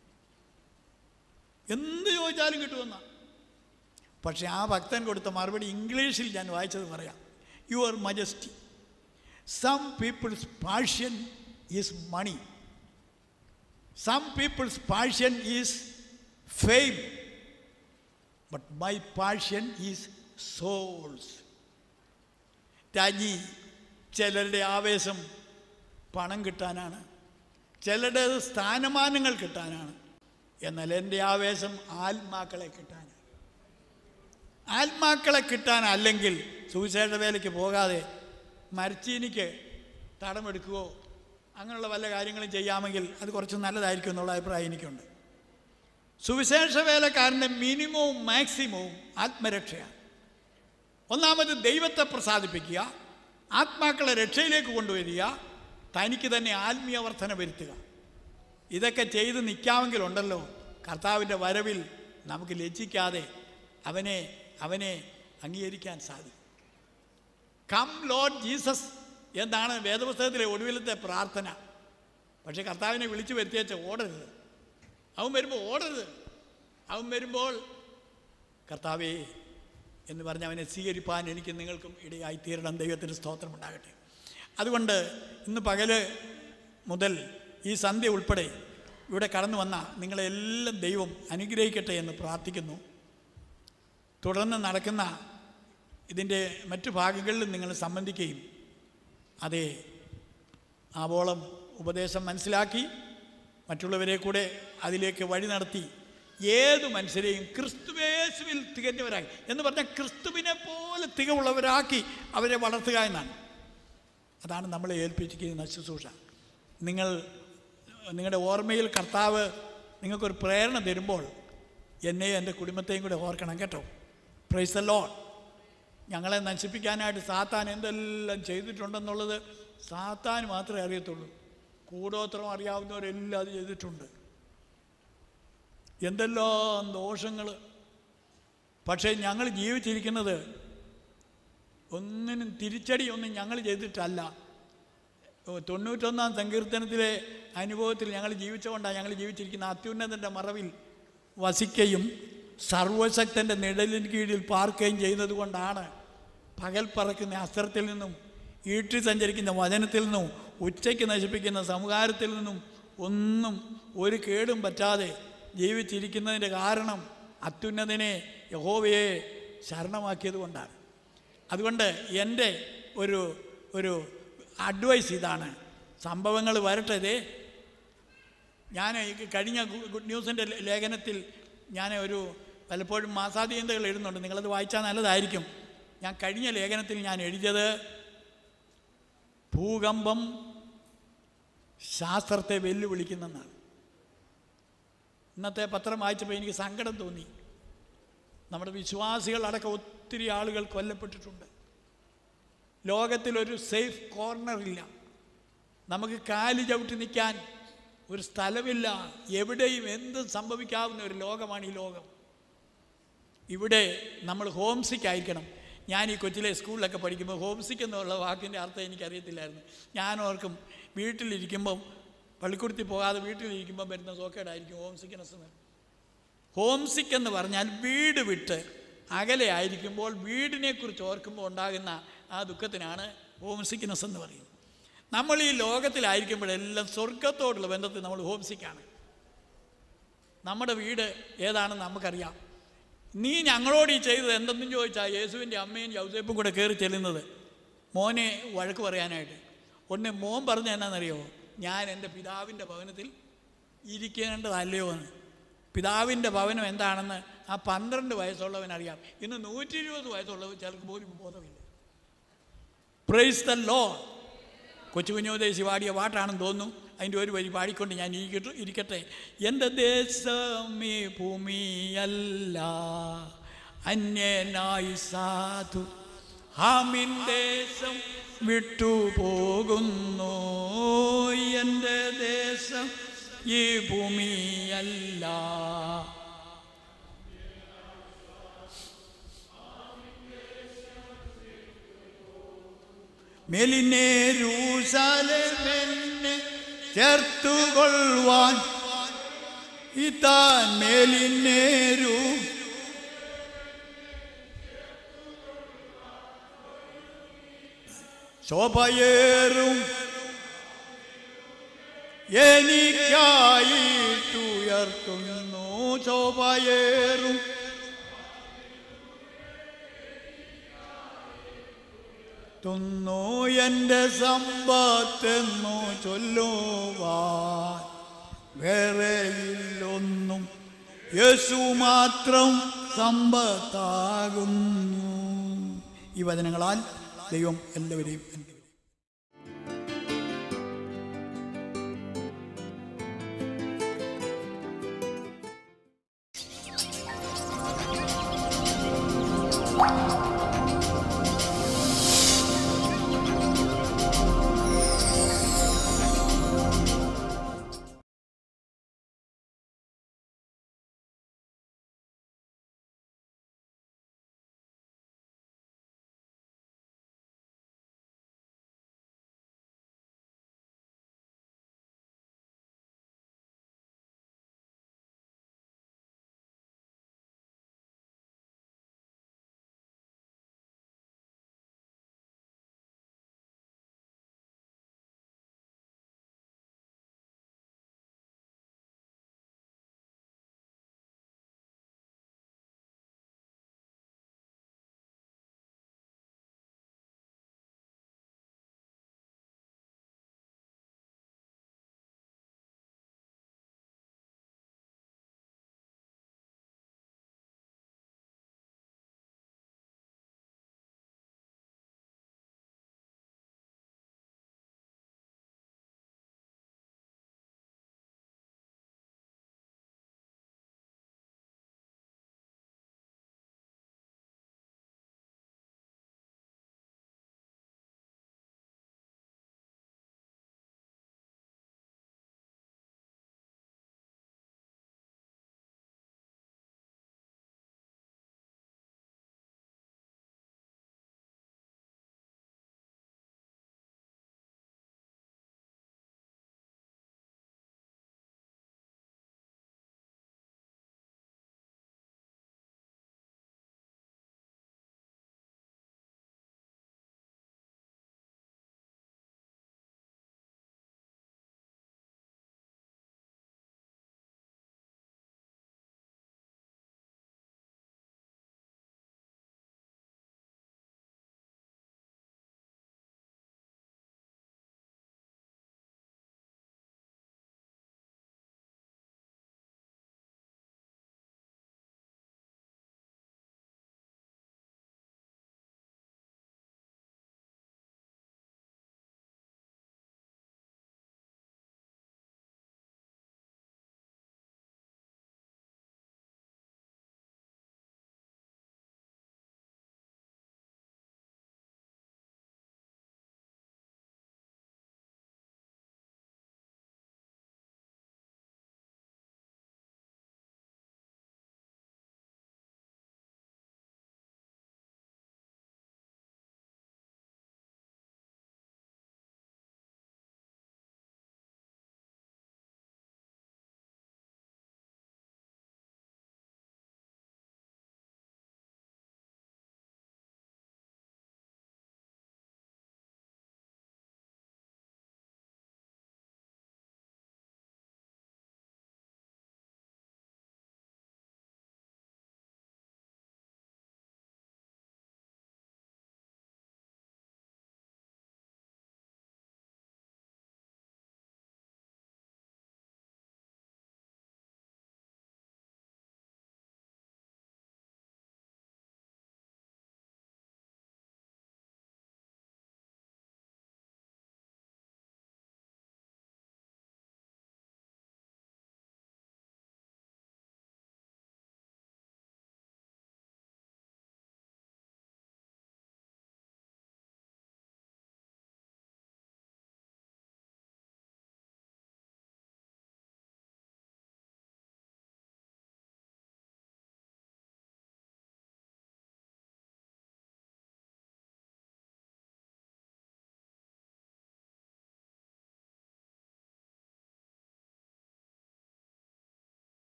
എന്ത് ചോദിച്ചാലും കിട്ടുമെന്ന പക്ഷേ ആ ഭക്തൻ കൊടുത്ത മറുപടി ഇംഗ്ലീഷിൽ ഞാൻ വായിച്ചത് പറയാം your majesty some people's passion is money some people's passion is fame but my passion is souls രാജി ചിലരുടെ ആവേശം പണം കിട്ടാനാണ് ചിലരുടെ സ്ഥാനമാനങ്ങൾ കിട്ടാനാണ് എന്നാൽ എൻ്റെ ആവേശം ആത്മാക്കളെ കിട്ടാനാണ് ആത്മാക്കളെ കിട്ടാൻ അല്ലെങ്കിൽ സുവിശേഷ വേലയ്ക്ക് പോകാതെ മരച്ചീനിക്ക് തടമെടുക്കുകയോ അങ്ങനെയുള്ള വല്ല കാര്യങ്ങളും ചെയ്യാമെങ്കിൽ അത് കുറച്ച് നല്ലതായിരിക്കും എന്നുള്ള അഭിപ്രായം എനിക്കുണ്ട് സുവിശേഷ വേലക്കാരൻ്റെ മിനിമവും മാക്സിമവും ആത്മരക്ഷയാണ് ഒന്നാമത് ദൈവത്തെ പ്രസാദിപ്പിക്കുക ആത്മാക്കളെ രക്ഷയിലേക്ക് കൊണ്ടുവരിക തനിക്ക് തന്നെ ആത്മീയ വർധന വരുത്തുക ഇതൊക്കെ ചെയ്ത് നിൽക്കാമെങ്കിലുണ്ടല്ലോ കർത്താവിൻ്റെ വരവിൽ നമുക്ക് ലജ്ജിക്കാതെ അവനെ അവനെ അംഗീകരിക്കാൻ സാധിക്കും കം ലോഡ് ജീസസ് എന്നാണ് വേദപുസ്തകത്തിലെ ഒടുവിലത്തെ പ്രാർത്ഥന പക്ഷേ കർത്താവിനെ വിളിച്ചു വരുത്തിയച്ച ഓടരുത് അവൻ വരുമ്പോൾ ഓടരുത് അവൻ വരുമ്പോൾ കർത്താവേ എന്ന് പറഞ്ഞ് അവനെ സ്വീകരിപ്പാൻ എനിക്ക് നിങ്ങൾക്കും ഇടയായി തീരണം ദൈവത്തിന് സ്തോത്രം ഉണ്ടാകട്ടെ അതുകൊണ്ട് ഇന്ന് പകല് മുതൽ ഈ സന്ധ്യ ഉൾപ്പെടെ ഇവിടെ കടന്നു വന്ന നിങ്ങളെല്ലാം ദൈവം അനുഗ്രഹിക്കട്ടെ എന്ന് പ്രാർത്ഥിക്കുന്നു തുടർന്ന് നടക്കുന്ന ഇതിൻ്റെ മറ്റു ഭാഗങ്ങളിലും നിങ്ങൾ സംബന്ധിക്കുകയും അതേ ആവോളം ഉപദേശം മനസ്സിലാക്കി മറ്റുള്ളവരെ കൂടെ അതിലേക്ക് വഴി നടത്തി ഏത് മനുഷ്യരെയും ക്രിസ്തുവേശുവിൽ തികഞ്ഞവരാക്കി എന്ന് പറഞ്ഞാൽ ക്രിസ്തുവിനെ പോലെ തികവുള്ളവരാക്കി അവരെ വളർത്തുക എന്നാണ് അതാണ് നമ്മളെ ഏൽപ്പിച്ചിരിക്കുന്ന ശുശ്രൂഷ നിങ്ങൾ നിങ്ങളുടെ ഓർമ്മയിൽ കർത്താവ് നിങ്ങൾക്കൊരു പ്രേരണ തരുമ്പോൾ എന്നെയും എൻ്റെ കുടുംബത്തെയും കൂടെ ഓർക്കണം കേട്ടോ പ്രൈസ് ലോ ഞങ്ങളെ നശിപ്പിക്കാനായിട്ട് സാത്താൻ എന്തെല്ലാം ചെയ്തിട്ടുണ്ടെന്നുള്ളത് സാത്താൻ മാത്രമേ അറിയത്തുള്ളൂ കൂടോത്രം അറിയാവുന്നവരെല്ലാം അത് ചെയ്തിട്ടുണ്ട് എന്തെല്ലാം ദോഷങ്ങൾ പക്ഷേ ഞങ്ങൾ ജീവിച്ചിരിക്കുന്നത് ഒന്നിനും തിരിച്ചടി ഒന്നും ഞങ്ങൾ ചെയ്തിട്ടല്ല ഓ, തൊണ്ണൂറ്റൊന്നാം സങ്കീർത്തനത്തിലെ അനുഭവത്തിൽ ഞങ്ങൾ ജീവിച്ചുകൊണ്ടാണ് ഞങ്ങൾ ജീവിച്ചിരിക്കുന്ന അത്യുന്നതൻ്റെ മറവിൽ വസിക്കുകയും സർവശക്തൻ്റെ നിഴലിന് കീഴിൽ പാർക്കുകയും ചെയ്യുന്നത് കൊണ്ടാണ് പകൽ പറക്കുന്ന അസ്ത്രത്തിൽ നിന്നും ഈട്ടി സഞ്ചരിക്കുന്ന വചനത്തിൽ നിന്നും ഉച്ചയ്ക്ക് നശിപ്പിക്കുന്ന സംഹാരത്തിൽ നിന്നും ഒന്നും ഒരു കേടും പറ്റാതെ ജീവിച്ചിരിക്കുന്നതിൻ്റെ കാരണം അത്യുന്നതിനെ യഹോവയെ ശരണമാക്കിയത് കൊണ്ടാണ് അതുകൊണ്ട് എൻ്റെ ഒരു ഒരു അഡ്വൈസ് ഇതാണ് സംഭവങ്ങൾ വരട്ടെ ദേ ഞാൻ ഈ കഴിഞ്ഞ ഗു- ഗുഡ് ന്യൂസിൻ്റെ ലേ- ലേഖനത്തിൽ ഞാൻ ഒരു പലപ്പോഴും മാസാധീനതകൾ എഴുതുന്നുണ്ട് നിങ്ങളത് വായിച്ചാൽ നല്ലതായിരിക്കും ഞാൻ കഴിഞ്ഞ ലേഖനത്തിൽ ഞാൻ എഴുതിയത് ഭൂകമ്പം ശാസ്ത്രത്തെ വെല്ലുവിളിക്കുന്നെന്നാണ് ഇന്നത്തെ പത്രം വായിച്ചപ്പോൾ എനിക്ക് സങ്കടം തോന്നി നമ്മുടെ വിശ്വാസികളടക്കം ഒത്തിരി ആളുകൾ കൊല്ലപ്പെട്ടിട്ടുണ്ട് ലോകത്തിലൊരു സേഫ് കോർണറില്ല നമുക്ക് കാല് ചവിട്ടി നിൽക്കാൻ ഒരു സ്ഥലമില്ല എവിടെയും എന്തും സംഭവിക്കാവുന്ന ഒരു ലോകമാണ് ഈ ലോകം ഇവിടെ നമ്മൾ ഹോം സിക്ക് ആയിരിക്കണം ഞാൻ ഈ കൊച്ചിലെ സ്കൂളിലൊക്കെ പഠിക്കുമ്പോൾ ഹോം സിക്ക് എന്നുള്ള വാക്കിൻ്റെ അർത്ഥം എനിക്കറിയത്തില്ലായിരുന്നു ഞാൻ ഓർക്കും വീട്ടിലിരിക്കുമ്പം പള്ളിക്കുടത്തിൽ പോകാതെ വീട്ടിലിരിക്കുമ്പോൾ വരുന്ന സോക്കേടായിരിക്കും ഹോം സിക്നെസ് എന്ന് ഹോം സിക്ക് എന്ന് പറഞ്ഞാൽ വീട് വിട്ട് അകലെ ആയിരിക്കുമ്പോൾ വീടിനെക്കുറിച്ച് ഓർക്കുമ്പോൾ ഉണ്ടാകുന്ന ആ ദുഃഖത്തിനാണ് ഹോം സിക്നെസ് എന്ന് പറയുന്നത് നമ്മൾ ഈ ലോകത്തിലായിരിക്കുമ്പോഴെല്ലാം സ്വർഗത്തോടുള്ള ബന്ധത്തിൽ നമ്മൾ ഹോം സിക്കാണ് നമ്മുടെ വീട് ഏതാണെന്ന് നമുക്കറിയാം നീ ഞങ്ങളോട് ഈ ചെയ്തത് എന്തെന്നും ചോദിച്ചാൽ യേശുവിൻ്റെ അമ്മയും യൗസേപ്പും കൂടെ കയറി ചെല്ലുന്നത് മോനെ വഴക്ക് പറയാനായിട്ട് ഒന്ന് മോൻ പറഞ്ഞ എന്നാണെന്നറിയോ ഞാൻ എൻ്റെ പിതാവിൻ്റെ ഭവനത്തിൽ ഇരിക്കേണ്ടതല്ലയോ എന്ന് പിതാവിൻ്റെ ഭവനം എന്താണെന്ന് ആ പന്ത്രണ്ട് വയസ്സുള്ളവൻ അറിയാം ഇന്ന് നൂറ്റി ഇരുപത് വയസ്സുള്ളവർ ചിലർക്ക് പോലും ബോധമില്ല പ്രൈസ് ദ ലോ കൊച്ചു കുഞ്ഞോദേശി പാടിയ പാട്ടാണെന്ന് തോന്നുന്നു അതിൻ്റെ ഒരു വരി പാടിക്കൊണ്ട് ഞാൻ ഇരിക്കട്ടെ ഇരിക്കട്ടെ എൻ്റെ ദേശം ഈ ഭൂമിയല്ല അന്യനായി സാധു ഹാമിൻ ദേശം വിട്ടുപോകുന്നു എൻ്റെ ദേശം ഈ ഭൂമിയല്ല മെലിനേരൂശാലെന്നെ ചേർത്തുകൊള്ളുവാൻ ഇതാൻ മേലിനേരു ശോഭയേറും എനിക്കായിട്ടുയർത്തുന്നു ശോഭയേറും തുന്നു എൻ്റെ സമ്പത്തെന്നു ചൊല്ലുവാൻ വേറെയില്ലൊന്നും യേശു മാത്രം സമ്പത്താകുന്നു ഈ വചനങ്ങളാൽ ദൈവം എല്ലാവരെയും അനുഗ്രഹിക്കട്ടെ.